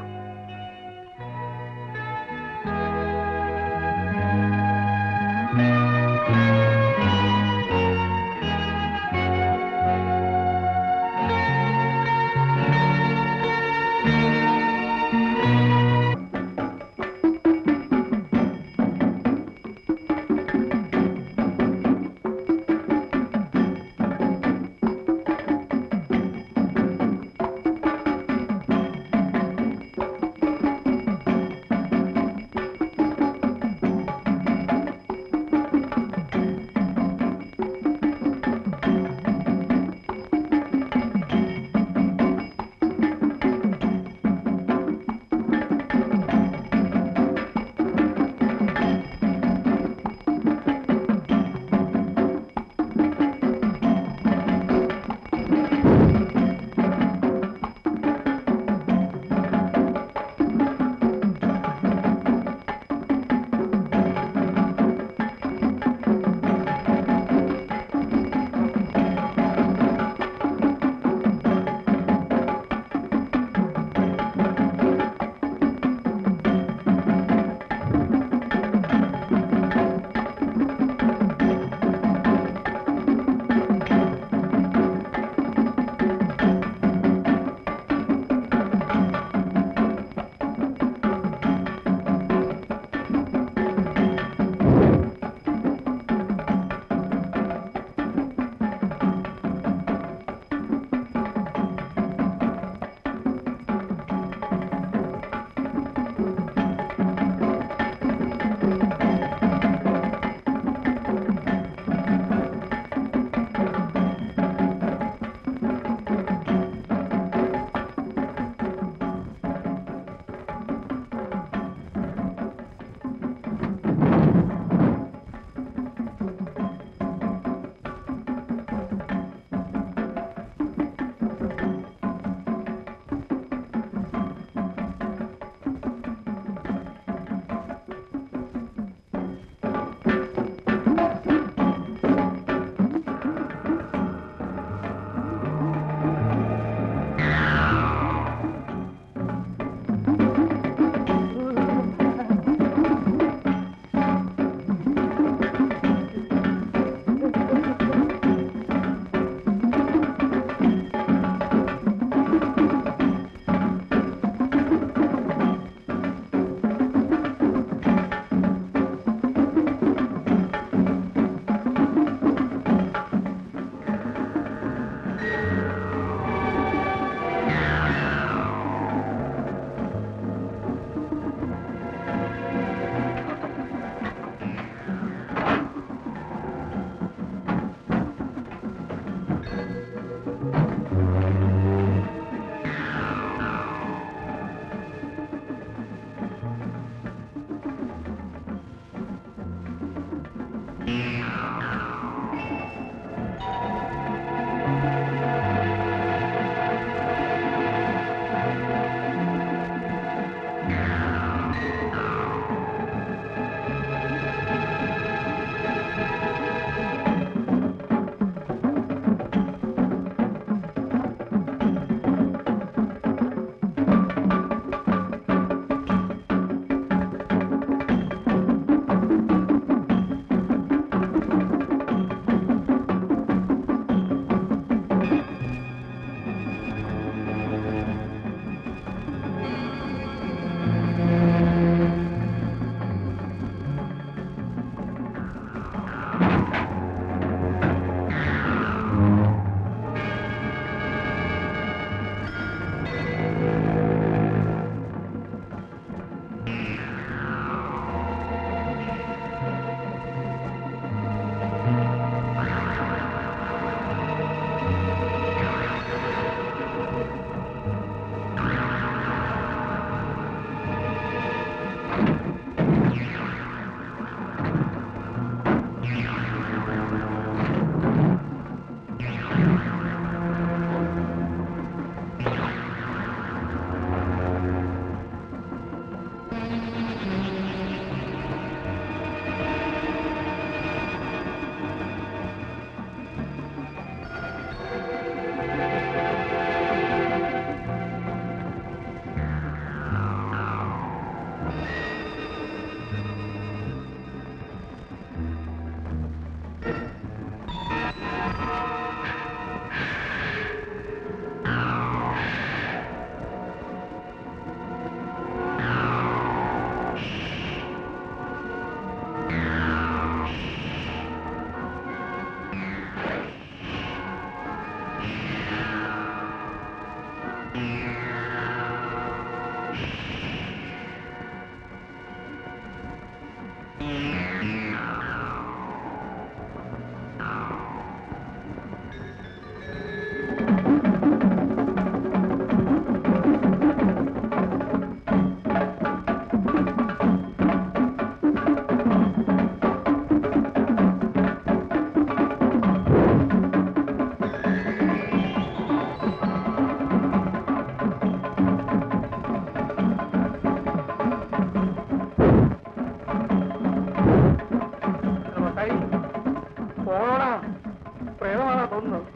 [SPEAKER 6] പോണോടാ പ്രേതമാണോ തോന്നുന്നത്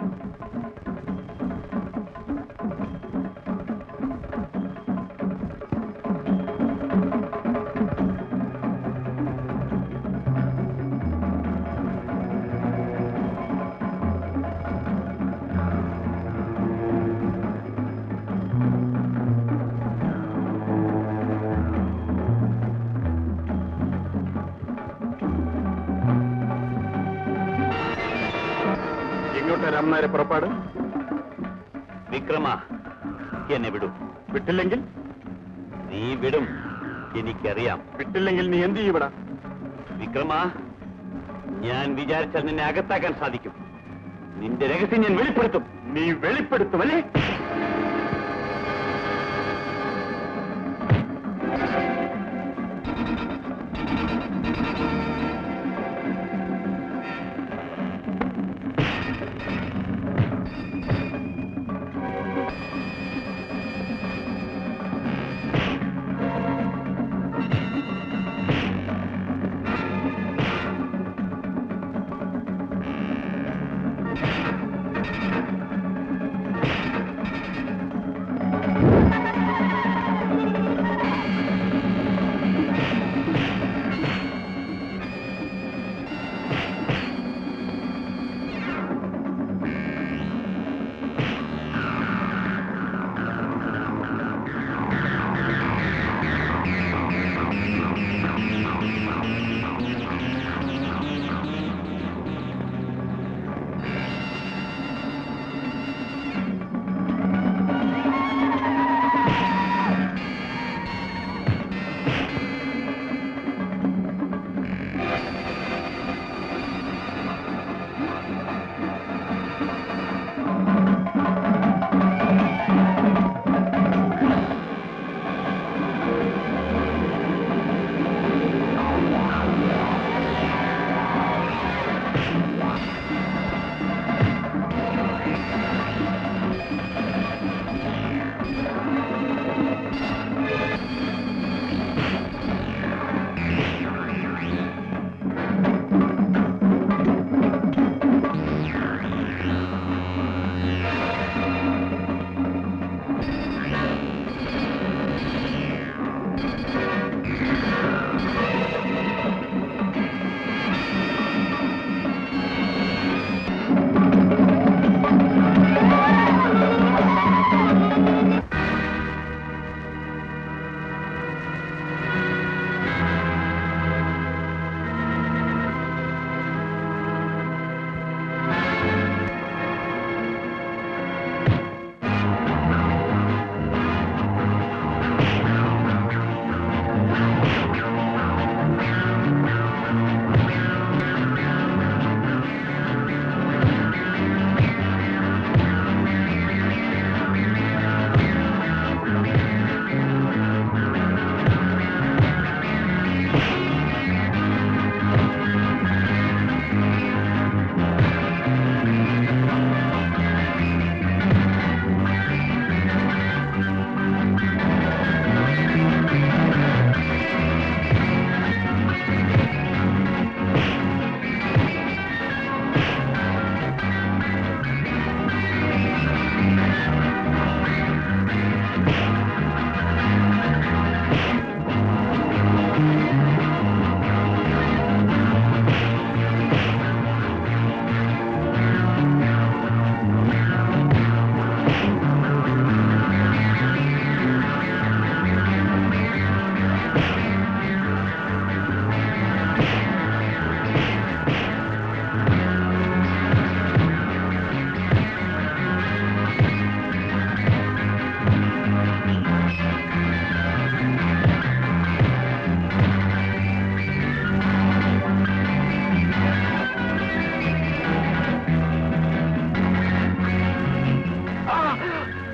[SPEAKER 11] എങ്ങോട്ടാ രാമനാരെ പുറപ്പാട്
[SPEAKER 2] വിക്രമ എന്നെ വിടൂ
[SPEAKER 11] വിട്ടില്ലെങ്കിൽ
[SPEAKER 2] നീ വിടും എനിക്കറിയാം
[SPEAKER 11] വിട്ടില്ലെങ്കിൽ നീ എന്ത് ചെയ്യൂടാ
[SPEAKER 2] വിക്രമ ഞാൻ വിചാരിച്ചാൽ നിന്നെ അകത്താക്കാൻ സാധിക്കും നിന്റെ രഹസ്യം ഞാൻ വെളിപ്പെടുത്തും
[SPEAKER 11] നീ വെളിപ്പെടുത്തും അല്ലേ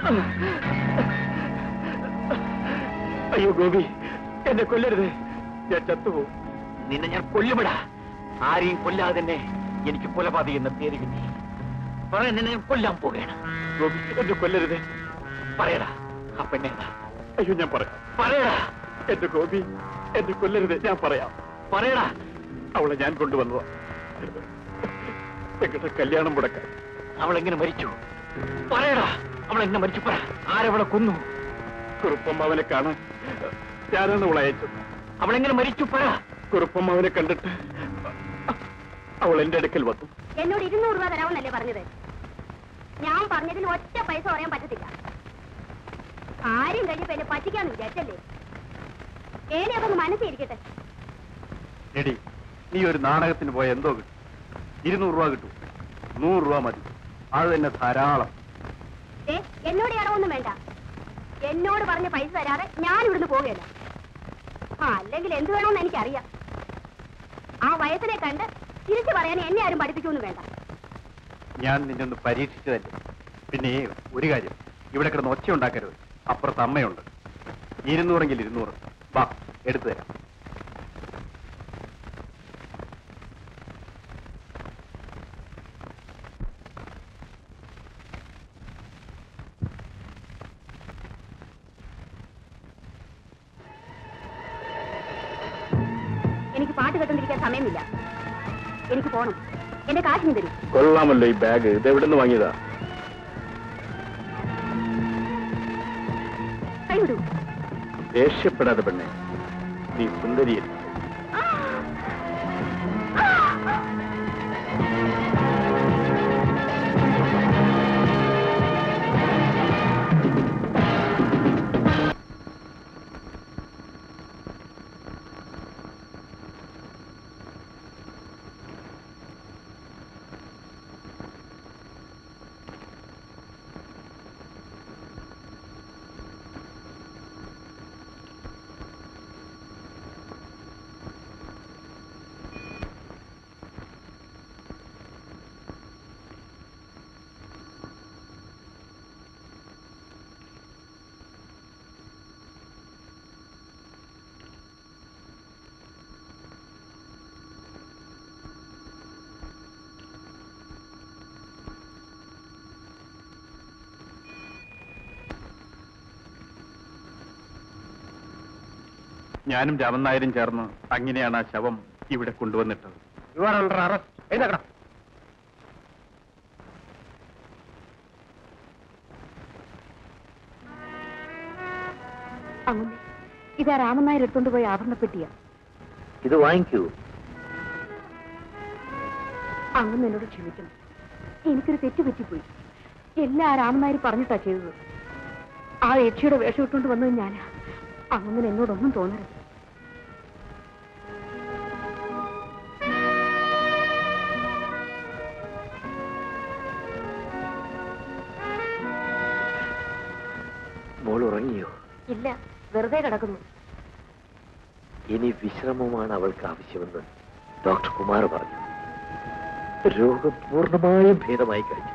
[SPEAKER 1] അയ്യോ ഗോപി എന്നെ കൊല്ലരുത് ഞാൻ ചത്തുപോകും നിന്നെ ഞാൻ കൊല്ലുമിടാ ആരെയും കൊല്ലാതെ തന്നെ എനിക്ക് കൊലപാതക എന്ന പേര് കിട്ടി പറയാൻ നിന്നെ ഞാൻ കൊല്ലാൻ പോവുകയാണ് ഗോപി എന്നെ കൊല്ലരുത് പറയടാ ആ പെണ്ണേതാ അയ്യോ ഞാൻ പറയാം പറയടാ എന്റെ ഗോപി എന്നെ കൊല്ലരുത് ഞാൻ പറയാം പറയടാ അവളെ ഞാൻ കൊണ്ടുവന്നതാ എങ്ങനെ കല്യാണം മുടക്കാൻ അവളെങ്ങനെ മരിച്ചു പറയടാ അവളെങ്ങനെ മരിച്ചു പറ ആരവളെ കൊന്നു കുറുപ്പമ്മാവനെ കാണാൻ ഞാനാണ് അവളെ അയച്ചത് അവളെങ്ങനെ മരിച്ചു പറ കുറുപ്പമ്മാവനെ കണ്ടിട്ട് അവൾ എന്റെ അടുക്കൽ വന്നു
[SPEAKER 12] എന്നോട് ഇരുന്നൂറ് രൂപ തരാമെന്നല്ലേ പറഞ്ഞത് ഞാൻ പറഞ്ഞതിന് ഒറ്റ പൈസ പറയാൻ പറ്റത്തില്ല കാര്യം കഴിഞ്ഞപ്പോ എന്നെ പറ്റിക്കാന്ന് വിചാരിച്ചല്ലേ ഏനെയൊക്കെ ഒന്ന് മനസ്സിരിക്കട്ടെ
[SPEAKER 11] എടി നീ ഒരു നാടകത്തിന് പോയ എന്തോ കിട്ടും ഇരുന്നൂറ് രൂപ കിട്ടും നൂറ് രൂപ മതി അത് തന്നെ ധാരാളം
[SPEAKER 12] ഏ എന്നോട് ഇടവൊന്നും വേണ്ട എന്നോട് പറഞ്ഞ പൈസ തരാതെ ഞാൻ ഇവിടുന്ന് പോവുകയല്ല ആ അല്ലെങ്കിൽ എന്ത് വേണമെന്ന് എനിക്കറിയാം ആ വയസ്സിനെ കണ്ട് തിരിച്ചു പറയാൻ എന്നെ ആരും പഠിപ്പിക്കൊന്നും വേണ്ട
[SPEAKER 11] ഞാൻ നിന്നെ ഒന്ന് പരീക്ഷിച്ചതല്ലേ പിന്നെ ഒരു കാര്യം ഇവിടെ കിടന്ന് ഒച്ച ഉണ്ടാക്കരുത് അപ്പുറത്ത് അമ്മയുണ്ട് ഇരുന്നൂറെങ്കിൽ ഇരുന്നൂറ് വാ എടുത്തു തരാം
[SPEAKER 12] എനിക്ക് പാട്ട് കേട്ടോണ്ടിരിക്കാൻ സമയമില്ല എനിക്ക് പോണം എന്റെ കാശിന് തരൂ
[SPEAKER 11] കൊള്ളാമല്ലോ ഈ ബാഗ് ഇത് എവിടെ നിന്ന് വാങ്ങിയതാ
[SPEAKER 12] കൈവിടൂ
[SPEAKER 11] ദേഷ്യപ്പെടാതെ പെണ്ണെ നീ സുന്ദരിയല്ല ഞാനും രാമൻ നായരും ചേർന്ന് അങ്ങനെയാണ് ആ ശവം ഇവിടെ കൊണ്ടുവന്നിട്ടത്
[SPEAKER 3] യു ആർ അണ്ടർ അറസ്റ്റ് എഴുന്നേക്കണം
[SPEAKER 12] അങ്ങനെ ഇതാ രാമനായർ എടുത്തോണ്ട് പോയി ആഭരണപ്പെട്ടിയ
[SPEAKER 8] ഇത് വാങ്ങിക്കൂ
[SPEAKER 12] അങ്ങനെ എന്നോട് ക്ഷമിക്കണം എനിക്കൊരു തെറ്റ് പറ്റിപ്പോയി എല്ലാ രാമനായർ പറഞ്ഞിട്ടാ ചെയ്തത് ആ യക്ഷിയുടെ വേഷം ഇട്ടുകൊണ്ട് വന്നത് ഞാനാ അങ്ങനെ എന്നോടൊന്നും തോന്നരുത്
[SPEAKER 8] മോൾ ഉറങ്ങിയോ
[SPEAKER 12] ഇല്ല വെറുതെ കിടക്കുന്നു
[SPEAKER 8] ഇനി വിശ്രമമാണ് അവൾക്ക് ആവശ്യമെന്ന് ഡോക്ടർ കുമാർ പറഞ്ഞു രോഗം പൂർണ്ണമായും ഭേദമായി കഴിഞ്ഞു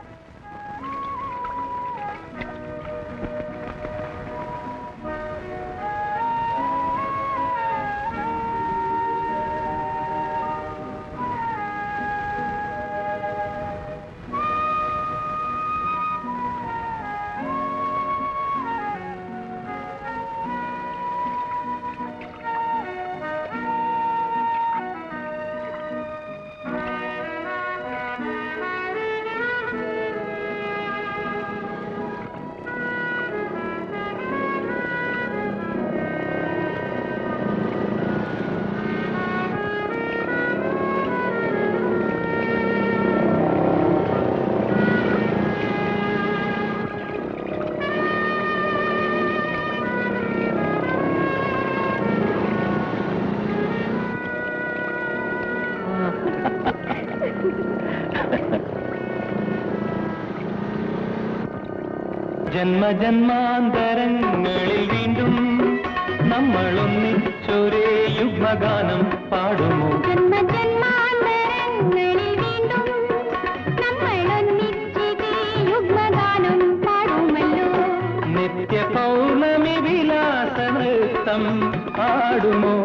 [SPEAKER 9] ജന്മജന്മാന്തരങ്ങളിൽ വീണ്ടും നമ്മൾ ഒന്നിച്ചൊരേ യുഗ്മഗാനം പാടുമോ
[SPEAKER 10] ജന്മജന്മാന്തരങ്ങളിൽ വീണ്ടും നമ്മൾ ഒന്നിച്ചിതേ യുഗ്മഗാനം പാടുമല്ലോ
[SPEAKER 9] പാടുമോ